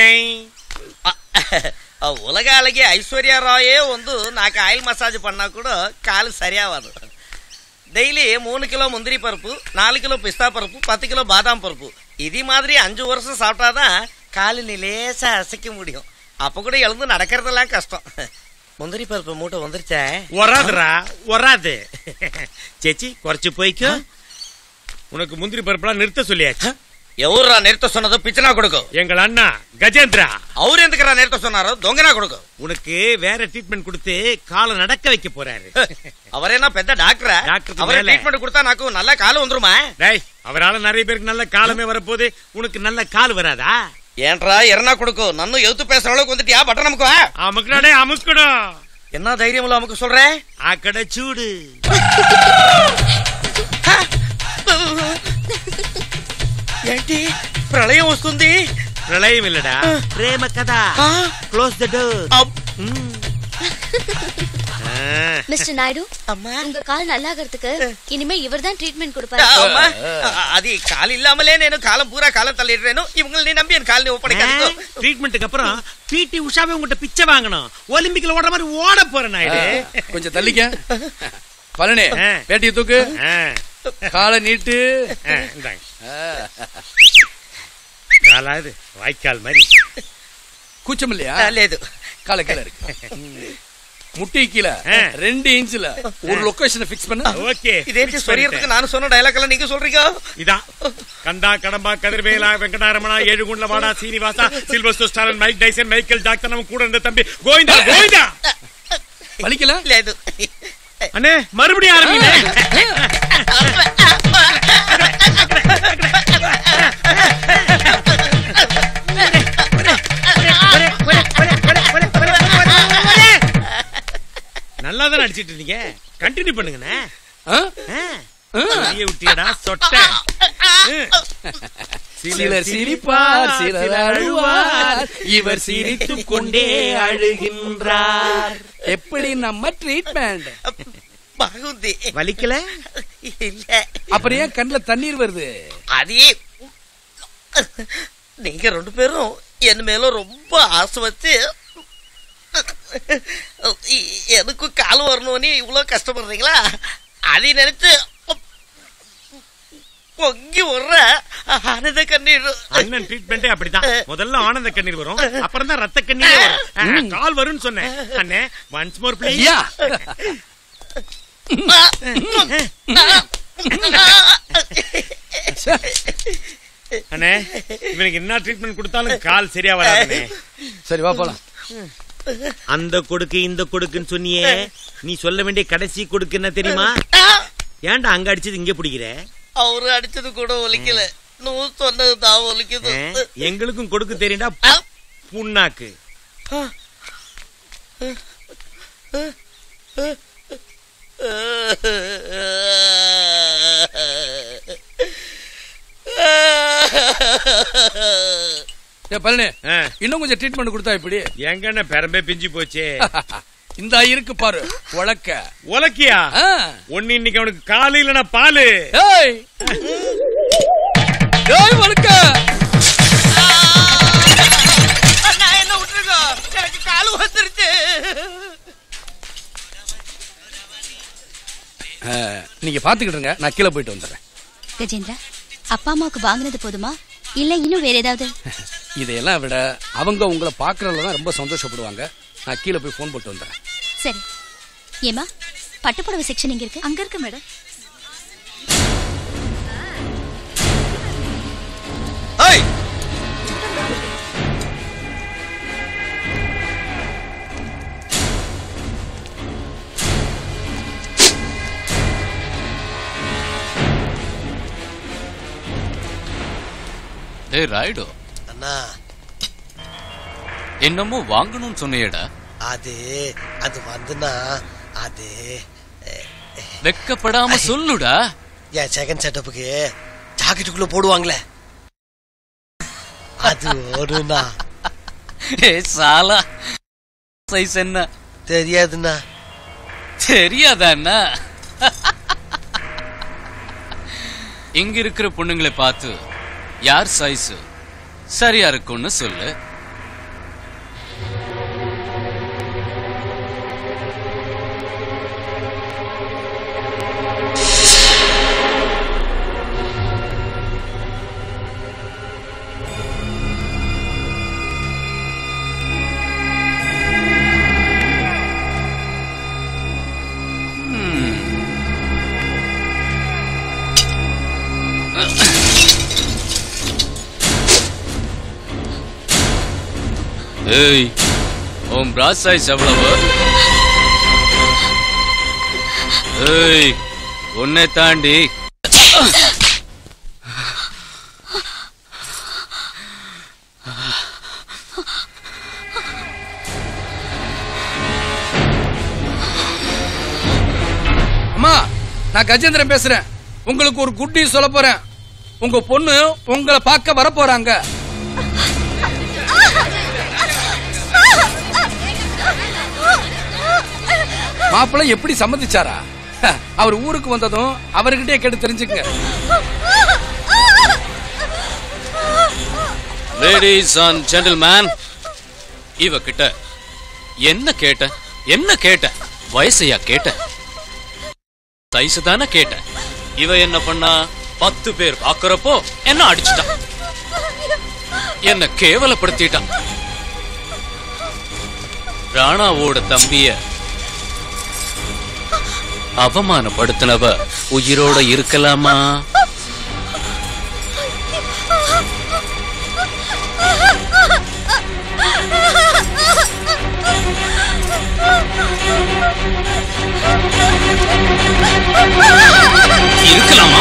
உலக அழகி ஐஸ்வர்யா ராயே வந்து నాకు ఆయిల్ మసాజ్ பண்ணா கூட கால் சரியாவாது டெய்லி மூணு கிலோ முந்திரி பருப்பு நாலு கிலோ பிஸ்தா பருப்பு பத்து கிலோ பாதாம் பருப்பு இது மாதிரி அஞ்சு வருஷம் சாப்பிட்டாதான் காலு லேசா அசைக்க முடியும் அப்ப கூட எழுந்து நடக்கிறதெல்லாம் கஷ்டம் முந்திரி பருப்பு மூட்டை வந்துருச்சே
வராதுடா வராது சேச்சி குறைச்சு போய்க்கோ உனக்கு முந்திரி பருப்புலாம் நிறுத்த சொல்லியாச்சு
எவரா நிறுத்த சொன்னது பிச்சனா கொடுக்கும்
எங்கள் அண்ணா கஜேந்திரா
அவரு எதுக்குறா நிறுத்த சொன்னாரோ தொங்கனா கொடுக்கும்
உனக்கு வேற ட்ரீட்மெண்ட் கொடுத்து காலை நடக்க வைக்க போறாரு
அவர் என்ன பெத்த டாக்டரா
டாக்டருக்கு
அவரே
மேல.
ட்ரீட்மெண்ட் கொடுத்தா నాకు நல்ல காலம் வந்துருமா
டேய் அவரால நிறைய பேருக்கு நல்ல காலமே வரப்போகுது உனக்கு நல்ல கால் வராதா
ஏன்ட்ரா எறனா கொடுக்கும் நன்னு எழுத்து பேசுற அளவுக்கு வந்துட்டியா பட்டன் நமக்கு
அமுக்குடாடே அமுக்குடா
என்ன தைரியம் இல்ல நமக்கு சொல்ற
అక్కడ చూడు
ఏంటి ప్రళయం వస్తుంది
ప్రళయం ఇల్లడా ప్రేమ కదా close the door
mister Naidu உங்க கால் நல்லாகிறதுக்கு இனிமே இவர்தான் ட்ரீட்மெண்ட்
అమ్మా
கொடுப்பாரு
అది కాలు ఇల్లామలే నేను కాలం పూరా కాలం తల్లిடுறேను இவங்களை நம்பி என் காலில் ஒப்படைக்காதீங்க
ட்ரீட்மெண்ட்டுக்கு அப்புறம் பிடி உஷாவே உங்ககிட்ட பிச்சை வாங்கணும் ஒலிம்பிக்ல ஓடுற மாதிரி ஓட போறேன் நாயுடு
கொஞ்சம் தள்ளிக்க பழனி வேட்டியை தூக்கு காலை நீட்டு
ஆ, இந்தாங்க. காலாது வாய்க்கால் மாதிரி
கூச்சம் இல்லையா
లేదు
காலை கீழே இருக்கு முட்டி கீழே ரெண்டு இன்ச்ல ஒரு லொகேஷனை ஃபிக்ஸ் பண்ணு
ஓகே
ఇదేంటి సొరియర్కి నాను సొన్న డైలాగ్ అలా నీకు சொல்றீங்க
இதான் கண்டா கடம்பா கதிர்வேலா வெங்கடாரமணா ஏழுகுண்டவாடா Srinivasa Sylvester Stallone Mike Tyson Michael doctor நம்ம கூட இருந்த தம்பி கோவிந்தா கோவிந்தா
வலிக்கல
లేదు
அண்ணே மறுபடியும் ஆரம்பிங்க நல்லா தான் அடிச்சிட்டு இருந்தீங்க கண்டினியூ பண்ணுங்கண்ணே கையை விட்டியடா சொட்ட
சிலர் சிரிப்பார் சிலர் அழுவார் இவர் சிரித்துக் கொண்டே அழுகின்றார் எப்படி நம்ம ட்ரீட்மெண்ட்
பகுதி
வலிக்கல
இல்ல
அப்புறம் ஏன் கண்ணுல தண்ணீர் வருது
அதே நீங்க ரெண்டு பேரும் என் மேல ரொம்ப ஆசை வச்சு எனக்கும் கால் வரணும்னு இவ்வளவு கஷ்டப்படுறீங்களா அதை நினைச்சு பொங்கி வர்ற ஆனந்த கண்ணீர்
அண்ணன் ட்ரீட்மெண்டே அப்படிதான் முதல்ல ஆனந்த கண்ணீர் வரும் அப்புறம் தான் ரத்த கண்ணீர் வரும் ஆ, கால் வரும்னு சொன்னேன் அண்ணே ஒன்ஸ் மோர் ப்ளீஸ்
ஐயா.
அண்ணே இவனுக்கு என்ன ட்ரீட்மெண்ட் கொடுத்தாலும் கால் சரியா வராதுண்ணே
சரி வா போலாம்
அந்த கொடுக்கு இந்த கொடுக்குன்னு சொன்னியே நீ சொல்ல வேண்டிய கடைசி கொடுக்கு என்ன தெரியுமா ஏன்டா அங்க அடிச்சது இங்க பிடிக்கிற
அவரு அடிச்சது கூட ஒலிக்கல நூ சொன்னது தான் ஒலிக்குது
ஆ, எங்களுக்கும் கொடுக்கு தெரியும்டா புண்ணாக்கு
ஏ பழனி இன்னும் கொஞ்சம் ட்ரீட்மெண்ட் கொடுத்தா இப்படி
எங்கண்ணே பெரம்பே பிஞ்சு போச்சே
இந்த இருக்கு பாரு உழக்க
உலக்கியா ஒன்னு இன்னைக்கு அவனுக்கு காலு இல்லனா பாலு
ஏய் ஏய் உழக்க
அண்ணா என்ன விட்டுருங்க எனக்கு கால் வந்துருச்சு
நீங்க பாத்துக்கிட்டு இருங்க நான் கீழே போயிட்டு வந்துடுறேன்
கஜேந்திரா அப்பா அம்மாவுக்கு வாங்கினது போதுமா இல்ல இன்னும் வேற ஏதாவது
இதையெல்லாம் விட அவங்க உங்களை பாக்குறதுல தான் ரொம்ப சந்தோஷப்படுவாங்க நான் கீழே போய் ஃபோன் போட்டு வந்துடுறேன்
சரி ஏமா பட்டுப்புடவை செக்ஷன் எங்க இருக்கு அங்க இருக்கு மேடம்
ஏய்
டேய் ராய்டு
அண்ணா
என்னமோ வாங்கணும்னு சொன்னியேடா
அது அது வந்துனா அது
வெக்கப்படாம சொல்லுடா
என் செகண்ட் செட்டப்புக்கு ஜாக்கெட்டுக்குள்ள போடுவாங்களே அது ஒண்ணுண்ணா
ஏ சாலா சைஸ் என்ன
தெரியாதுண்ணா
தெரியாதாண்ணா இங்க இருக்கிற பொண்ணுங்களை பார்த்து யார் சைஸ் சரியா இருக்கும்னு சொல்லு ஏய் உன் பிராஸ் சைஸ் எவ்வளவு ஏய் உன்னை தாண்டி
அம்மா நான் கஜேந்திரன் பேசுறேன் உங்களுக்கு ஒரு குட்டி சொல்ல போறேன் உங்க பொண்ணு உங்களை பார்க்க வர போறாங்க மாப்பிள்ளை எப்படி சம்மதிச்சாரா ஹ, அவர் ஊருக்கு வந்ததும் அவர்கிட்டயே கேட்டு தெரிஞ்சுங்க
லேடிஸ் அண்ட் ஜென்டில்மேன் இவ கிட்ட என்ன கேட்ட என்ன கேட்ட வயசையா கேட்ட சைஸ் தானே கேட்ட இவ என்ன பண்ணா பத்து பேர் பாக்குறப்போ என்ன அடிச்சுட்டான் என்ன கேவலப்படுத்திட்டான் ராணாவோட தம்பிய அவமானப்படுத்தினவ உயிரோட இருக்கலாமா இருக்கலாமா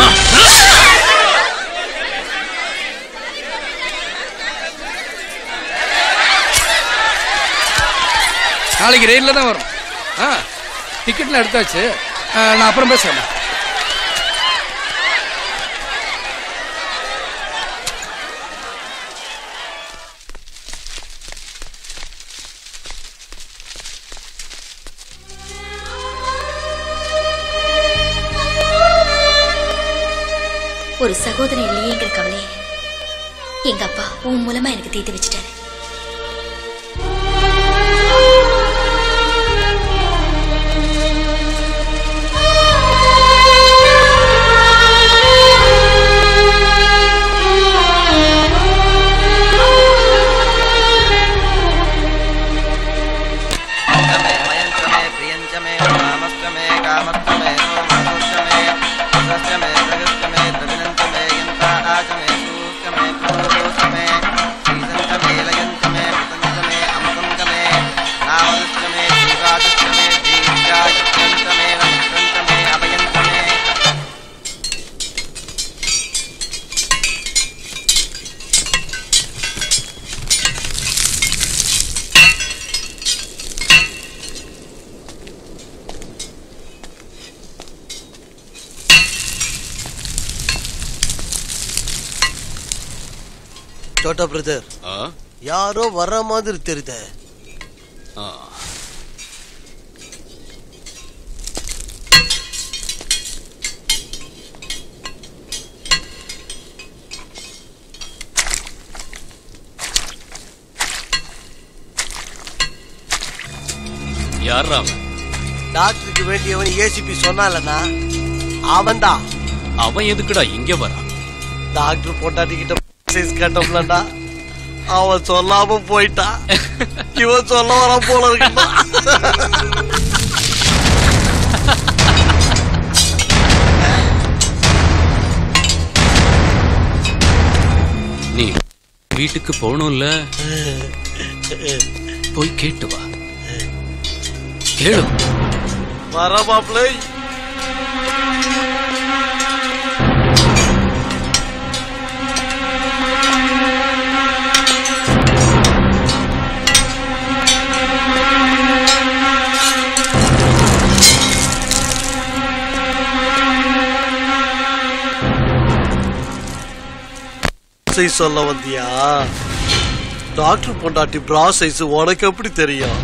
நாளைக்கு ரயில்ல தான் வரும் ஆ டிக்கெட்லாம் எடுத்தாச்சு ஆ, நான் அப்புறம் பேசுறேன்
ஒரு சகோதரன் இல்லையேங்கிற கவலைய எங்க அப்பா உன் மூலமா எனக்கு தீர்த்து வச்சுட்டாரு
मे मयञ्च मे प्रियञ्च मे कामश्च मे कामश्च मे सोमश्च मे रसश्च मे प्रगश्च मे द्रविणञ्च मे यन्ताराच मे सूश्च मे पुरोश्च मे शीतञ्च मे लयञ्च मे मृतञ्च मे अमृतञ्च मे नावदश्च मे जीवादश्च मे दीर्घायुष्यञ्च मे नमित्रञ्च मे अभयञ्च मे
சோட்டா பிரதர் யாரோ வர்ற மாதிரி தெரியுதே
யார் அவன்
டாக்டருக்கு வேண்டியவன் ஏசிபி சொன்னாலண்ணா அவன்தான்
அவன் எதுக்குடா இங்க வரான்
டாக்டர் பொண்டாட்டிக்கிட்ட சைஸ் கட்டம்லடா அவன் சொல்லாம போயிட்டான் இவன் சொல்ல வர போல இருக்குடா
நீ வீட்டுக்கு போகணும்ல போய் கேட்டு வா கேளு
வர மாப்பிள்ளை சைஸ் சொல்ல வந்தியா டாக்டர் பொண்டாட்டி பிரா சைஸ் உனக்கு எப்படி தெரியும்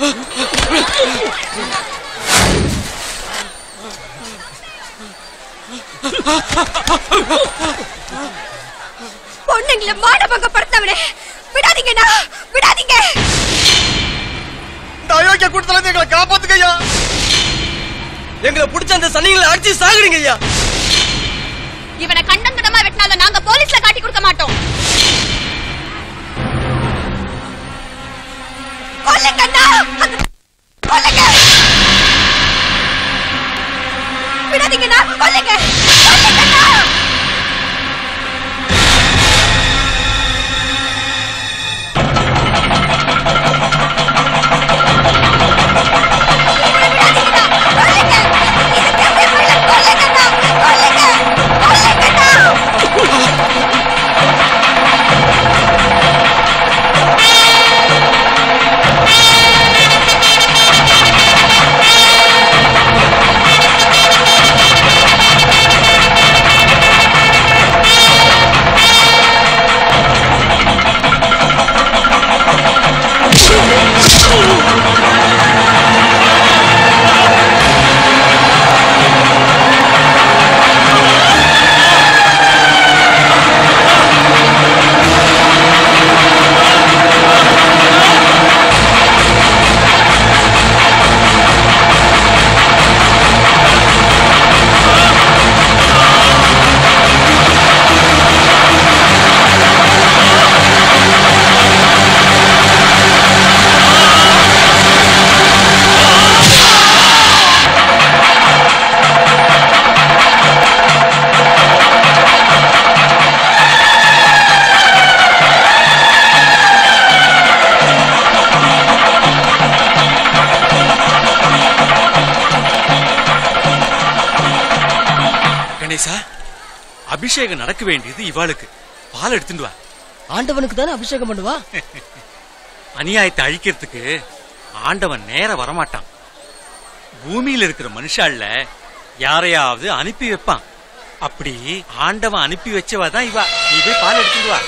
பொண்ணுங்களை மானபங்கப்படுத்தவனே விடாதீங்கண்ணா விடாதீங்க
இந்த அயோக்கிய கூட்டத்துல இருந்து எங்களை காப்பாத்துங்க ஐயா எங்களை பிடிச்ச அந்த சனிகளை அடிச்சு சாகுறீங்க ஐயா
இவனை கண்டந்துடமா வெட்டினாலும் நாங்க போலீஸ்ல காட்டி கொடுக்க மாட்டோம் கொல்லுங்கண்ணா கொல்லுங்க விடாதீங்கண்ணா கொல்லுங்க கொல்லுங்கண்ணா
கணேசா அபிஷேகம் நடக்க வேண்டியது இவாளுக்கு பால் எடுத்துட்டு வா
ஆண்டவனுக்கு தானே அபிஷேகம் பண்ணுவா
அநியாயத்தை அழிக்கிறதுக்கு ஆண்டவன் நேர வரமாட்டான் பூமியில இருக்கிற மனுஷாள்ல யாரையாவது அனுப்பி வைப்பான் அப்படி ஆண்டவன் அனுப்பி வச்சவா தான் இவா நீ போய் பால் எடுத்துட்டு வா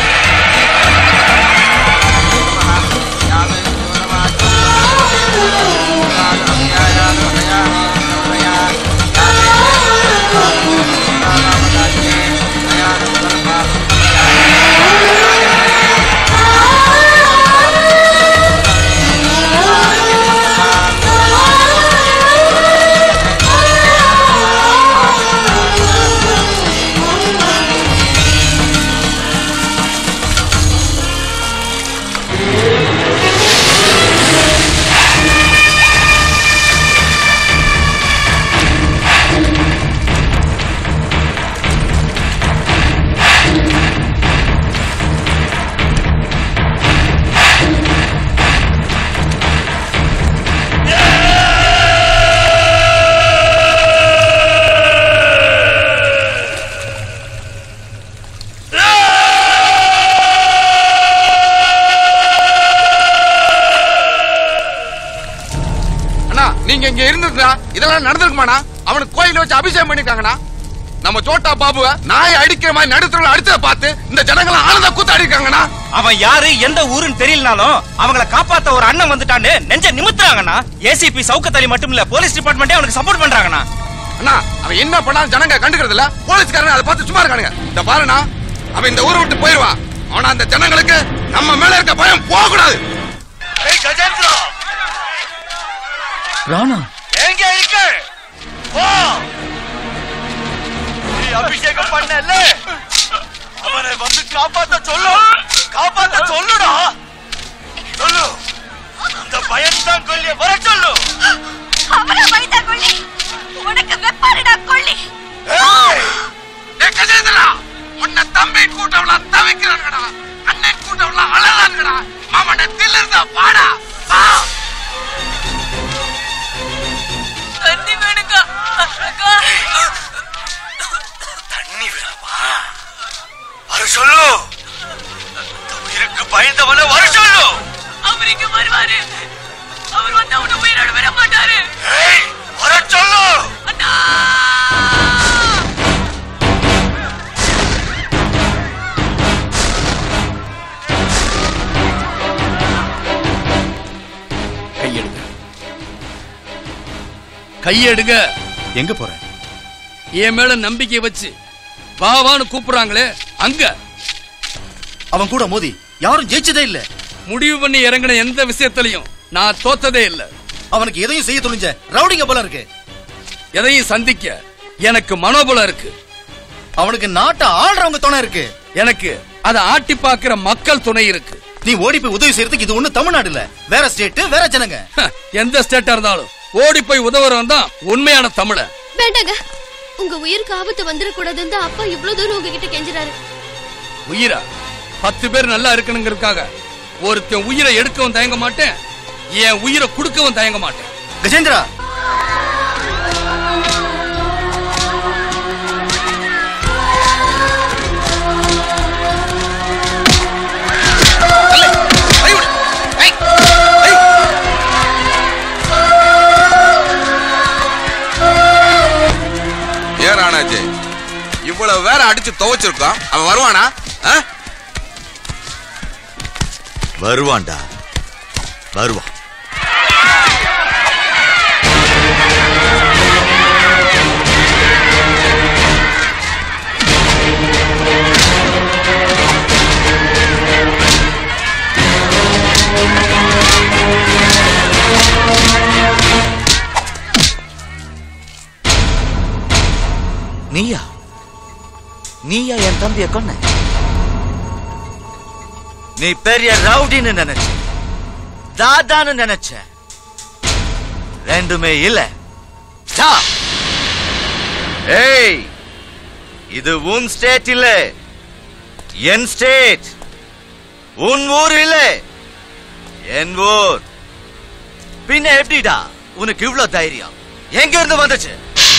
அண்ணா நீங்க இங்க இருந்திருந்தா இதெல்லாம் நடந்திருக்குமாண்ணா அவனுக்கு கோயில வச்சு அபிஷேகம் பண்ணிருக்காங்கண்ணா நம்ம சோட்டா பாபுவ நாயை அடிக்கிற மாதிரி நடுத்தல அடிச்சத பார்த்து இந்த ஜனங்களாம் ஆனந்த கூத்தாடி இருக்காங்கண்ணா
அவன் யாரு எந்த ஊருன்னு தெரியலனாலும் அவங்கள காப்பாத்த ஒரு அண்ணன் வந்துட்டான்னு நெஞ்ச நிமித்துறாங்கண்ணா ஏசிபி சவுக்கத்தலி மட்டும் இல்ல போலீஸ் டிபார்ட்மெண்டே அவனுக்கு சப்போர்ட் பண்றாங்கண்ணா
அண்ணா அவன் என்ன பண்ணாலும் ஜனங்க கண்டுக்கிறது இல்ல போலீஸ்காரங்க அதை பார்த்து சும்மா இருக்கானுங்க இந்த பாருண்ணா அவன் இந்த ஊரை விட்டு போயிருவான் ஆனா அந்த ஜனங்களுக்கு நம்ம மேல இருக்க பயம் போக கூடாது
ஏய் கஜேந்திரா
ராணா
எங்க இருக்க போ நீ அபிஷேகம் பண்ணல அவனை வந்து காப்பாத்த சொல்லு காப்பாத்த சொல்லுடா சொல்லு அந்த பயன்தான் கொல்லிய வர சொல்லு
அவனை வைத்தா கொள்ளி உனக்கு வெப்பாடுடா கொள்ளி
ஏய் ஏய் கஜேந்திரா உன்னை தம்பி கூட்டவளா தவிக்கிறானுங்கடா அண்ணன் கூட்டவளா அழறானுங்கடா மாமன தில்ல இருந்தா பாடா வா
தண்ணி வேணுங்க தண்ணி வேணுமா வர சொல்லு அந்த உயிருக்கு பயந்தவன வர சொல்லு
அவர் இங்க வருவாரு அவர் வந்து அவனை உயிரோட விட மாட்டாரு
ஏய் வர சொல்லு
கையெடுங்க
எங்க போற
என் மேல நம்பிக்கை வச்சு பாவான்னு கூப்பிடுறாங்களே அங்க
அவன் கூட மோதி யாரும் ஜெயிச்சதே இல்ல
முடிவு பண்ணி இறங்கின எந்த விஷயத்திலையும் நான் தோத்ததே இல்ல
அவனுக்கு எதையும் செய்ய துணிஞ்ச ரவுடிங்க போல இருக்கு
எதையும் சந்திக்க எனக்கு மனோபலம் இருக்கு
அவனுக்கு நாட்டை ஆள்றவங்க துணை இருக்கு
எனக்கு அதை ஆட்டி பார்க்கிற மக்கள் துணை இருக்கு
நீ ஓடி போய் உதவி செய்யறதுக்கு இது ஒண்ணு தமிழ்நாடு இல்ல வேற ஸ்டேட் வேற ஜனங்க
ஹ, எந்த ஸ்டேட்டா இருந்தாலும் ஓடி போய் உதவுறவன் தான் உண்மையான தமிழன்
வேண்டாங்க உங்க உயிருக்கு ஆபத்து வந்துடக்கூடாதுன்னு தான் அப்பா இவ்வளவு தூரம் உங்ககிட்ட கெஞ்சுறாரு
உயிரா பத்து பேர் நல்லா இருக்கணுங்கிறதுக்காக ஒருத்தன் உயிரை எடுக்கவும் தயங்க மாட்டேன் என் உயிரை கொடுக்கவும் தயங்க மாட்டேன்
கஜேந்திரா
ஏன் ராணாஜி இவ்வளவு வேற அடிச்சு துவைச்சிருக்கோம் அவன் வருவானா ஆ?
வருவான்டா வருவான் நீயா நீயா என் தம்பிய கொன்ன நீ பெரிய ரவுடின்னு நினைச்ச தாதான்னு நினைச்ச ரெண்டுமே இல்ல சா. ஏய் இது உன் ஸ்டேட் இல்ல என் ஸ்டேட் உன் ஊர் இல்ல என் ஊர் பின்ன எப்படிடா உனக்கு இவ்ளோ தைரியம் எங்க இருந்து வந்துச்சு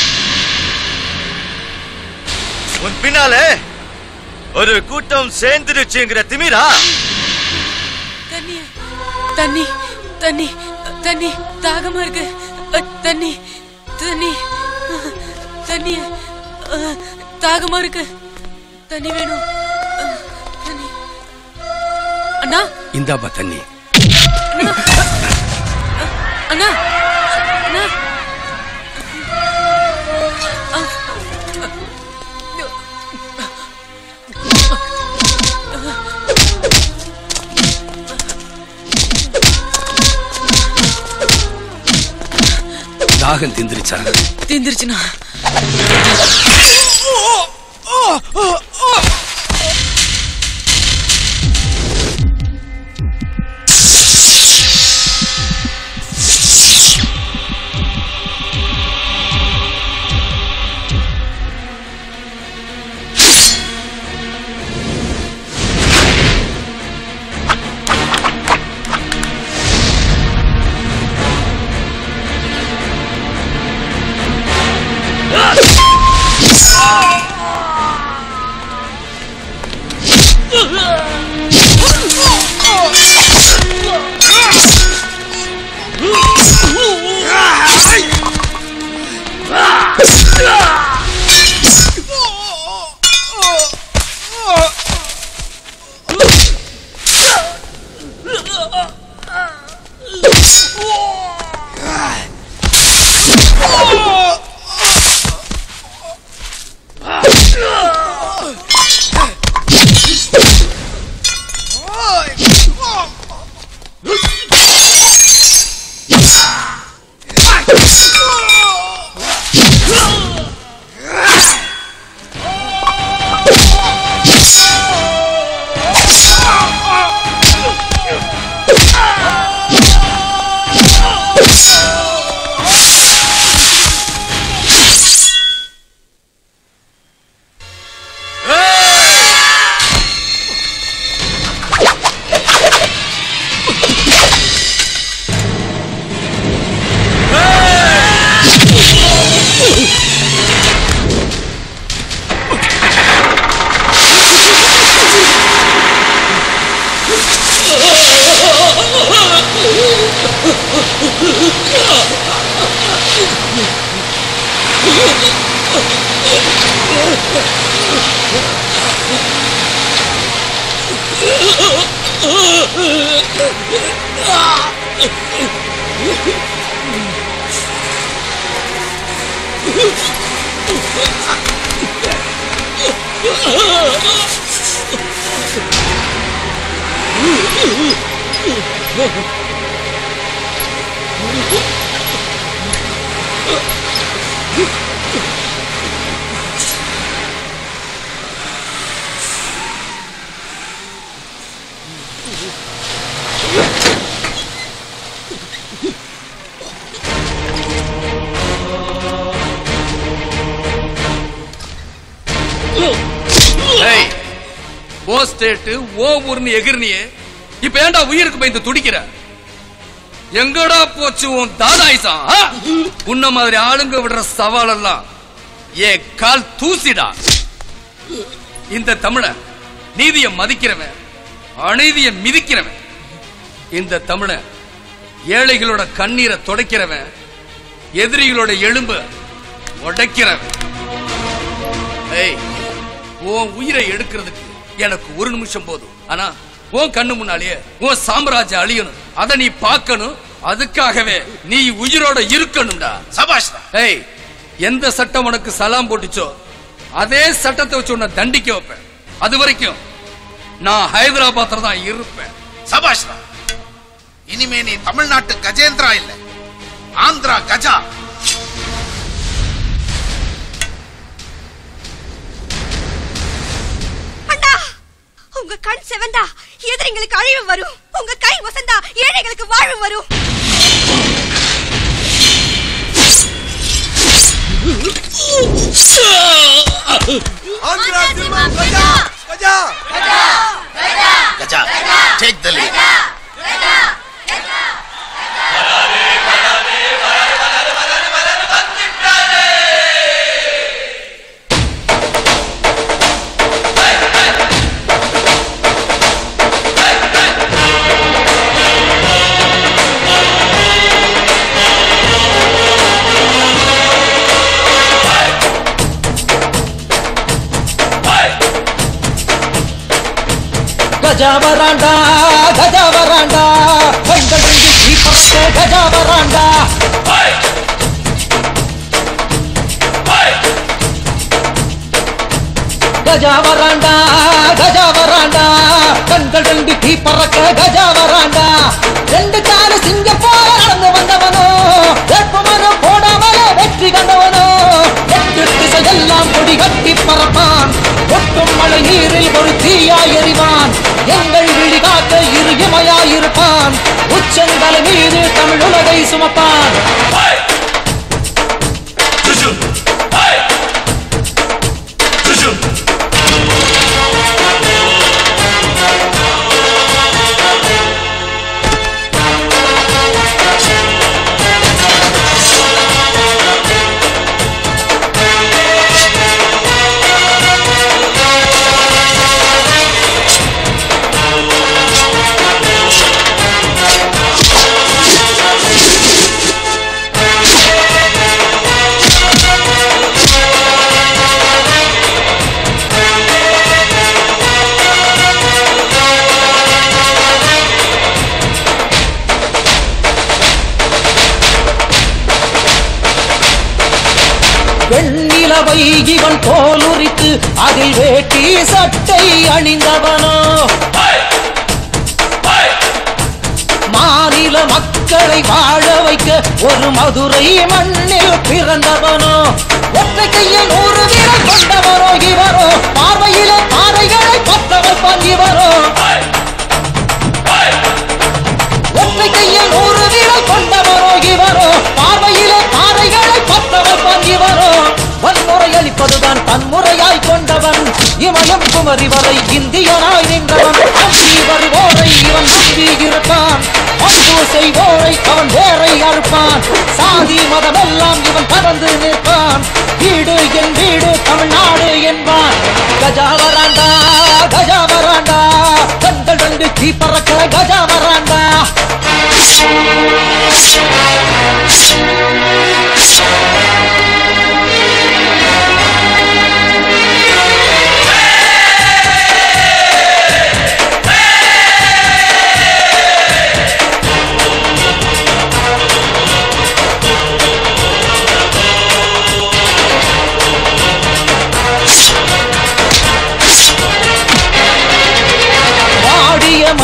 உன் பின்னால ஒரு கூட்டம் சேர்ந்துருச்சுங்கிற திமிரா
தண்ணி தண்ணி தண்ணி தண்ணி தாகமா இருக்கு அ, தண்ணி தண்ணி அ, தண்ணி அ, தாகமா இருக்கு தண்ணி வேணும் அ, தண்ணி அண்ணா
இந்தாப்பா தண்ணி
அண்ணா அண்ணா அ,
தாகம் திந்திரிச்சா
தீந்துருச்சுண்ணா
ஏய், ஓ ஸ்டேட்டு ஓ ஊர்னு எகிர்னியே இப்ப ஏன்டா உயிருக்கு பயந்து துடிக்கிற எங்கடா போச்சு உன் தாதாயிசா உன்ன மாதிரி ஆளுங்க விடுற சவால் எல்லாம் ஏன் கால் தூசிடா இந்த தமிழ நீதிய மதிக்கிறவன் அநீதிய மிதிக்கிறவன் இந்த தமிழ ஏழைகளோட கண்ணீரை துடைக்கிறவன் எதிரிகளோட எலும்பு உடைக்கிறவன் ஏய் உன் உயிரை எடுக்கிறதுக்கு எனக்கு ஒரு நிமிஷம் போதும் ஆனா உன் கண்ணு முன்னாலேயே உன் சாம்ராஜ்யம் அழியணும் அத நீ பார்க்கணும் அதுக்காகவே நீ உயிரோட இருக்கணும்டா
சபாஷ்
ஏய் எந்த சட்டம் உனக்கு சலாம் போட்டுச்சோ அதே சட்டத்தை வச்சு உன்னை தண்டிக்க வைப்பேன் அது வரைக்கும் நான் ஹைதராபாத்ல தான் இருப்பேன்
சபாஷ் இனிமே நீ தமிழ்நாட்டு கஜேந்திரா இல்ல ஆந்திரா கஜா
அண்ணா உங்க கண் செவந்தா எதிரிங்களுக்கு அழிவு வரும் உங்க கை வசந்தா ஏழைகளுக்கு வாழ்வு வரும்
Gaja take the lead
Gaja வராண்டா கஜா வராண்டா பெண்கள் ரெண்டு தீ பறக்க கஜா வராண்டா கஜா வராண்டா கஜா வராண்டா கண்கள் ரெண்டு தீ பறக்க கஜா வராண்டா ரெண்டு கால சிங்க போல நடந்து வந்தவனோ வேட்புமரம் போடாமலே வெற்றி கண்டவனோ எட்டு திசையெல்லாம் கொடி கட்டி பறப்பான் ஒட்டும் மழை நீரில் ஒரு தீயாய் எறிவான் எங்கள் விழி காக்க இரு இமையாயிருப்பான் உச்சந்தலை மீது தமிழ் உலகை சுமப்பான் வெண்ணிலவை இவன் தோலுரித்து அதில் வேட்டி சட்டை அணிந்தவனோ மாநில மக்களை வாழ வைக்க ஒரு மதுரை மண்ணில் பிறந்தவனோ ஒற்றை கையில் நூறு வீரர் கொண்டவரோ இவரோ பார்வையிலே பாறைகளை பத்த வைப்பான் இவரோ ஒற்றை கையில் நூறு வீரர் கொண்டவரோ இவரோ பார்வையிலே பாறைகளை பத்த வைப்பான் இவரோ வன்முறை அளிப்பதுதான் தன்முறையாய் கொண்டவன் இமயம் குமரி வரை இந்தியனாய் நின்றவன் நம்பி வருவோரை இவன் நம்பி இருப்பான் அன்பு செய்வோரை அவன் வேரை அறுப்பான் சாதி மதமெல்லாம் இவன் பறந்து நிற்பான் வீடு என் வீடு தமிழ்நாடு என்பான் கஜா வராண்டா கஜா வராண்டா கண்கள் ரெண்டு தீ பறக்க கஜா வராண்டா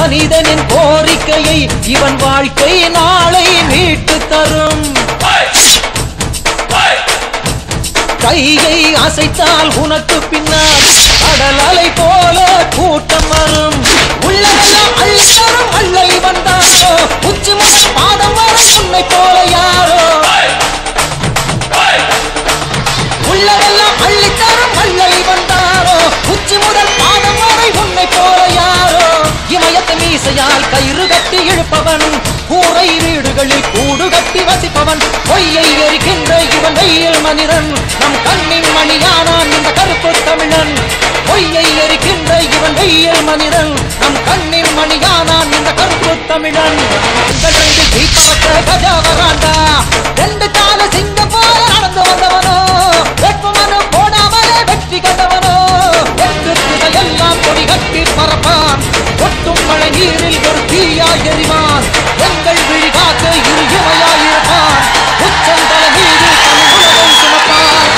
மனிதனின் கோரிக்கையை இவன் வாழ்க்கை நாளை மீட்டு தரும் கையை அசைத்தால் உனக்கு பின்னால் கடல் அலை போல கூட்டம் வரும் உள்ளதெல்லாம் அள்ளி தரும் அள்ளை வந்தாரோ உச்சி முதல் பாதம் வரை உன்னை போல யாரோ உள்ளதெல்லாம் அள்ளி தரும் அள்ளை வந்தாரோ உச்சி முதல் பாதம் வரை உன்னை போல யாரோ இமயத்து மீசையால் கயிறு கட்டி இழுப்பவன் கூரை வீடுகளில் கூடு கட்டி வசிப்பவன் பொய்யை எரிக்கின்ற இவன் வெயில் மனிதன் நம் கண்ணின் மணியானான் இந்த கருப்பு தமிழன் பொய்யை எரிக்கின்ற இவன் வெயில் மனிதன் நம் கண்ணின் மணியானான் இந்த கருப்பு தமிழன் இந்த ரெண்டு தீபவற்ற கஜா வராண்டா ரெண்டு கால சிங்கம் போல நடந்து வந்தவனோ வெப்பமனு போடாமலே வெற்றி கண்டவனோ எட்டு எல்லாம் கொடி கட்டி பறப்பான் ஒட்டும் மழை நீரில் ஒரு தீயாய் எறிவான் எங்கள் விழி காக்க இரு இமையாயிருப்பான் உச்சந்தலை மீது தன் உலகை சுமப்பான்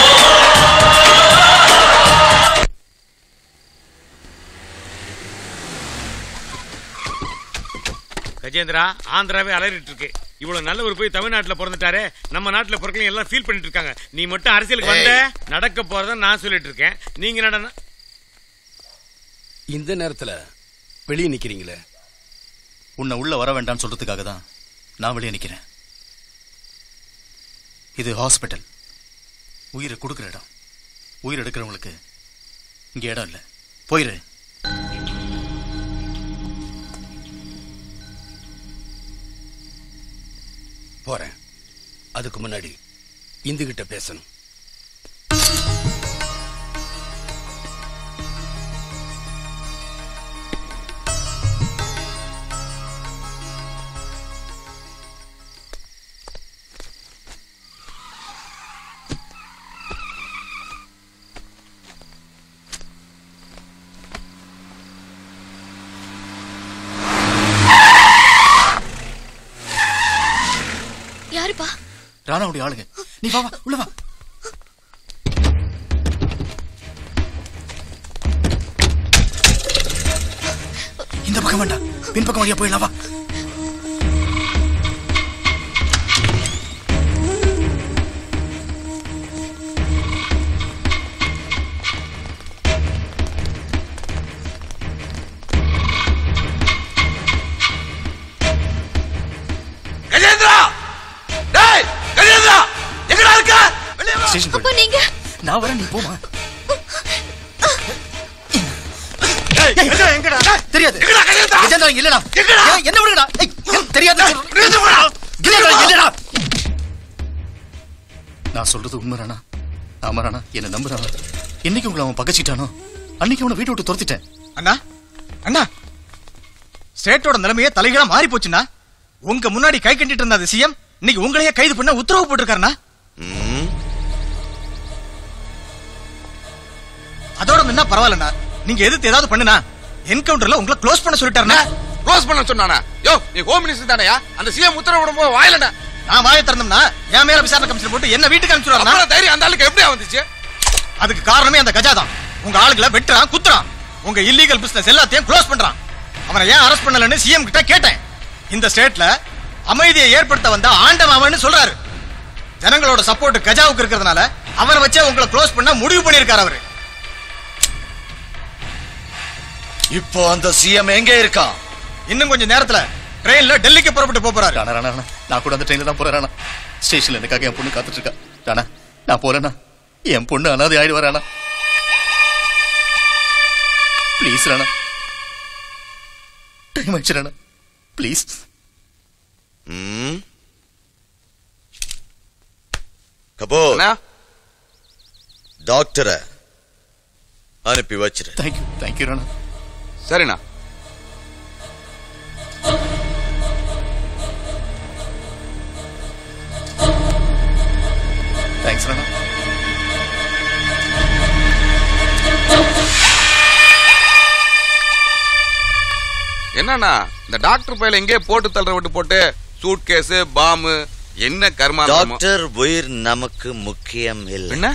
கஜேந்திரா ஆந்திராவே அலறிட்டு இருக்கு இவ்வளவு நல்லவர் போய் தமிழ்நாட்டுல பிறந்துட்டாரே நம்ம நாட்டுல பிறக்கலையும் எல்லாம் ஃபீல் பண்ணிட்டு இருக்காங்க நீ மட்டும் அரசியலுக்கு வந்த நடக்க போறத நான் சொல்லிட்டு இருக்கேன் நீங்க நடன
இந்த நேரத்துல வெளியே நிக்கிறீங்களே
உன்னை உள்ள வர வேண்டாம்னு சொல்றதுக்காக தான் நான் வெளியே நிக்கிறேன் இது ஹாஸ்பிட்டல் உயிரை கொடுக்குற இடம் உயிர் எடுக்கிறவங்களுக்கு இங்க இடம் இல்லை போயிரு
போறேன் அதுக்கு முன்னாடி இந்து கிட்ட பேசணும்
யாருப்பா
ராணாவுடைய ஆளுங்க நீ வா வா உள்ள வா இந்த பக்கம் வேண்டாம் பின்பக்கம் வழியா போயிடலாம் வா
கஜேந்திரா டேய் கஜேந்திரா எங்கடா இருக்க வெளிய வா
ஸ்டேஷன்
அப்பா நீங்க
நான் வரேன் நீ போமா
எங்கடா
தெரியாது
எங்கடா கஜேந்திரா
கஜேந்திரா இங்க இல்லடா
எங்கடா?
ஏன், என்ன விடுங்கடா ஏய், எனக்கு தெரியாது சொல்றேன்.
நிறுத்து போடா.
கஜேந்திரா இல்லடா நான் சொல்றது உண்மை ராணா ஆமா ராணா என்ன நம்பு ராணா என்னைக்கு உங்களை அவன் பகச்சிட்டானோ அன்னைக்கு அவனை வீட்டை விட்டு துரத்திட்டேன்
அண்ணா அண்ணா ஸ்டேட்டோட நிலைமையே தலைகீழா மாறி போச்சுண்ணா உங்க முன்னாடி கை கட்டிட்டு இருந்த அந்த சிஎம் இன்னைக்கு உங்களையே கைது பண்ண உத்தரவு போட்டிருக்காருண்ணா அதோட என்ன பரவாயில்லண்ணா நீங்க எதிர்த்து ஏதாவது பண்ணுனா என்கவுண்டர்ல உங்களை க்ளோஸ் பண்ண சொல்லிட்டாருண்ணா
க்ளோஸ் பண்ண சொன்னானா யோ நீ ஹோம் மினிஸ்டர் தானயா அந்த சிஎம் உத்தரவு விடும்போது வாயிலடா
நான் வாயை திறந்தோம்னா என் மேல விசாரணை கமிஷன் போட்டு என்ன வீட்டுக்கு அனுப்பிச்சுடுவாருண்ணா
அப்புறம் தைரியம் அந்த ஆளுக்கு எப்படியா வந்துச்சு
அதுக்கு காரணமே அந்த கஜா தான் உங்க ஆளுகளை வெட்டுறான் குத்துறான் உங்க இல்லீகல் பிசினஸ் எல்லாத்தையும் க்ளோஸ் பண்றான் அவனை ஏன் அரெஸ்ட் பண்ணலன்னு சிஎம் கிட்ட கேட்டேன் இந்த ஸ்டேட்ல அமைதியை ஏற்படுத்த வந்த ஆண்டவன் அவன்னு சொல்றாரு ஜனங்களோட சப்போர்ட் கஜாவுக்கு இருக்கிறதுனால அவரை வச்சே உங்களை க்ளோஸ் பண்ண முடிவு பண்ணிருக்காரு அவரு
இப்போ அந்த சிஎம் எங்க இருக்கான்
இன்னும் கொஞ்ச நேரத்துல ட்ரெயின்ல டெல்லிக்கு புறப்பட்டு போப் போறாரு
ராணா ராணா ராணா நான் கூட அந்த ட்ரெயின்ல தான் போறேன் ராணா ஸ்டேஷன்ல எனக்காக என் பொண்ணு காத்துட்டு இருக்கா ராணா நான் போறேன்னா என் பொண்ணு அனாதை ஆயிடுவா ராணா ப்ளீஸ் ராணா டைம் ஆயிடுச்சு ராணா ப்ளீஸ்
ம் கபூர் டாக்டரை அனுப்பி வச்சிரு
தேங்க்யூ தேங்க்யூ ராணா
சரிண்ணா
தேங்க்ஸ் ராணா
என்னண்ணா இந்த டாக்டர் பையில எங்கேயே போட்டு தள்ளுற விட்டு போட்டு சூட் கேஸ் பாம்பு என்ன கர்மா
டாக்டர் உயிர் நமக்கு முக்கியம் இல்லை
என்ன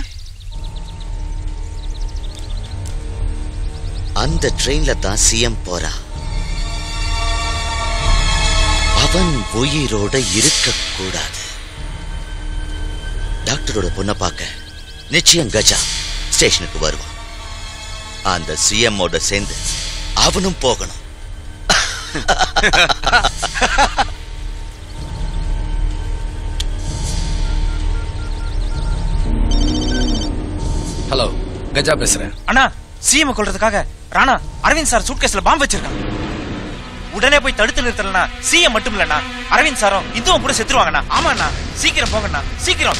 அந்த ட்ரெயின்ல தான் சிஎம் போறா அவன் உயிரோட இருக்கக்கூடாது டாக்டரோட பொண்ணை பார்க்க நிச்சயம் கஜா ஸ்டேஷனுக்கு வருவான் அந்த சிஎம்மோட சேர்ந்து அவனும் போகணும்
ஹலோ கஜா பேசுறேன்
அண்ணா சிஎம் கொல்றதுக்காக ராணா அரவிந்த் சார் சூட்கேஸ்ல பாம்பு வச்சிருக்கான் உடனே போய் தடுத்து நிறுத்தலனா சிஎம் மட்டும் இல்லண்ணா அரவிந்த் சாரும் இதுவும் கூட செத்துருவாங்கண்ணா ஆமாண்ணா சீக்கிரம் போங்கண்ணா சீக்கிரம்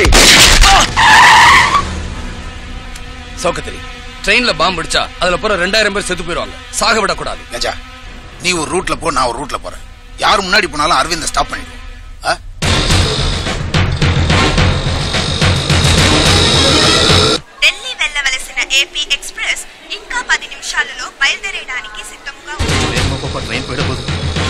சௌகத்திரி ட்ரெயின்ல பாம்பு அடிச்சா அதுல போற ரெண்டாயிரம் பேர் செத்து போயிருவாங்க சாக விடக்கூடாது
கஜா நீ ஒரு ரூட்ல போ நான் ஒரு ரூட்ல போறேன் யார் முன்னாடி போனாலும் அரவிந்த ஸ்டாப் பண்ணிடுவோம் ஆ?
ఢిల్లీ వెళ్ళవలసిన ఏపీ ఎక్స్ప్రెస్ ఇంకా పది నిమిషాలలో బయలుదేరేయడానికి సిద్ధంగా ఉంది
வேகமா போப்பா ட்ரெயின் போயிட போகுது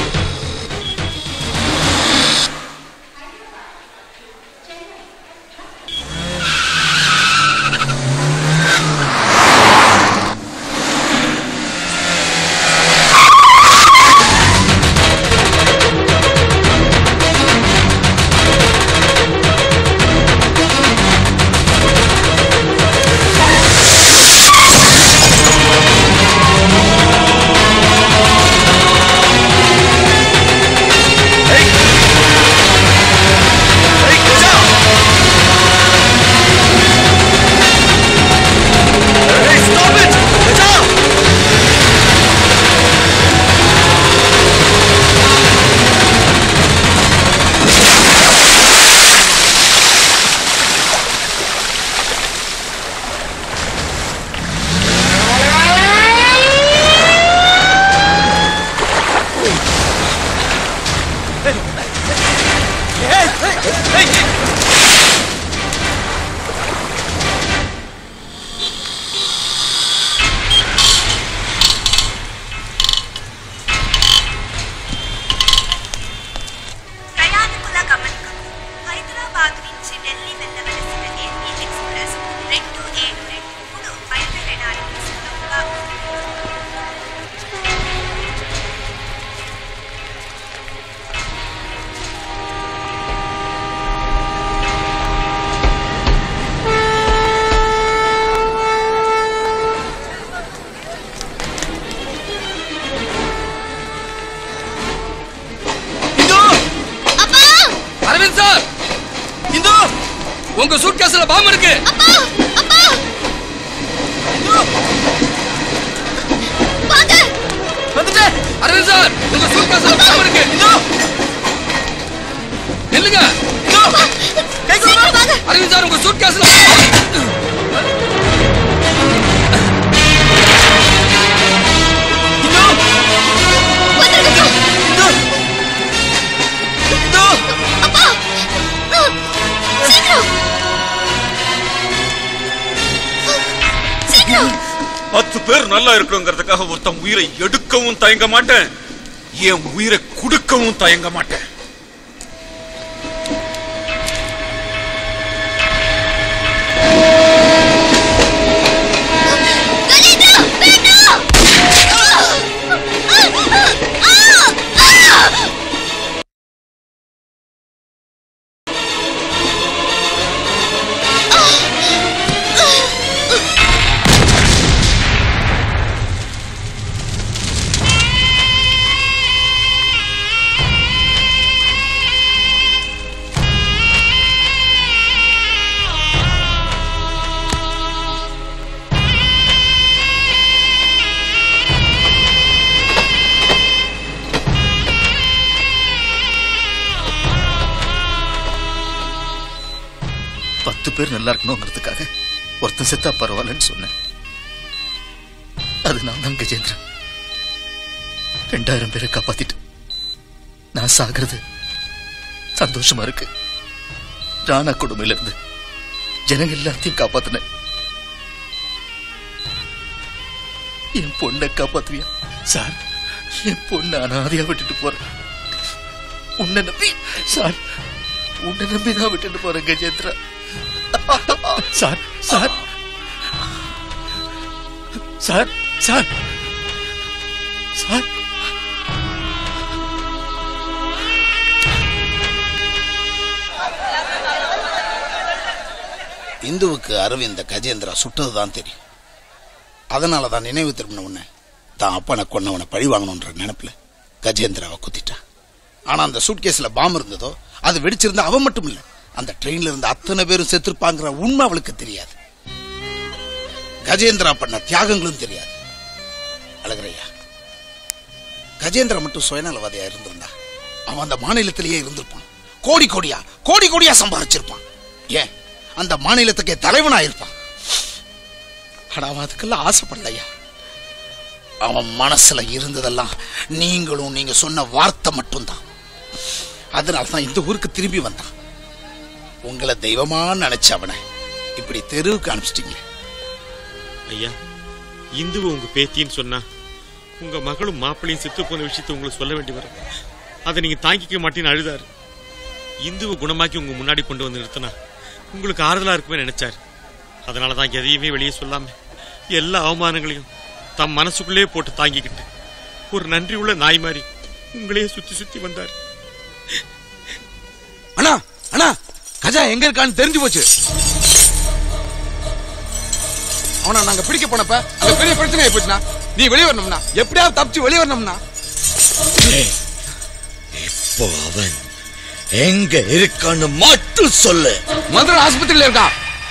ప్రయాణికుల గమనికకు హైదరాబాద్ నుంచి ఢిల్లీ వెళ్ళవలసిన ఏపీ ఎక్స్ప్రెస్ రెండు ఏడు రెండు మూడు బయలుదేరడానికి సిద్ధంగా ఉంది
அரவிந்த் சார் இந்து உங்க சூட்கேஸ்ல பாம்பு இருக்கு வந்துட்டேன் அரவிந்த் சார் உங்க சூட்கேஸ்ல பாம்பு இருக்கு இந்து நில்லுங்க அரவிந்த் சார் உங்க சூட்கேஸ்ல
பத்து பேர் நல்லா இருக்கணுங்கிறதுக்காக ஒருத்தன் உயிரை எடுக்கவும் தயங்க மாட்டேன் என் உயிரை குடுக்கவும் தயங்க மாட்டேன்
பத்து பேர் நல்லா இருக்கணுங்கிறதுக்காக ஒருத்தன் செத்தா பரவாயில்லன்னு சொன்னேன் அது நான் தான் கஜேந்திரன் ரெண்டாயிரம் பேரை காப்பாத்திட்டு நான் சாகிறது சந்தோஷமா இருக்கு ராணா கொடுமையில இருந்து ஜனங்க எல்லாத்தையும் காப்பாத்தினேன் என் பொண்ணை காப்பாத்துவியா சார் என் பொண்ணை அனாதையா விட்டுட்டு போறேன் உன்னை நம்பி சார் உன்னை நம்பி தான் விட்டுட்டு போறேன் Gajendra
sir sir sir sir sir
இந்துவுக்கு அரவிந்த கஜேந்திரா சுட்டதுதான் தெரியும் அதனால தான் நினைவு திரும்பின உடனே தான் அப்பனை கொன்னவனை பழி வாங்கணுன்ற நினைப்புல கஜேந்திராவை குத்திட்டான் ஆனா அந்த சூட்கேஸ்ல பாம் இருந்ததோ அது வெடிச்சிருந்தா அவன் மட்டும் இல்ல அந்த ட்ரெயின்ல இருந்த அத்தனை பேரும் செத்துருப்பாங்கிற உண்மை அவளுக்கு தெரியாது கஜேந்திரா பண்ண தியாகங்களும் தெரியாது அழகரையா கஜேந்திரா மட்டும் சுயநலவாதியா இருந்திருந்தா அவன் அந்த மாநிலத்திலேயே இருந்திருப்பான் கோடி கோடியா கோடி கோடியா சம்பாதிச்சிருப்பான் ஏன் அந்த மாநிலத்துக்கே தலைவனா இருப்பான் ஆனா அவன் அதுக்கெல்லாம் ஆசைப்படலையா அவன் மனசுல இருந்ததெல்லாம் நீங்களும் நீங்க சொன்ன வார்த்தை மட்டும்தான் அதனால தான் இந்த ஊருக்கு திரும்பி வந்தான் உங்களை தெய்வமா நினைச்ச அவனை இப்படி தெருவுக்கு அனுப்பிச்சிட்டீங்க
ஐயா இந்துவை உங்க பேத்தின்னு சொன்னா உங்க மகளும் மாப்பிள்ளையும் செத்து போன விஷயத்தை உங்களுக்கு சொல்ல வேண்டி வரும் அதை நீங்க தாங்கிக்க மாட்டேன்னு அழுதாரு இந்துவை குணமாக்கி உங்க முன்னாடி கொண்டு வந்து நிறுத்தினா உங்களுக்கு ஆறுதலா இருக்குமே நினைச்சாரு அதனால தான் எதையுமே வெளியே சொல்லாம எல்லா அவமானங்களையும் தம் மனசுக்குள்ளே போட்டு தாங்கிக்கிட்டு ஒரு நன்றி உள்ள நாய் மாதிரி உங்களையே சுத்தி சுத்தி வந்தார்
அண்ணா அண்ணா கஜா எங்க இருக்கான்னு தெரிஞ்சு போச்சு அவனை நாங்க பிடிக்க போனப்ப அங்க பெரிய பிரச்சனை ஆயி போச்சுண்ணா நீ வெளியே வரணும்னா எப்படியாவது தப்பிச்சு வெளியே வரணும்னா
இப்போ அவன் எங்க இருக்கான்னு மட்டும் சொல்லு
மதுரை ஆஸ்பத்திரியில இருக்கான்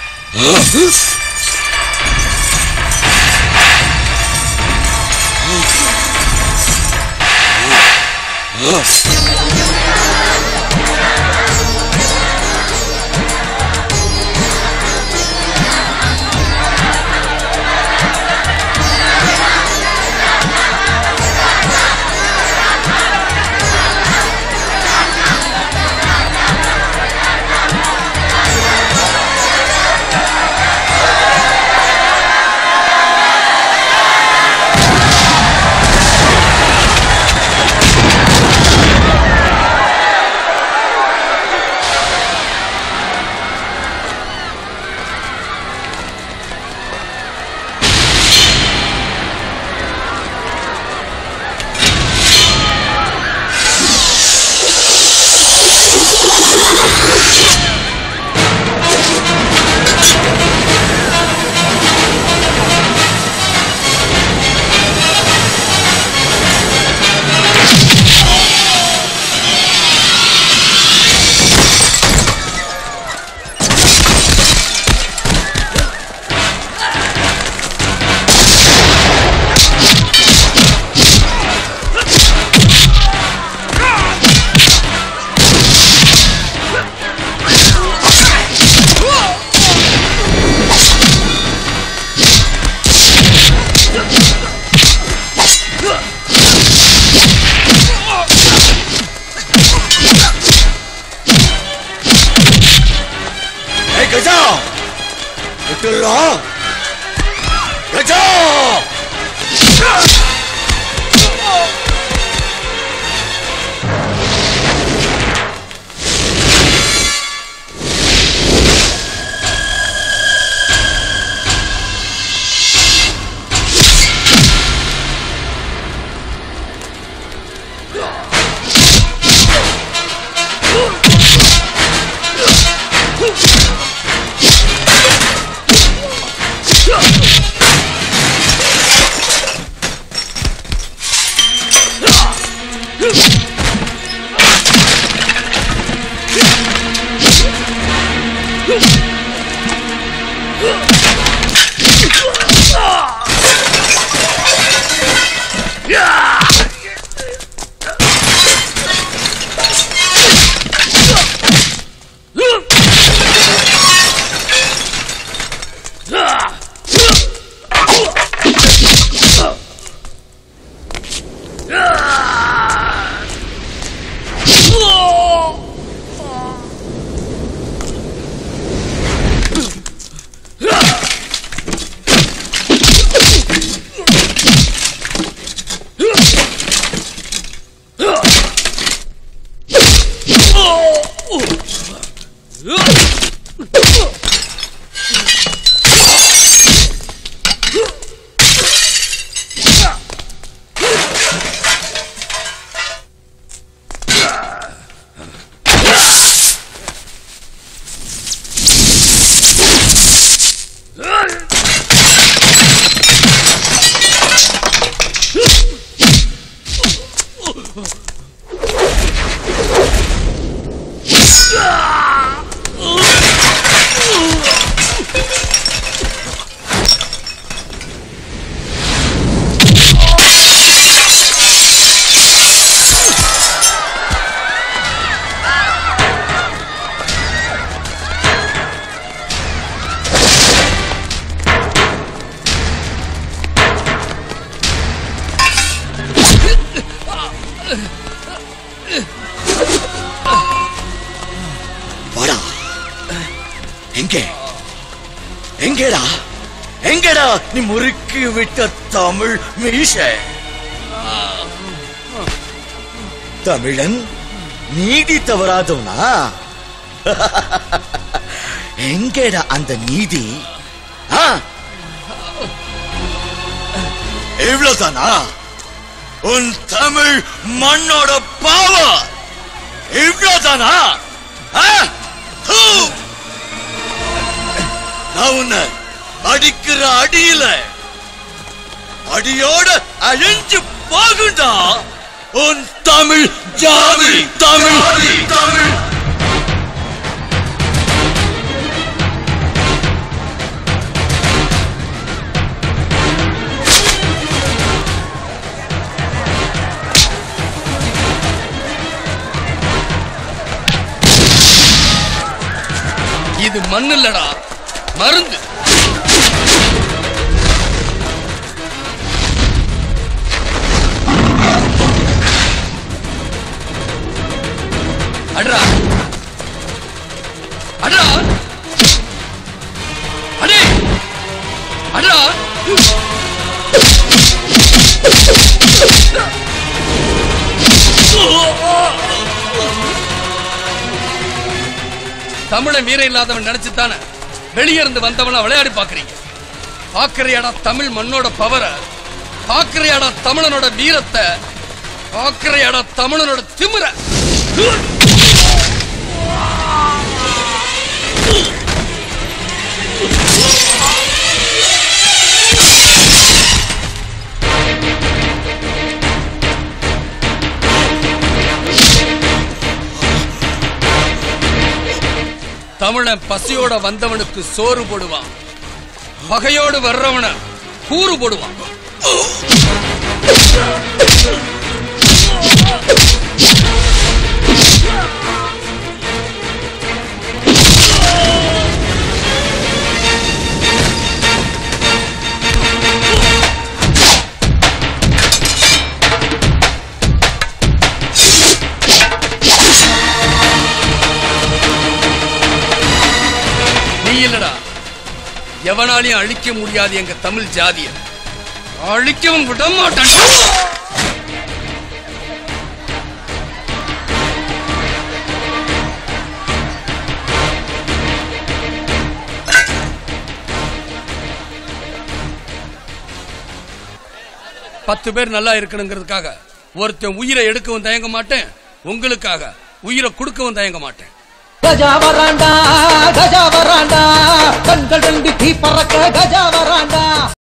ஏய் கஜா விட்டுடுறா கஜா
Oh!
வாடா எங்கே எங்கேடா எங்கடா நீ முறுக்கி விட்ட தமிழ் மீச தமிழன் நீதி தவறாதவனா எங்கேடா அந்த நீதி ஆ? இவ்வளவுதானா உன் தமிழ் மண்ணோட பாவம் இவ்வளவுதானா ஆ? ஹூ! நான் உன்னை அடிக்கிற அடியில அடியோட அழிஞ்சு போகுண்டா உன் தமிழ் ஜாதி தமிழ் தமிழ்
இது மண் இல்லடா மருந்து அட்ரா அட்ரா அடே அட்ரா தமிழன் வீரம் இல்லாதவன் நினைச்சுத்தானே வெளியே இருந்து வந்தவன விளையாடி பாக்குறீங்க பாக்குறியாடா தமிழ் மண்ணோட பவர பாக்குறியாடா தமிழனோட வீரத்தை பாக்குறியாடா தமிழனோட திமிர தமிழன் பசியோட வந்தவனுக்கு சோறு போடுவான் பகையோடு வர்றவன கூறு போடுவான் நீ இல்லடா எவனாலையும் அழிக்க முடியாது எங்க தமிழ் ஜாதிய அழிக்கவும் விட மாட்டான் பத்து பேர் நல்லா இருக்கணுங்கிறதுக்காக ஒருத்தன் உயிரை எடுக்கவும் தயங்க மாட்டேன் உங்களுக்காக உயிரை கொடுக்கவும் தயங்க மாட்டேன்
கஜா வராண்டா கஜா வராண்டா கண்கள் ரெண்டு தீ பறக்க கஜா வராண்டா